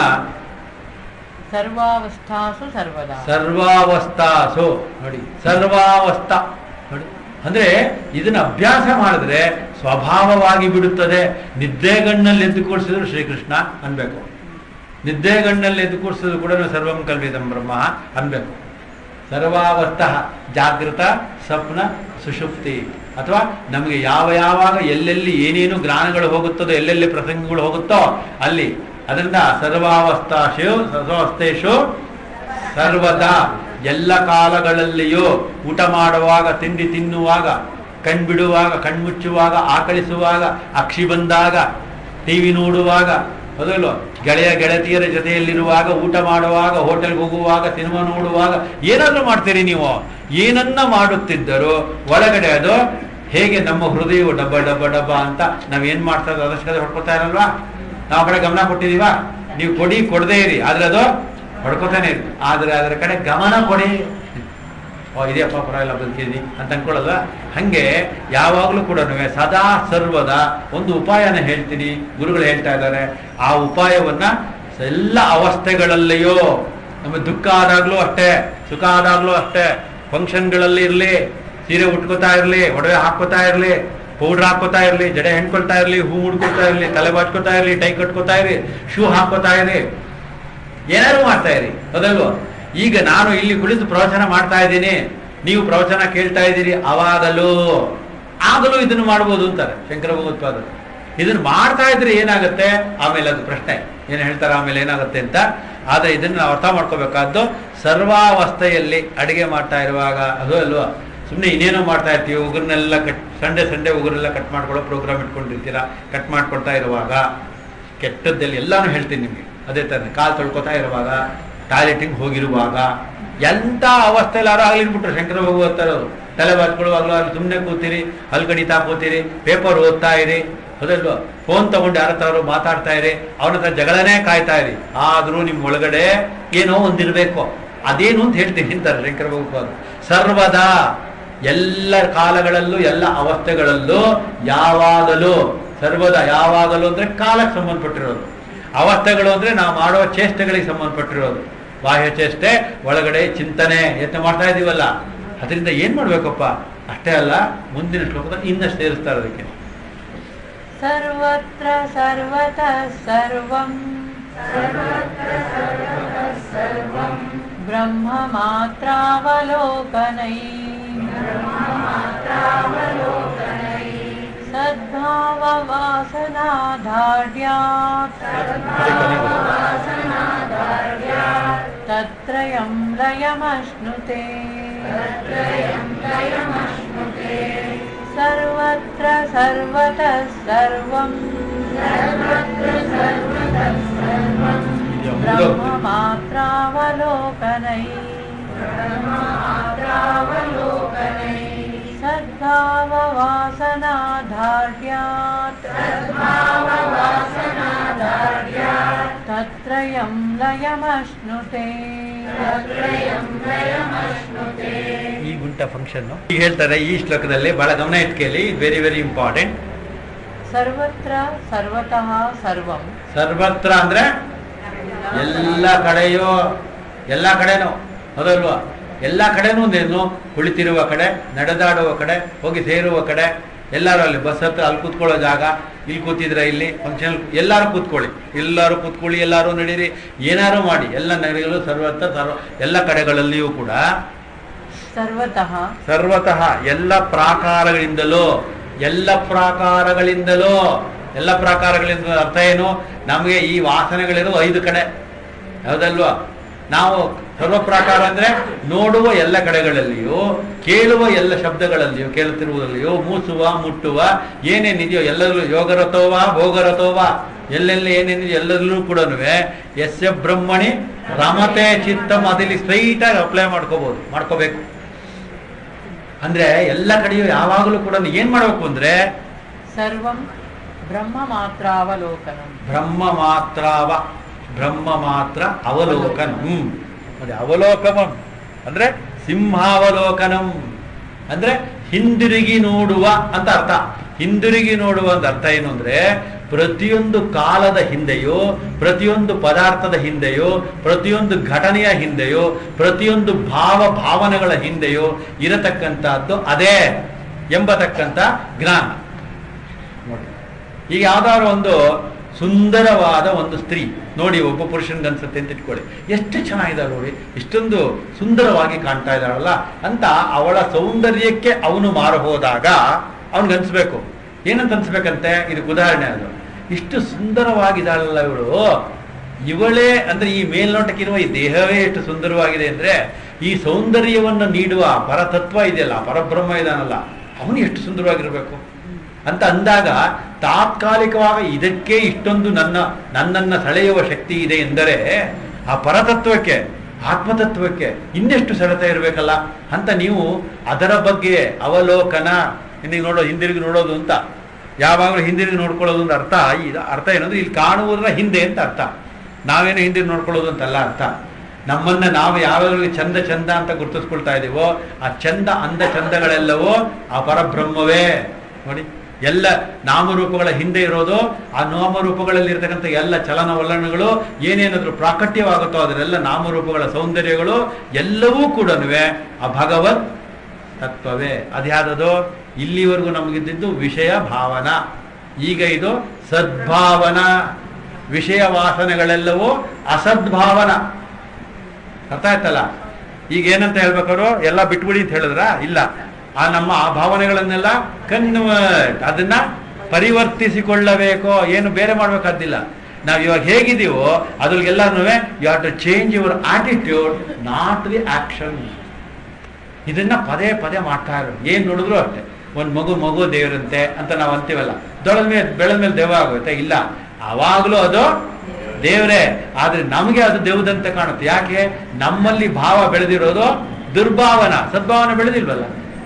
ಸರ್ವಾವಸ್ಥಾಸು ಸರ್ವದಾ ಸರ್ವಾವಸ್ಥಾಸು ನೋಡಿ ಸರ್ವಾವಸ್ಥಾ ನೋಡಿ ಅಂದ್ರೆ ಇದನ್ನ ಅಭ್ಯಾಸ ಮಾಡಿದ್ರೆ ಸ್ವಭಾವವಾಗಿ ಬಿಡುತ್ತದೆ ನಿದ್ದೆಗಣ್ಣಲ್ಲಿ ಎದ್ದು ಕೂಡಿಸಿದ್ರು ಶ್ರೀಕೃಷ್ಣ ಅನ್ಬೇಕು ನಿದ್ದೆಗಣ್ಣಲ್ಲಿ ಎದ್ದು ಕೂಡಿಸಿದ್ರು ಕೂಡ ಸರ್ವಂ ಕಲ್ವಿದಂ ಬ್ರಹ್ಮ ಅನ್ಬೇಕು ಸರ್ವಾವಸ್ಥ ಜಾಗೃತ ಸ್ವಪ್ನ ಸುಷುಪ್ತಿ ಅಥವಾ ನಮಗೆ ಯಾವ ಯಾವಾಗ ಎಲ್ಲೆಲ್ಲಿ ಏನೇನು ಜ್ಞಾನಗಳು ಹೋಗುತ್ತದೋ ಎಲ್ಲೆಲ್ಲಿ ಪ್ರಸಂಗಗಳು ಹೋಗುತ್ತೋ ಅಲ್ಲಿ ಅದರಿಂದ ಸರ್ವಾವಸ್ಥಾಶು ಸರ್ವಾವಸ್ಥೇಶು ಸರ್ವದಾ ಎಲ್ಲ ಕಾಲಗಳಲ್ಲಿಯೂ ಊಟ ಮಾಡುವಾಗ ತಿಂಡಿ ತಿನ್ನುವಾಗ ಕಣ್ಬಿಡುವಾಗ ಕಣ್ಮುಚ್ಚುವಾಗ ಆಕಳಿಸುವಾಗ ಅಕ್ಷಿ ಬಂದಾಗ ಟಿವಿ ನೋಡುವಾಗ ಹೌದಲ್ವ ಗೆಳೆಯ ಗೆಳತಿಯರ ಜೊತೆಯಲ್ಲಿರುವಾಗ ಊಟ ಮಾಡುವಾಗ ಹೋಟೆಲ್ಗೆ ಹೋಗುವಾಗ ಸಿನಿಮಾ ನೋಡುವಾಗ ಏನಾದ್ರೂ ಮಾಡ್ತೀರಿ ನೀವು ಏನನ್ನ ಮಾಡುತ್ತಿದ್ದರೂ ಒಳಗಡೆ ಅದು ಹೇಗೆ ನಮ್ಮ ಹೃದಯವು ಡಬ್ಬ ಡಬ್ಬ ಡಬ್ಬ ಅಂತ ನಾವ್ ಏನ್ ಮಾಡ್ತಾ ಇರೋದು ಅವಶ್ಯಕತೆ ಹೊಡ್ಕೊತಾ ಇರಲ್ವಾ ನಾವು ಆ ಕಡೆ ಗಮನ ಕೊಟ್ಟಿದೀವಾ ನೀವು ಕೊಡಿ ಕೊಡದೇ ಇರಿ ಆದ್ರೆ ಅದು ಹೊಡ್ಕೊತಾನೆ ಇರಿ ಆದ್ರೆ ಅದರ ಕಡೆ ಗಮನ ಕೊಡಿ ಓ ಇದೆಯಪ್ಪ ಪರವಾಗಿಲ್ಲ ಬದುಕಿದೀನಿ ಅಂತ ಅನ್ಕೊಳ್ಳಲ್ವ ಹಂಗೆ ಯಾವಾಗಲೂ ಕೂಡ ಸದಾ ಸರ್ವದ ಒಂದು ಉಪಾಯನ ಹೇಳ್ತೀನಿ ಗುರುಗಳು ಹೇಳ್ತಾ ಇದ್ದಾರೆ ಆ ಉಪಾಯವನ್ನ ಎಲ್ಲ ಅವಸ್ಥೆಗಳಲ್ಲಿಯೋ ನಮಗೆ ದುಃಖ ಆದಾಗ್ಲೂ ಅಷ್ಟೇ ಸುಖ ಆದಾಗ್ಲೂ ಅಷ್ಟೇ ಫಂಕ್ಷನ್ಗಳಲ್ಲಿ ಇರಲಿ ಸೀರೆ ಉಟ್ಕೋತಾ ಇರಲಿ ಒಡವೆ ಹಾಕೋತಾ ಇರಲಿ ಪೌಡ್ರ್ ಹಾಕೋತಾ ಇರಲಿ ಜಡೆ ಹೆಣ್ಕೊಳ್ತಾ ಇರಲಿ ಹೂ ಮುಡ್ಕೊಳ್ತಾ ಇರಲಿ ತಲೆ ಬಾಚ್ಕೋತಾ ಇರಲಿ ಟೈ ಕಟ್ಕೋತಾ ಇರಿ ಶೂ ಹಾಕೋತಾ ಇರಿ ಏನಾದ್ರು ಮಾಡ್ತಾ ಇರಿ ಹೌದಲ್ವ ಈಗ ನಾನು ಇಲ್ಲಿ ಕುಳಿತು ಪ್ರವಚನ ಮಾಡ್ತಾ ಇದ್ದೀನಿ ನೀವು ಪ್ರವಚನ ಕೇಳ್ತಾ ಇದ್ದೀರಿ ಅವಾಗಲೂ ಆಗಲೂ ಇದನ್ನು ಮಾಡ್ಬೋದು ಅಂತಾರೆ ಶಂಕರ ಭಗವತ್ಪಾದರು ಇದನ್ನ ಮಾಡ್ತಾ ಇದ್ರೆ ಏನಾಗುತ್ತೆ ಆಮೇಲೆ ಅದು ಪ್ರಶ್ನೆ ಏನು ಹೇಳ್ತಾರೆ ಆಮೇಲೆ ಏನಾಗುತ್ತೆ ಅಂತ ಆದ್ರೆ ಇದನ್ನ ನಾವು ಅರ್ಥ ಮಾಡ್ಕೋಬೇಕಾದ್ದು ಸರ್ವಾವಸ್ಥೆಯಲ್ಲಿ ಅಡಿಗೆ ಮಾಡ್ತಾ ಇರುವಾಗ ಅದು ಅಲ್ವಾ ಸುಮ್ಮನೆ ಇನ್ನೇನೋ ಮಾಡ್ತಾ ಇರ್ತೀವಿ ಉಗುರನ್ನೆಲ್ಲ ಕಟ್ ಸಂಡೆ ಸಂಡೆ ಉಗುರೆಲ್ಲ ಕಟ್ ಮಾಡ್ಕೊಳ್ಳೋ ಪ್ರೋಗ್ರಾಮ್ ಇಟ್ಕೊಂಡಿರ್ತೀರಾ ಕಟ್ ಮಾಡ್ಕೊಳ್ತಾ ಇರುವಾಗ ಕೆಟ್ಟದ್ದೆಲ್ಲ ಎಲ್ಲಾನು ಹೇಳ್ತೀನಿ ನಿಮಗೆ ಅದೇ ಥರ ಕಾಲು ತೊಳ್ಕೊತಾ ಇರುವಾಗ ಟಾಯ್ಲೆಟಿಂಗ್ ಹೋಗಿರುವಾಗ ಎಂಥ ಅವಸ್ಥೆಯಲ್ಲಿ ಯಾರೋ ಆಗ್ಲಿನ್ಬಿಟ್ರು ಶಂಕರ ಭಗವತ್ತರವರು ತಲೆ ಬಾಚ್ಕೊಳ್ಳುವಾಗಲೂ ಅಲ್ಲಿ ಸುಮ್ಮನೆ ಕೂತೀರಿ ಹಲ್ ಕಡಿತಾ ಕೂತೀರಿ ಪೇಪರ್ ಓದ್ತಾ ಇರಿ ಹೌದಲ್ವಾ ಫೋನ್ ತಗೊಂಡು ಯಾರ ಹತ್ರ ಮಾತಾಡ್ತಾ ಇರಿ ಅವನ ಹತ್ರ ಜಗಳನೇ ಕಾಯ್ತಾ ಇರಿ ಆದ್ರೂ ನಿಮ್ ಒಳಗಡೆ ಏನೋ ಒಂದಿರ್ಬೇಕು ಅದೇನು ಅಂತ ಹೇಳ್ತೀನಿ ಅಂತಾರೆ ಶಂಕರ ಭಗವತ್ಪಾದರು ಸರ್ವದಾ ಎಲ್ಲ ಕಾಲಗಳಲ್ಲೂ ಎಲ್ಲ ಅವಸ್ಥೆಗಳಲ್ಲೂ ಯಾವಾಗಲೂ ಸರ್ವದ ಯಾವಾಗಲೂ ಅಂದ್ರೆ ಕಾಲಕ್ಕೆ ಸಂಬಂಧಪಟ್ಟಿರೋದು ಅವಸ್ಥೆಗಳು ಅಂದ್ರೆ ನಾವು ಮಾಡುವ ಚೇಷ್ಟೆಗಳಿಗೆ ಸಂಬಂಧಪಟ್ಟಿರೋದು ಬಾಹ್ಯ ಚೇಷ್ಟೆ ಒಳಗಡೆ ಚಿಂತನೆ ಯತ್ನ ಮಾಡ್ತಾ ಇದೀವಲ್ಲ ಅದರಿಂದ ಏನ್ ಮಾಡ್ಬೇಕಪ್ಪ ಅಷ್ಟೇ ಅಲ್ಲ ಮುಂದಿನ ಶ್ಲೋಕದಲ್ಲಿ ಇನ್ನಷ್ಟು ಸೇರಿಸ್ತಾರೆ ಅದಕ್ಕೆ सर्वत्र सर्वतः सर्वं ब्रह्ममात्रावलोकनैः सद्भाववासनाधार्यात् तत्रयं लयमश्नुते सर्वत्र सर्वतः सर्वं ब्रह्ममात्रावलोकनैः सद्भाववासनाधार्यात् तत्रयं लयमश्नुते ಈಗ ಉಂಟ ಫಂಕ್ಷನ್ ಈಗ ಹೇಳ್ತಾರೆ ಈ ಶ್ಲೋಕದಲ್ಲಿ ಬಹಳ ಗಮನ ಇಟ್ಟು ಕೇಳಿ ವೆರಿ ವೆರಿ ಇಂಪಾರ್ಟೆಂಟ್ ಸರ್ವತ್ರ ಸರ್ವತಃ ಸರ್ವಂ ಸರ್ವತ್ರ ಅಂದ್ರೆ ಎಲ್ಲ ಕಡೆಯೋ ಎಲ್ಲ ಕಡೆನೂ ಹೌದಲ್ವಾ ಎಲ್ಲ ಕಡೆನೂ ಒಂದೇನು ಕುಳಿತಿರುವ ಕಡೆ ನಡೆದಾಡುವ ಕಡೆ ಹೋಗಿ ಸೇರುವ ಕಡೆ ಎಲ್ಲರೂ ಅಲ್ಲಿ ಬಸ್ ಹತ್ರ ಅಲ್ಲಿ ಕೂತ್ಕೊಳ್ಳೋ ಜಾಗ ಇಲ್ಲಿ ಕೂತಿದ್ರೆ ಇಲ್ಲಿ ಫಂಕ್ಷನ್ ಎಲ್ಲರೂ ಕೂತ್ಕೊಳ್ಳಿ ಎಲ್ಲರೂ ಕೂತ್ಕೊಳ್ಳಿ ಎಲ್ಲರೂ ನಡೀರಿ ಏನಾರು ಮಾಡಿ ಎಲ್ಲ ನಗರಗಳು ಸರ್ವತ್ರ ಸರ್ವ ಎಲ್ಲ ಕಡೆಗಳಲ್ಲಿಯೂ ಕೂಡ ಸರ್ವತಃ ಸರ್ವತಃ ಎಲ್ಲ ಪ್ರಾಕಾರಗಳಿಂದಲೂ ಎಲ್ಲ ಪ್ರಾಕಾರಗಳಿಂದಲೂ ಎಲ್ಲ ಪ್ರಾಕಾರಗಳಿಂದ ಅರ್ಥ ಏನು ನಮಗೆ ಈ ವಾಸನೆಗಳಿರೋ ಐದು ಕಡೆ ಹೌದಲ್ವಾ ನಾವು ಸರ್ವ ಪ್ರಾಕಾರ ಅಂದ್ರೆ ನೋಡುವ ಎಲ್ಲ ಕಡೆಗಳಲ್ಲಿಯೂ ಕೇಳುವ ಎಲ್ಲ ಶಬ್ದಗಳಲ್ಲಿಯೂ ಕೇಳುತ್ತಿರುವುದಲ್ಲಿಯೂ ಮೂಸುವ ಮುಟ್ಟುವ ಏನೇನಿದೆಯೋ ಎಲ್ಲರಲ್ಲೂ ಯೋಗರಥೋವ ಭೋಗರಥೋವ ಎಲ್ಲೆಲ್ಲಿ ಏನೇನಿದೆಯೋ ಎಲ್ಲರಲ್ಲೂ ಕೂಡ ಯಸ್ಯ ಬ್ರಹ್ಮಣಿ ರಮತೆ ಚಿತ್ತಂ ಅದಿಲ್ಲಿ ಸ್ಟ್ರೈಟ್ ಆಗಿ ಅಪ್ಲೈ ಮಾಡ್ಕೋಬಹುದು ಮಾಡ್ಕೋಬೇಕು ಅಂದ್ರೆ ಎಲ್ಲ ಕಡೆಯೂ ಯಾವಾಗಲೂ ಕೂಡ ಏನ್ ಮಾಡ್ಬೇಕು ಅಂದ್ರೆ ಸರ್ವಂ ಬ್ರಹ್ಮ ಮಾತ್ರಾವಲೋಕನಂ ಬ್ರಹ್ಮ ಮಾತ್ರವ ಬ್ರಹ್ಮ ಮಾತ್ರ ಅವಲೋಕನಂ ಅದೇ ಅವಲೋಕನಂ ಅಂದ್ರೆ ಸಿಂಹಾವಲೋಕನಂ ಅಂದ್ರೆ ಹಿಂದಿರುಗಿ ನೋಡುವ ಅಂತ ಅರ್ಥ ಹಿಂದಿರುಗಿ ನೋಡುವ ಅಂತ ಅರ್ಥ ಏನು ಅಂದ್ರೆ ಪ್ರತಿಯೊಂದು ಕಾಲದ ಹಿಂದೆಯೋ ಪ್ರತಿಯೊಂದು ಪದಾರ್ಥದ ಹಿಂದೆಯೋ ಪ್ರತಿಯೊಂದು ಘಟನೆಯ ಹಿಂದೆಯೋ ಪ್ರತಿಯೊಂದು ಭಾವ ಭಾವನೆಗಳ ಹಿಂದೆಯೋ ಇರತಕ್ಕಂತಹದ್ದು ಅದೇ ಎಂಬತಕ್ಕಂಥ ಜ್ಞಾನ ನೋಡಿ ಈಗ ಯಾವ್ದಾದ್ರು ಒಂದು ಸುಂದರವಾದ ಒಂದು ಸ್ತ್ರೀ ನೋಡಿ ಒಬ್ಬ ಪುರುಷನ್ಗೆ ಅನ್ಸುತ್ತೆ ಅಂತ ಇಟ್ಕೊಳ್ಳಿ ಎಷ್ಟು ಚೆನ್ನಾಗಿದ್ದಾಳೆ ನೋಡಿ ಇಷ್ಟೊಂದು ಸುಂದರವಾಗಿ ಕಾಣ್ತಾ ಇದ್ದಾಳಲ್ಲ ಅಂತ ಅವಳ ಸೌಂದರ್ಯಕ್ಕೆ ಅವನು ಮಾರು ಹೋದಾಗ ಅವನಿಗೆ ಅನ್ಸ್ಬೇಕು ಏನಂತ ಅನ್ಸ್ಬೇಕಂತೆ ಇದಕ್ಕೆ ಉದಾಹರಣೆ ಅದು ಇಷ್ಟು ಸುಂದರವಾಗಿದ್ದಾಳಲ್ಲ ಇವಳು ಇವಳೇ ಅಂದ್ರೆ ಈ ಮೇಲ್ನೋಟಕ್ಕಿರುವ ಈ ದೇಹವೇ ಎಷ್ಟು ಸುಂದರವಾಗಿದೆ ಅಂದ್ರೆ ಈ ಸೌಂದರ್ಯವನ್ನು ನೀಡುವ ಪರತತ್ವ ಇದೆಯಲ್ಲ ಪರಬ್ರಹ್ಮ ಇದಾನಲ್ಲ ಅವನು ಎಷ್ಟು ಸುಂದರವಾಗಿರ್ಬೇಕು ಅಂತ ಅಂದಾಗ ತಾತ್ಕಾಲಿಕವಾಗಿ ಇದಕ್ಕೆ ಇಷ್ಟೊಂದು ನನ್ನ ನನ್ನನ್ನ ಸೆಳೆಯುವ ಶಕ್ತಿ ಇದೆ ಎಂದರೆ ಆ ಪರತತ್ವಕ್ಕೆ ಆತ್ಮತತ್ವಕ್ಕೆ ಇನ್ನೆಷ್ಟು ಸೆಳೆತ ಇರಬೇಕಲ್ಲ ಅಂತ ನೀವು ಅದರ ಬಗ್ಗೆ ಅವಲೋಕನ ಹಿಂದಿಗೆ ನೋಡೋ ಹಿಂದಿರುಗಿ ನೋಡೋದು ಅಂತ ಯಾವಾಗಲೂ ಹಿಂದಿರುಗಿ ನೋಡ್ಕೊಳ್ಳೋದು ಅಂತ ಅರ್ಥ ಇದು ಅರ್ಥ ಏನಂದ್ರೆ ಇಲ್ಲಿ ಕಾಣುವುದರ ಹಿಂದೆ ಅಂತ ಅರ್ಥ ನಾವೇನು ಹಿಂದಿರುಗಿ ನೋಡ್ಕೊಳ್ಳೋದು ಅಂತಲ್ಲ ಅರ್ಥ ನಮ್ಮನ್ನ ನಾವು ಯಾವಾಗಲೂ ಚಂದ ಚಂದ ಅಂತ ಗುರುತಿಸ್ಕೊಳ್ತಾ ಇದೀವೋ ಆ ಚಂದ ಅಂದ ಚಂದಗಳೆಲ್ಲವೋ ಆ ಪರಬ್ರಹ್ಮವೇ ನೋಡಿ ಎಲ್ಲ ನಾಮರೂಪಗಳ ಹಿಂದೆ ಇರೋದು ಆ ನಾಮರೂಪಗಳಲ್ಲಿ ಇರ್ತಕ್ಕಂಥ ಎಲ್ಲ ಚಲನವಲನಗಳು ಏನೇನಾದ್ರೂ ಪ್ರಾಕಟ್ಯವಾಗುತ್ತೋ ಅದರೆಲ್ಲ ನಾಮರೂಪಗಳ ಸೌಂದರ್ಯಗಳು ಎಲ್ಲವೂ ಕೂಡ ಆ ಭಗವತ್ ತತ್ವವೇ ಅದ್ಯಾದದು ಇಲ್ಲಿವರೆಗೂ ನಮಗಿದ್ದಿದ್ದು ವಿಷಯ ಭಾವನ ಈಗ ಇದು ಸದ್ಭಾವನ ವಿಷಯ ವಾಸನೆಗಳೆಲ್ಲವೂ ಅಸದ್ಭಾವನ ಅರ್ಥ ಆಯ್ತಲ್ಲ ಈಗ ಏನಂತ ಹೇಳ್ಬೇಕಾದ್ರು ಎಲ್ಲ ಬಿಟ್ಬಿಡಿ ಅಂತ ಹೇಳಿದ್ರ ಇಲ್ಲ ಆ ನಮ್ಮ ಆ ಭಾವನೆಗಳನ್ನೆಲ್ಲ ಕನ್ವರ್ಟ್ ಅದನ್ನ ಪರಿವರ್ತಿಸಿಕೊಳ್ಳಬೇಕು ಏನು ಬೇರೆ ಮಾಡ್ಬೇಕಾದಿಲ್ಲ ನಾವು ಇವಾಗ ಹೇಗಿದೀವೋ ಅದ್ರಿಗೆಲ್ಲಾನು you have to change your attitude not the action ಇದನ್ನ ಪದೇ ಪದೇ ಮಾಡ್ತಾ ಇರೋದು ಏನ್ ನೋಡಿದ್ರು ಅಷ್ಟೇ ಒಂದ್ ಮಗು ಮಗು ದೇವರಂತೆ ಅಂತ ನಾವು ಅಂತೀವಲ್ಲ ದೊಡ್ಡ ಮೇಲೆ ಬೆಳೆದ ಮೇಲೆ ದೇವ ಆಗುತ್ತೆ ಇಲ್ಲ ಅವಾಗ್ಲೂ ಅದು ದೇವರೇ ಆದ್ರೆ ನಮಗೆ ಅದು ದೇವದಂತೆ ಕಾಣುತ್ತೆ ಯಾಕೆ ನಮ್ಮಲ್ಲಿ ಭಾವ ಬೆಳೆದಿರೋದು ದುರ್ಭಾವನ ಸದ್ಭಾವನೆ ಬೆಳೆದಿಲ್ವಲ್ಲ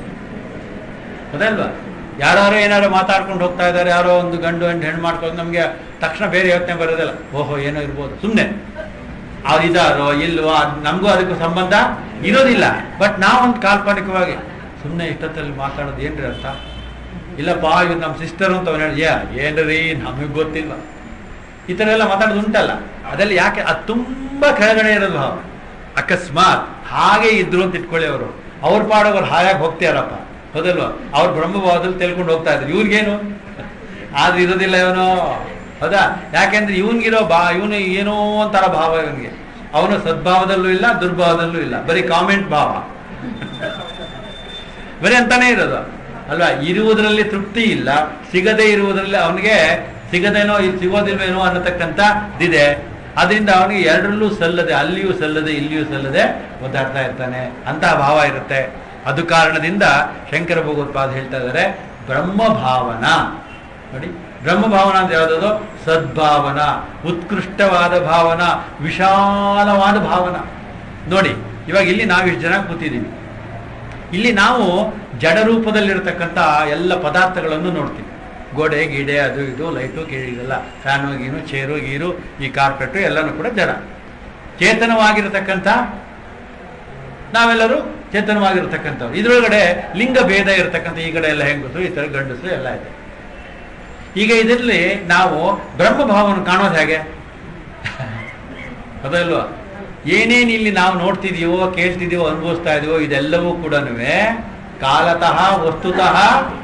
ಅದಲ್ವಾ ಯಾರು ಏನಾರು ಮಾತಾಡ್ಕೊಂಡು ಹೋಗ್ತಾ ಇದ್ದಾರೆ ಯಾರೋ ಒಂದು ಗಂಡು ಗಂಡು ಹೆಣ್ಣು ಮಾಡ್ಕೊಂಡು ನಮಗೆ ತಕ್ಷಣ ಬೇರೆ ಯೋಚನೆ ಬರೋದಿಲ್ಲ ಓಹೋ ಏನೋ ಇರ್ಬೋದು ಸುಮ್ಮನೆ ಅವ್ರು ಇದಾರೋ ಇಲ್ವೋ ಅದ್ ನಮಗೂ ಅದಕ್ಕೂ ಸಂಬಂಧ ಇರೋದಿಲ್ಲ ಬಟ್ ನಾವೊಂದು ಕಾಲ್ಪನಿಕವಾಗಿ ಸುಮ್ಮನೆ ಇಷ್ಟೊತ್ತಲ್ಲಿ ಮಾತಾಡೋದು ಏನ್ರಿ ಅರ್ಥ ಇಲ್ಲಪ್ಪ ಇವ್ ನಮ್ಮ ಸಿಸ್ಟರ್ ಅಂತ ಅವ್ನು ಹೇಳಿ ಏನ್ರಿ ನಮಗೆ ಗೊತ್ತಿಲ್ಲ ಈ ಥರ ಎಲ್ಲ ಮಾತಾಡೋದು ಉಂಟಲ್ಲ ಅದೆಲ್ಲ ಯಾಕೆ ಅದು ತುಂಬಾ ಕೆಳಗಡೆ ಇರೋದು ಭಾವ ಅಕಸ್ಮಾತ್ ಹಾಗೆ ಇದ್ರು ಅಂತ ಇಟ್ಕೊಳ್ಳಿ ಅವರು ಅವ್ರ ಪಾಡೋರು ಹಾಯಾಗಿ ಹೋಗ್ತಾರಪ್ಪ ಹೌದಲ್ವಾ ಅವ್ರ ಬ್ರಹ್ಮಭಾವದಲ್ಲಿ ತಿಳ್ಕೊಂಡು ಹೋಗ್ತಾ ಇದ್ರು ಇವ್ರಿಗೇನು ಆದ್ರೆ ಇರೋದಿಲ್ಲ ಇವನು ಹೌದಾ ಯಾಕೆಂದ್ರೆ ಇವನ್ಗಿರೋ ಬಾ ಇವನು ಏನೋ ಒಂಥರ ಭಾವ ಇವನಿಗೆ ಅವನು ಸದ್ಭಾವದಲ್ಲೂ ಇಲ್ಲ ದುರ್ಭಾವದಲ್ಲೂ ಇಲ್ಲ ಬರೀ ಕಾಮೆಂಟ್ ಭಾವ ಬರೀ ಅಂತಾನೆ ಇರೋದು ಅಲ್ವಾ ಇರುವುದರಲ್ಲಿ ತೃಪ್ತಿ ಇಲ್ಲ ಸಿಗದೇ ಇರುವುದರಲ್ಲಿ ಅವನಿಗೆ ಸಿಗದೇನೋ ಇಲ್ಲಿ ಸಿಗೋದಿಲ್ವೇನೋ ಅನ್ನತಕ್ಕಂಥ ಇದಿದೆ ಅದರಿಂದ ಅವನಿಗೆ ಎರಡರಲ್ಲೂ ಸಲ್ಲದೆ ಅಲ್ಲಿಯೂ ಸಲ್ಲದೆ ಇಲ್ಲಿಯೂ ಸಲ್ಲದೆ ಒದ್ದಾಡ್ತಾ ಇರ್ತಾನೆ ಅಂತಹ ಭಾವ ಇರುತ್ತೆ ಅದು ಕಾರಣದಿಂದ ಶಂಕರ ಭಗವತ್ಪಾದ ಹೇಳ್ತಾ ಇದ್ದಾರೆ ಬ್ರಹ್ಮಭಾವನ ನೋಡಿ ಬ್ರಹ್ಮಭಾವನ ಅಂತ ಯಾವುದದು ಸದ್ಭಾವನ ಉತ್ಕೃಷ್ಟವಾದ ಭಾವನ ವಿಶಾಲವಾದ ಭಾವನ ನೋಡಿ ಇವಾಗ ಇಲ್ಲಿ ನಾವಿಷ್ಟು ಜನ ಕೂತಿದ್ದೀವಿ ಇಲ್ಲಿ ನಾವು ಜಡ ರೂಪದಲ್ಲಿರತಕ್ಕಂಥ ಎಲ್ಲ ಪದಾರ್ಥಗಳನ್ನು ನೋಡ್ತೀವಿ ಗೋಡೆ ಗಿಡೆ ಅದು ಇದು ಲೈಟು ಕೀಳು ಇದೆಲ್ಲ ಫ್ಯಾನು ಗೀನು ಚೇರು ಗೀರು ಈ ಕಾರ್ಪೆಟು ಎಲ್ಲನೂ ಕೂಡ ಜಡ ಚೇತನವಾಗಿರತಕ್ಕಂಥ ನಾವೆಲ್ಲರೂ ಚೇತನವಾಗಿರ್ತಕ್ಕಂಥವ್ರು ಇದರೊಳಗಡೆ ಲಿಂಗ ಭೇದ ಇರತಕ್ಕಂಥ ಈ ಕಡೆ ಎಲ್ಲ ಹೆಂಗಸರು ಈ ಥರ ಗಂಡಸರು ಎಲ್ಲ ಇದೆ ಈಗ ಇದರಲ್ಲಿ ನಾವು ಬ್ರಹ್ಮಭಾವವನ್ನು ಕಾಣೋದು ಹೇಗೆ ಅದಲ್ವಾ ಏನೇನು ಇಲ್ಲಿ ನಾವು ನೋಡ್ತಿದೀವೋ ಕೇಳ್ತಿದೀವೋ ಅನುಭವಿಸ್ತಾ ಇದೀವೋ ಇದೆಲ್ಲವೂ ಕೂಡ ಕಾಲತಃ ವಸ್ತುತಃ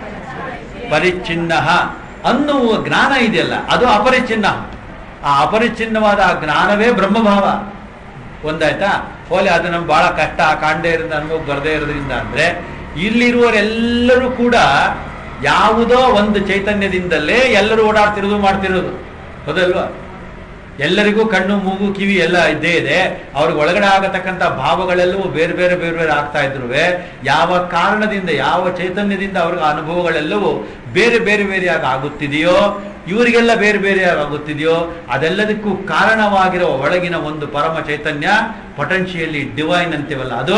ಪರಿಚ್ಛಿನ್ನ ಅನ್ನುವ ಜ್ಞಾನ ಇದೆಯಲ್ಲ ಅದು ಅಪರಿಚ್ಛಿನ್ನ ಆ ಅಪರಿಚ್ಛಿನ್ನವಾದ ಆ ಜ್ಞಾನವೇ ಬ್ರಹ್ಮಭಾವ ಒಂದಾಯ್ತಾ ಹೋಲಿ ಅದು ನಮ್ಗೆ ಬಹಳ ಕಷ್ಟ ಕಾಣದೇ ಇರೋದು ಅನುಭವ ಬರದೇ ಇರೋದ್ರಿಂದ ಅಂದ್ರೆ ಇಲ್ಲಿರುವವರೆಲ್ಲರೂ ಕೂಡ ಯಾವುದೋ ಒಂದು ಚೈತನ್ಯದಿಂದಲೇ ಎಲ್ಲರೂ ಓಡಾಡ್ತಿರೋದು ಮಾಡ್ತಿರೋದು ಹೌದಲ್ವಾ ಎಲ್ಲರಿಗೂ ಕಣ್ಣು ಮೂಗು ಕಿವಿ ಎಲ್ಲ ಇದ್ದೇ ಇದೆ ಅವ್ರಿಗೆ ಒಳಗಡೆ ಆಗತಕ್ಕಂಥ ಭಾವಗಳೆಲ್ಲವೂ ಬೇರೆ ಬೇರೆ ಬೇರೆ ಬೇರೆ ಆಗ್ತಾ ಇದ್ರು ಯಾವ ಕಾರಣದಿಂದ ಯಾವ ಚೈತನ್ಯದಿಂದ ಅವ್ರಿಗೆ ಅನುಭವಗಳೆಲ್ಲವೂ ಬೇರೆ ಬೇರೆ ಬೇರೆಯಾಗಿ ಆಗುತ್ತಿದೆಯೋ ಇವರಿಗೆಲ್ಲ ಬೇರೆ ಬೇರೆಯಾಗಿ ಆಗುತ್ತಿದೆಯೋ ಅದೆಲ್ಲದಕ್ಕೂ ಕಾರಣವಾಗಿರೋ ಒಳಗಿನ ಒಂದು ಪರಮ ಚೈತನ್ಯ ಪೊಟೆನ್ಷಿಯಲಿ ಡಿವೈನ್ ಅಂತೀವಲ್ಲ ಅದು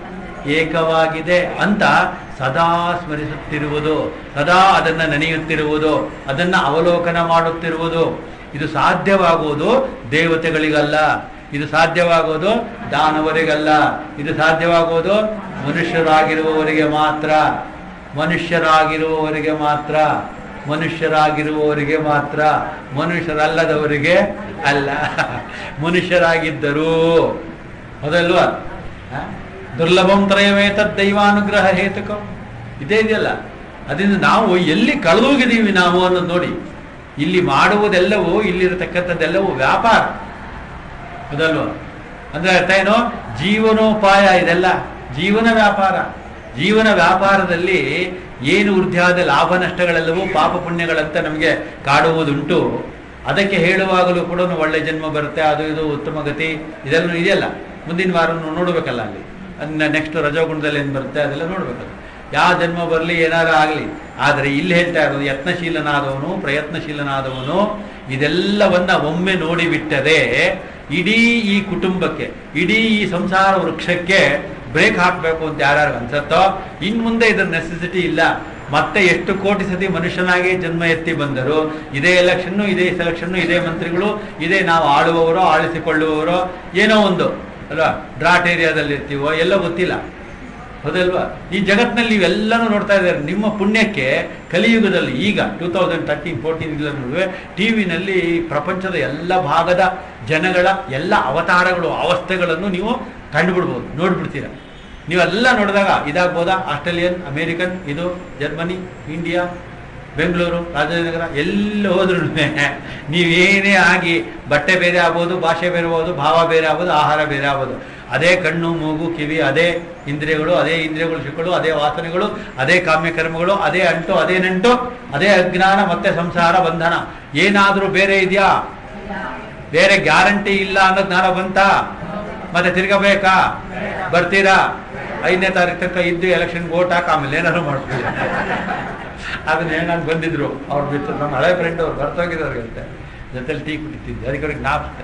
ಏಕವಾಗಿದೆ ಅಂತ ಸದಾ ಸ್ಮರಿಸುತ್ತಿರುವುದು ಸದಾ ಅದನ್ನ ನೆನೆಯುತ್ತಿರುವುದು ಅದನ್ನ ಅವಲೋಕನ ಮಾಡುತ್ತಿರುವುದು ಇದು ಸಾಧ್ಯವಾಗುವುದು ದೇವತೆಗಳಿಗಲ್ಲ ಇದು ಸಾಧ್ಯವಾಗುವುದು ದಾನವರಿಗಲ್ಲ ಇದು ಸಾಧ್ಯವಾಗುವುದು ಮನುಷ್ಯರಾಗಿರುವವರಿಗೆ ಮಾತ್ರ ಮನುಷ್ಯರಾಗಿರುವವರಿಗೆ ಮಾತ್ರ ಮನುಷ್ಯರಾಗಿರುವವರಿಗೆ ಮಾತ್ರ ಮನುಷ್ಯರಲ್ಲದವರಿಗೆ ಅಲ್ಲ ಮನುಷ್ಯರಾಗಿದ್ದರು ಹೌದಲ್ವಾ ಹ? ದುರ್ಲಭಂ ತ್ರಯವೇತದ್ ದೈವಾನುಗ್ರಹ ಹೇತುಕಂ ಇದೇ ಇದೆಯಲ್ಲ ಅದರಿಂದ ನಾವು ಎಲ್ಲಿ ಕಳೆದೋಗಿದ್ದೀವಿ ನಾವು ಅನ್ನೋದು ನೋಡಿ ಇಲ್ಲಿ ಮಾಡುವುದೆಲ್ಲವೂ ಇಲ್ಲಿರತಕ್ಕಂಥದ್ದೆಲ್ಲವೂ ವ್ಯಾಪಾರ ಹೌದಲ್ವಾ ಅಂದ್ರೆ ಅರ್ಥ ಏನು ಜೀವನೋಪಾಯ ಇದೆಲ್ಲ ಜೀವನ ವ್ಯಾಪಾರ ಜೀವನ ವ್ಯಾಪಾರದಲ್ಲಿ ಏನು ವೃದ್ಧಿಯಾದ ಲಾಭ ನಷ್ಟಗಳೆಲ್ಲವೂ ಪಾಪ ಪುಣ್ಯಗಳಂತ ನಮಗೆ ಕಾಡುವುದುಂಟು ಅದಕ್ಕೆ ಹೇಳುವಾಗಲೂ ಕೂಡ ಒಳ್ಳೆ ಜನ್ಮ ಬರುತ್ತೆ ಅದು ಇದು ಉತ್ತಮ ಗತಿ ಇದೆಲ್ಲ ಇದೆಯಲ್ಲ ಮುಂದಿನ ವಾರ ನೋಡಬೇಕಲ್ಲ ಅಲ್ಲಿ ನೆಕ್ಸ್ಟ್ ರಜೋಗುಣದಲ್ಲಿ ಏನು ಬರುತ್ತೆ ಅದೆಲ್ಲ ನೋಡ್ಬೇಕಲ್ಲ ಯಾವ ಜನ್ಮ ಬರಲಿ ಏನಾರ ಆಗಲಿ ಆದರೆ ಇಲ್ಲಿ ಹೇಳ್ತಾ ಇರೋದು ಯತ್ನಶೀಲನಾದವನು ಪ್ರಯತ್ನಶೀಲನಾದವನು ಇದೆಲ್ಲವನ್ನ ಒಮ್ಮೆ ನೋಡಿಬಿಟ್ಟರೆ ಇಡೀ ಈ ಕುಟುಂಬಕ್ಕೆ ಇಡೀ ಈ ಸಂಸಾರ ವೃಕ್ಷಕ್ಕೆ ಬ್ರೇಕ್ ಹಾಕಬೇಕು ಅಂತ ಯಾರ್ಯಾರು ಅನ್ಸತ್ತೋ ಇನ್ ಮುಂದೆ ಇದರ ನೆಸೆಸಿಟಿ ಇಲ್ಲ ಮತ್ತೆ ಎಷ್ಟು ಕೋಟಿ ಸತಿ ಮನುಷ್ಯನಾಗಿ ಜನ್ಮ ಎತ್ತಿ ಬಂದರು ಇದೇ ಎಲೆಕ್ಷನ್ನು ಇದೇ ಸೆಲೆಕ್ಷನ್ನು ಇದೇ ಮಂತ್ರಿಗಳು ಇದೇ ನಾವು ಆಳುವವರೋ ಆಳಿಸಿಕೊಳ್ಳುವವರೋ ಏನೋ ಒಂದು ಅಲ್ವಾ ಡ್ರಾಟ್ ಏರಿಯಾದಲ್ಲಿ ಇರ್ತೀವೋ ಎಲ್ಲ ಗೊತ್ತಿಲ್ಲ ಹೌದಲ್ವಾ ಈ ಜಗತ್ತಿನಲ್ಲಿ ಇವೆಲ್ಲನೂ ನೋಡ್ತಾ ಇದ್ದಾರೆ ನಿಮ್ಮ ಪುಣ್ಯಕ್ಕೆ ಕಲಿಯುಗದಲ್ಲಿ ಈಗ ಟೂ ತೌಸಂಡ್ ತರ್ಟೀನ್ ಫೋರ್ಟೀನ್ ನಡುವೆ ಟಿ ವಿನಲ್ಲಿ ಪ್ರಪಂಚದ ಎಲ್ಲ ಭಾಗದ ಜನಗಳ ಎಲ್ಲ ಅವತಾರಗಳು ಅವಸ್ಥೆಗಳನ್ನು ನೀವು ಕಂಡುಬಿಡ್ಬೋದು ನೋಡ್ಬಿಡ್ತೀರ ನೀವೆಲ್ಲ ನೋಡಿದಾಗ ಇದಾಗ್ಬೋದಾ ಆಸ್ಟ್ರೇಲಿಯನ್ ಅಮೇರಿಕನ್ ಇದು ಜರ್ಮನಿ ಇಂಡಿಯಾ ಬೆಂಗಳೂರು ರಾಜನಗರ ಎಲ್ಲಿ ಹೋದ್ರೂ ನೀವೇನೇ ಆಗಿ ಬಟ್ಟೆ ಬೇರೆ ಆಗ್ಬೋದು ಭಾಷೆ ಬೇರೆ ಆಗ್ಬೋದು ಭಾವ ಬೇರೆ ಆಗ್ಬೋದು ಆಹಾರ ಬೇರೆ ಆಗ್ಬೋದು ಅದೇ ಕಣ್ಣು ಮೂಗು ಕಿವಿ ಅದೇ ಇಂದ್ರಿಯಗಳು ಅದೇ ಇಂದ್ರಿಯಗಳು ಸಿಕ್ಕಳು ಅದೇ ವಾಸನೆಗಳು ಅದೇ ಕಾಮ್ಯಕರ್ಮಗಳು ಅದೇ ಅಂಟು ಅದೇ ನಂಟು ಅದೇ ಅಜ್ಞಾನ ಮತ್ತೆ ಸಂಸಾರ ಬಂಧನ ಏನಾದರೂ ಬೇರೆ ಇದೆಯಾ ಬೇರೆ ಗ್ಯಾರಂಟಿ ಇಲ್ಲ ಅನ್ನೋ ಜ್ಞಾನ ಬಂತ ಮತ್ತೆ ತಿರ್ಗಬೇಕಾ ಬರ್ತೀರಾ ಐದನೇ ತಾರೀಕು ತನಕ ಇದ್ದು ಎಲೆಕ್ಷನ್ಗೆ ಓಟ್ ಹಾಕ ಆಮೇಲೆ ಏನಾದ್ರು ಮಾಡ್ಕೊಳ್ಳಿ ಅದನ್ನ ಏನಾದ್ರು ಬಂದಿದ್ರು ಅವ್ರು ಬಿಟ್ಟು ನಮ್ಮ ಹಳೆ ಫ್ರೆಂಡ್ ಅವ್ರು ಬರ್ತೋಗಿದವ್ರಿಗೆ ಅಂತೆ ಜೊತೆಲಿ ಟೀ ಕುಡಿತಿದ್ದೆ ಅದಕ್ಕೆ ಅವ್ರಿಗೆ ಜ್ಞಾಪಿಸ್ತೆ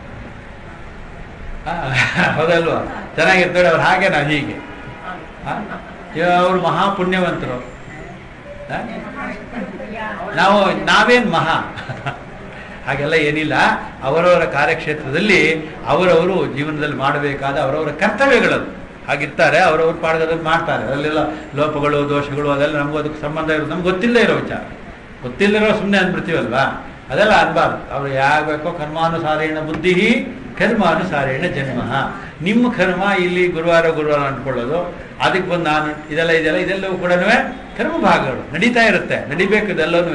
ಆ, ಹೌದಲ್ವಾ ಚೆನ್ನಾಗಿರ್ತಾರೆ ಅವ್ರು ಹಾಗೆ ನಾವು ಹೀಗೆ ಆ? ಇವಾಗ ಅವ್ರು ಮಹಾ ಪುಣ್ಯವಂತರು ಆ? ನಾವು ನಾವೇನ್ ಮಹಾ ಹಾಗೆಲ್ಲ ಏನಿಲ್ಲ ಅವರವರ ಕಾರ್ಯಕ್ಷೇತ್ರದಲ್ಲಿ ಅವರವರು ಜೀವನದಲ್ಲಿ ಮಾಡಬೇಕಾದ ಅವರವರ ಕರ್ತವ್ಯಗಳದು ಹಾಗಿರ್ತಾರೆ ಅವರವ್ರ ಪಾಡ್ಗದಲ್ಲಿ ಮಾಡ್ತಾರೆ ಅದರಲ್ಲೆಲ್ಲ ಲೋಪಗಳು ದೋಷಗಳು ಅದೆಲ್ಲ ನಮಗೂ ಅದಕ್ಕೆ ಸಂಬಂಧ ಇರೋದು ನಮ್ಗೆ ಗೊತ್ತಿಲ್ಲದೆ ಇರೋ ವಿಚಾರ ಗೊತ್ತಿಲ್ಲದಿರೋ ಸುಮ್ಮನೆ ಅಂದ್ಬಿಡ್ತೀವಲ್ವಾ ಅದೆಲ್ಲ ಅನ್ಬಾರ್ದು ಅವ್ರು ಯಾಗಬೇಕೋ ಕರ್ಮಾನುಸಾರೇಣ ಬುದ್ಧಿ ಕರ್ಮಾನುಸಾರೇಣ ಜನ್ಮ ನಿಮ್ಮ ಕರ್ಮ ಇಲ್ಲಿ ಗುರುವಾರ ಗುರುವಾರ ಅಂದ್ಕೊಳ್ಳೋದು ಅದಕ್ಕೆ ಬಂದು ನಾನು ಇದೆಲ್ಲ ಇದೆಲ್ಲ ಇದೆಲ್ಲವೂ ಕೂಡ ಕರ್ಮ ಭಾಗಗಳು ನಡೀತಾ ಇರುತ್ತೆ ನಡಿಬೇಕು ಇದೆಲ್ಲನೂ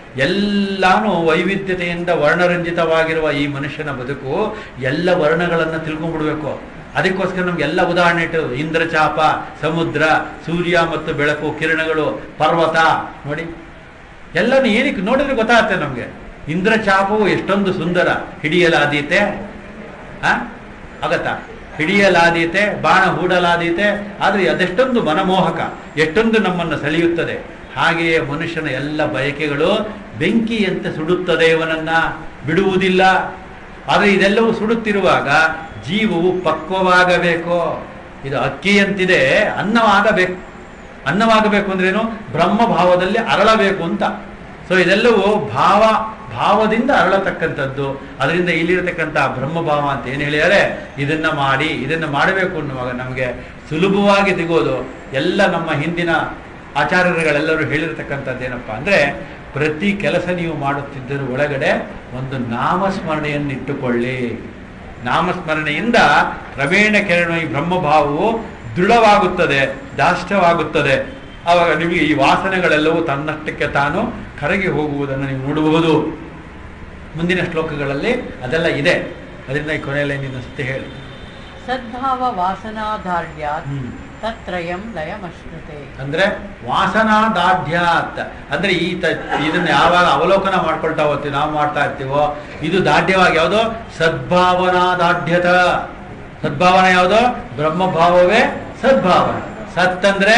ಎಲ್ಲಾನು ವೈವಿಧ್ಯತೆಯಿಂದ ವರ್ಣರಂಜಿತವಾಗಿರುವ ಈ ಮನುಷ್ಯನ ಬದುಕು ಎಲ್ಲ ವರ್ಣಗಳನ್ನು ತಿಳ್ಕೊಂಡ್ಬಿಡ್ಬೇಕು ಅದಕ್ಕೋಸ್ಕರ ನಮ್ಗೆ ಎಲ್ಲ ಉದಾಹರಣೆ ಇಟ್ಟು ಇಂದ್ರಚಾಪ ಸಮುದ್ರ ಸೂರ್ಯ ಮತ್ತು ಬೆಳಕು ಕಿರಣಗಳು ಪರ್ವತ ನೋಡಿ ಎಲ್ಲನೂ ಏನಕ್ಕೆ ನೋಡಿದ್ರೆ ಗೊತ್ತಾಗುತ್ತೆ ನಮಗೆ ಇಂದ್ರಚಾಪವು ಎಷ್ಟೊಂದು ಸುಂದರ ಹಿಡಿಯಲಾದೀತೆ ಆ ಆಗತ್ತಾ ಹಿಡಿಯಲಾದೀತೆ ಬಾಣ ಹೂಡಲಾದೀತೆ ಆದರೆ ಅದೆಷ್ಟೊಂದು ಮನಮೋಹಕ ಎಷ್ಟೊಂದು ನಮ್ಮನ್ನು ಸೆಳೆಯುತ್ತದೆ ಹಾಗೆಯೇ ಮನುಷ್ಯನ ಎಲ್ಲ ಬಯಕೆಗಳು ಬೆಂಕಿಯಂತೆ ಸುಡುತ್ತದೆ ಇವನನ್ನ ಬಿಡುವುದಿಲ್ಲ ಆದರೆ ಇದೆಲ್ಲವೂ ಸುಡುತ್ತಿರುವಾಗ ಜೀವವು ಪಕ್ವವಾಗಬೇಕು ಇದು ಅಕ್ಕಿಯಂತಿದೆ ಅನ್ನವಾಗಬೇಕು ಅನ್ನವಾಗಬೇಕು ಅಂದ್ರೇನು ಬ್ರಹ್ಮ ಭಾವದಲ್ಲಿ ಅರಳಬೇಕು ಅಂತ ಸೊ ಇದೆಲ್ಲವೂ ಭಾವ ಭಾವದಿಂದ ಅರಳತಕ್ಕಂಥದ್ದು ಅದರಿಂದ ಇಲ್ಲಿರತಕ್ಕಂಥ ಬ್ರಹ್ಮಭಾವ ಅಂತ ಏನು ಹೇಳಿದರೆ ಇದನ್ನ ಮಾಡಿ ಇದನ್ನ ಮಾಡಬೇಕು ಅನ್ನುವಾಗ ನಮಗೆ ಸುಲಭವಾಗಿ ಸಿಗೋದು ಎಲ್ಲ ನಮ್ಮ ಹಿಂದಿನ ಆಚಾರ್ಯರುಗಳೆಲ್ಲರೂ ಹೇಳಿರ್ತಕ್ಕಂಥದ್ದು ಏನಪ್ಪ ಅಂದರೆ ಪ್ರತಿ ಕೆಲಸ ನೀವು ಮಾಡುತ್ತಿದ್ದರೂ ಒಳಗಡೆ ಒಂದು ನಾಮಸ್ಮರಣೆಯನ್ನು ಇಟ್ಟುಕೊಳ್ಳಿ ನಾಮಸ್ಮರಣೆಯಿಂದ ಕ್ರಮೇಣ ಕೆರಣ ಈ ಬ್ರಹ್ಮಭಾವವು ದೃಢವಾಗುತ್ತದೆ ದಾಷ್ಟ್ಯವಾಗುತ್ತದೆ ಆವಾಗ ನಿಮಗೆ ಈ ವಾಸನೆಗಳೆಲ್ಲವೂ ತನ್ನಷ್ಟಕ್ಕೆ ತಾನು ಕರಗಿ ಹೋಗುವುದನ್ನು ನೀವು ನೋಡಬಹುದು ಮುಂದಿನ ಶ್ಲೋಕಗಳಲ್ಲಿ ಅದೆಲ್ಲ ಇದೆ ಅದರಿಂದ ಈ ಕೊನೆಯಲ್ಲಿ ನಿನ್ನ ಸತ್ಯ ಹೇಳಿ ಸದ್ಭಾವ ವಾಸನಾಧಾರ್ಢ್ಯಾತ್ ಹ್ಮ್. ತತ್ರಯಂ ಲಯಮಶ್ನುತೆ ಅಂದ್ರೆ ವಾಸನಾದಾಢ್ಯಾತ್ ಅಂದ್ರೆ ಈ ತ ಇದನ್ನ ಯಾವಾಗ ಅವಲೋಕನ ಮಾಡ್ಕೊಳ್ತಾ ಹೋಗ್ತೀವಿ ನಾವು ಮಾಡ್ತಾ ಇರ್ತೀವೋ ಇದು ದಾಢ್ಯವಾಗಿ ಯಾವುದು ಸದ್ಭಾವನಾದಾಢ್ಯತ ಸದ್ಭಾವನ ಯಾವುದು ಬ್ರಹ್ಮಭಾವವೇ ಸದ್ಭಾವನೆ ಸತ್ ಅಂದ್ರೆ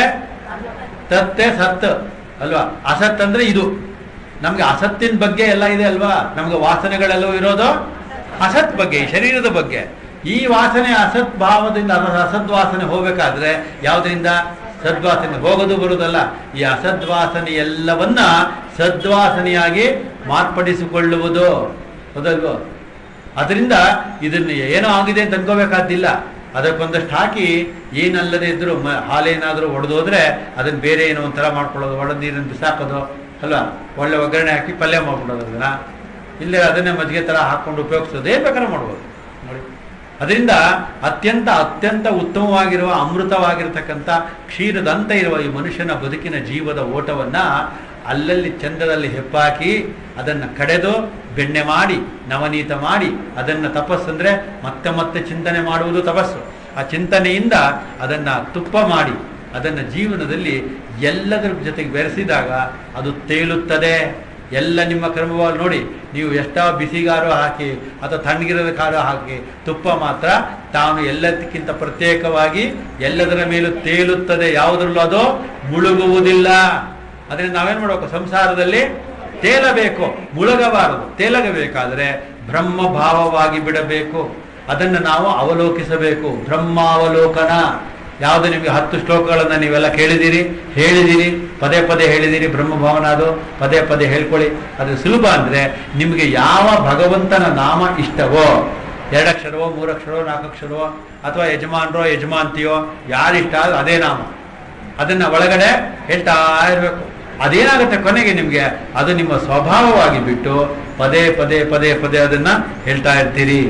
ತತ್ತೆ ಸತ್ ಅಲ್ವಾ ಅಸತ್ ಅಂದ್ರೆ ಇದು ನಮ್ಗೆ ಅಸತ್ತಿನ ಬಗ್ಗೆ ಎಲ್ಲ ಇದೆ ಅಲ್ವಾ ನಮ್ಗೆ ವಾಸನೆಗಳೆಲ್ಲವೂ ಇರೋದು ಅಸತ್ ಬಗ್ಗೆ ಈ ಶರೀರದ ಬಗ್ಗೆ ಈ ವಾಸನೆ ಅಸತ್ ಭಾವದಿಂದ ಅಸ- ಅಸದ್ವಾಸನೆ ಹೋಗ್ಬೇಕಾದ್ರೆ ಯಾವುದರಿಂದ ಸದ್ವಾಸನೆ ಹೋಗೋದು ಬರುವುದಲ್ಲ ಈ ಅಸದ್ವಾಸನೆ ಎಲ್ಲವನ್ನ ಸದ್ವಾಸನೆಯಾಗಿ ಮಾರ್ಪಡಿಸಿಕೊಳ್ಳುವುದು ಹೌದಲ್ವೋ ಅದರಿಂದ ಇದನ್ನು ಏನೋ ಆಗಿದೆ ಅಂತ ಅನ್ಕೋಬೇಕಾದಿಲ್ಲ ಅದಕ್ಕೊಂದಷ್ಟು ಹಾಕಿ ಏನಲ್ಲದೆ ಇದ್ರು ಮ ಹಾಲೇನಾದರೂ ಒಡೆದೋದ್ರೆ ಅದನ್ನ ಬೇರೆ ಏನೋ ಒಂಥರ ಮಾಡ್ಕೊಳ್ಳೋದು ಒಡೆದ ನೀರನ್ನು ಬಿಸಾಕೋದು ಅಲ್ವಾ ಒಳ್ಳೆ ಒಗ್ಗರಣೆ ಹಾಕಿ ಪಲ್ಯ ಮಾಡ್ಬಿಡೋದು ಅದನ್ನ ಇಲ್ಲೇ ಅದನ್ನೇ ಮಜ್ಜಿಗೆ ಥರ ಹಾಕ್ಕೊಂಡು ಉಪಯೋಗಿಸೋದು ಏನು ಬೇಕಾದ್ರೆ ಮಾಡ್ಬೋದು ನೋಡಿ ಅದರಿಂದ ಅತ್ಯಂತ ಅತ್ಯಂತ ಉತ್ತಮವಾಗಿರುವ ಅಮೃತವಾಗಿರ್ತಕ್ಕಂಥ ಕ್ಷೀರದಂತ ಇರುವ ಈ ಮನುಷ್ಯನ ಬದುಕಿನ ಜೀವದ ಓಟವನ್ನ ಅಲ್ಲಲ್ಲಿ ಚಂದದಲ್ಲಿ ಹೆಪ್ಪಾಕಿ ಅದನ್ನು ಕಡೆದು ಬೆಣ್ಣೆ ಮಾಡಿ ನವನೀತ ಮಾಡಿ ಅದನ್ನು ತಪಸ್ಸಂದ್ರೆ ಮತ್ತೆ ಮತ್ತೆ ಚಿಂತನೆ ಮಾಡುವುದು ತಪಸ್ಸು ಆ ಚಿಂತನೆಯಿಂದ ಅದನ್ನು ತುಪ್ಪ ಮಾಡಿ ಅದನ್ನು ಜೀವನದಲ್ಲಿ ಎಲ್ಲದರ ಜೊತೆಗೆ ಬೆರೆಸಿದಾಗ ಅದು ತೇಲುತ್ತದೆ ಎಲ್ಲ ನಿಮ್ಮ ಕರ್ಮವಾಗಿ ನೋಡಿ ನೀವು ಎಷ್ಟೋ ಬಿಸಿಗಾರು ಹಾಕಿ ಅಥವಾ ತಣ್ಣಗಿರದ ಖಾರ ಹಾಕಿ ತುಪ್ಪ ಮಾತ್ರ ತಾನು ಎಲ್ಲದಕ್ಕಿಂತ ಪ್ರತ್ಯೇಕವಾಗಿ ಎಲ್ಲದರ ಮೇಲೂ ತೇಲುತ್ತದೆ ಯಾವುದ್ರಲ್ಲೂ ಅದು ಮುಳುಗುವುದಿಲ್ಲ ಅದರಿಂದ ನಾವೇನು ಮಾಡಬೇಕು ಸಂಸಾರದಲ್ಲಿ ತೇಲಬೇಕು ಮುಳುಗಬಾರದು ತೇಲಗಬೇಕಾದರೆ ಬ್ರಹ್ಮ ಭಾವವಾಗಿ ಬಿಡಬೇಕು ಅದನ್ನು ನಾವು ಅವಲೋಕಿಸಬೇಕು ಬ್ರಹ್ಮಾವಲೋಕನ ಯಾವುದು ನಿಮಗೆ ಹತ್ತು ಶ್ಲೋಕಗಳನ್ನು ನೀವೆಲ್ಲ ಕೇಳಿದಿರಿ ಹೇಳಿದಿರಿ ಪದೇ ಪದೇ ಹೇಳಿದಿರಿ ಬ್ರಹ್ಮಭವನ ಅದು ಪದೇ ಪದೇ ಹೇಳ್ಕೊಳ್ಳಿ ಅದು ಸುಲಭ ಅಂದರೆ ನಿಮಗೆ ಯಾವ ಭಗವಂತನ ನಾಮ ಇಷ್ಟವೋ ಎರಡಕ್ಷರವೋ ಮೂರಕ್ಷರವೋ ನಾಲ್ಕಕ್ಷರವೋ ಅಥವಾ ಯಜಮಾನರೋ ಯಜಮಾಂತಿಯೋ ಯಾರಿಷ್ಟ ಆದ್ರೂ ಅದೇ ನಾಮ ಅದನ್ನ ಒಳಗಡೆ ಹೇಳ್ತಾ ಇರಬೇಕು ಅದೇನಾಗುತ್ತೆ ಕೊನೆಗೆ ನಿಮಗೆ ಅದು ನಿಮ್ಮ ಸ್ವಭಾವವಾಗಿ ಬಿಟ್ಟು ಪದೇ ಪದೇ ಪದೇ ಪದೇ ಅದನ್ನ ಹೇಳ್ತಾ ಇರ್ತೀರಿ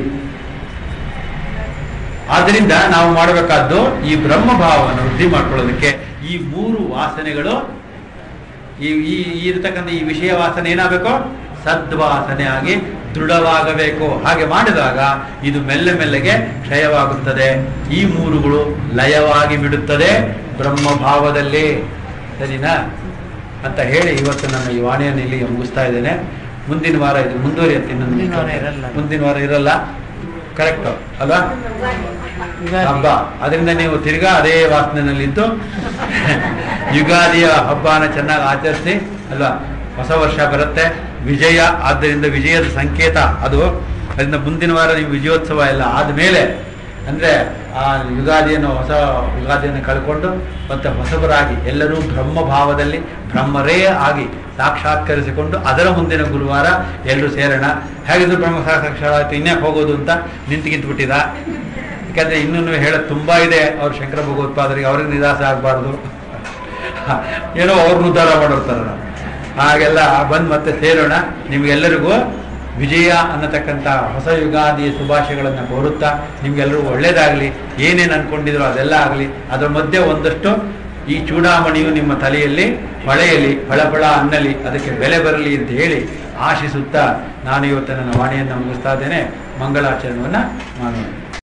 ಆದ್ದರಿಂದ ನಾವು ಮಾಡಬೇಕಾದ್ದು ಈ ಬ್ರಹ್ಮಭಾವವನ್ನು ವೃದ್ಧಿ ಮಾಡ್ಕೊಳ್ಳೋದಕ್ಕೆ ಈ ಮೂರು ವಾಸನೆಗಳು ಈ ಈ ಈ ಇರತಕ್ಕಂಥ ಈ ವಿಷಯ ವಾಸನೆ ಏನಾಗಬೇಕು ಸದ್ವಾಸನೆ ಆಗಿ ದೃಢವಾಗಬೇಕು ಹಾಗೆ ಮಾಡಿದಾಗ ಇದು ಮೆಲ್ಲೆ ಮೆಲ್ಲಗೆ ಕ್ಷಯವಾಗುತ್ತದೆ ಈ ಮೂರುಗಳು ಲಯವಾಗಿ ಬಿಡುತ್ತದೆ ಬ್ರಹ್ಮಭಾವದಲ್ಲಿ ಸರಿನಾ ಅಂತ ಹೇಳಿ ಇವತ್ತು ನನ್ನ ಈ ವಾಣಿಯನ್ನು ಇಲ್ಲಿ ಮುಗಿಸ್ತಾ ಇದ್ದೇನೆ ಮುಂದಿನ ವಾರ ಇದು ಮುಂದುವರಿಯುತ್ತೆ ಇನ್ನೊಂದು ಮುಂದಿನ ವಾರ ಇರಲ್ಲ. ಮುಂದಿನ ವಾರ ಇರಲ್ಲ ಕರೆಕ್ಟ್ ಅಲ್ವಾ ಯುಗಾದಿ. ಹಬ್ಬ ಅದರಿಂದ ನೀವು ತಿರ್ಗಾ ಅದೇ ವಾಸನೆಯಲ್ಲಿದ್ದು ಯುಗಾದಿಯ ಹಬ್ಬನ ಚೆನ್ನಾಗಿ ಆಚರಿಸಿ ಅಲ್ವಾ ಹೊಸ ವರ್ಷ ಬರುತ್ತೆ ವಿಜಯ ಆದ್ದರಿಂದ ವಿಜಯದ ಸಂಕೇತ ಅದು ಅದರಿಂದ ಮುಂದಿನ ವಾರ ನೀವು ವಿಜಯೋತ್ಸವ ಎಲ್ಲ ಆದಮೇಲೆ ಅಂದರೆ ಆ ಯುಗಾದಿಯನ್ನು ಹೊಸ ಯುಗಾದಿಯನ್ನು ಕಳ್ಕೊಂಡು ಮತ್ತೆ ಹೊಸಬರಾಗಿ ಎಲ್ಲರೂ ಬ್ರಹ್ಮ ಭಾವದಲ್ಲಿ ಬ್ರಹ್ಮರೇ ಆಗಿ ಸಾಕ್ಷಾತ್ಕರಿಸಿಕೊಂಡು ಅದರ ಮುಂದಿನ ಗುರುವಾರ ಎಲ್ಲರೂ ಸೇರೋಣ ಹೇಗಿದ್ರು ಬ್ರಹ್ಮ ಸಾಕ್ಷಾತ್ ಆಯ್ತು ಇನ್ಯಾಕೆ ಹೋಗೋದು ಅಂತ ನಿಂತು ಬಿಟ್ಟಿದ ಯಾಕಂದ್ರೆ ಇನ್ನೂ ಹೇಳೋದು ತುಂಬಾ ಇದೆ ಅವ್ರು ಶಂಕರ ಭಗವತ್ಪಾದರಿಗೆ ಅವ್ರಿಗೆ ನಿರಾಸೆ ಆಗಬಾರ್ದು ಏನೋ ಅವ್ರನ್ನ ಉದ್ಧಾರ ಮಾಡಿರ್ತಾರ ಹಾಗೆಲ್ಲ ಬಂದು ಮತ್ತೆ ಸೇರೋಣ ನಿಮ್ಗೆಲ್ಲರಿಗೂ ವಿಜಯ ಅನ್ನತಕ್ಕಂಥ ಹೊಸ ಯುಗಾದಿ ಶುಭಾಶಯಗಳನ್ನು ಕೋರುತ್ತಾ ನಿಮ್ಗೆಲ್ಲರಿಗೂ ಒಳ್ಳೇದಾಗಲಿ ಏನೇನು ಅನ್ಕೊಂಡಿದ್ರು ಅದೆಲ್ಲ ಆಗಲಿ ಅದರ ಮಧ್ಯೆ ಒಂದಷ್ಟು ಈ ಚೂಡಾಮಣಿಯು ನಿಮ್ಮ ತಲೆಯಲ್ಲಿ ಹೊಳೆಯಲಿ ಫಳಫಳ ಅನ್ನಲಿ ಅದಕ್ಕೆ ಬೆಲೆ ಬರಲಿ ಅಂತ ಹೇಳಿ ಆಶಿಸುತ್ತಾ ನಾನು ಇವತ್ತು ನನ್ನ ವಾಣಿಯನ್ನು ಮುಗಿಸ್ತಾ ಇದ್ದೇನೆ ಮಂಗಳಾಚರಣೆಯನ್ನು ಮಾಡೋಣ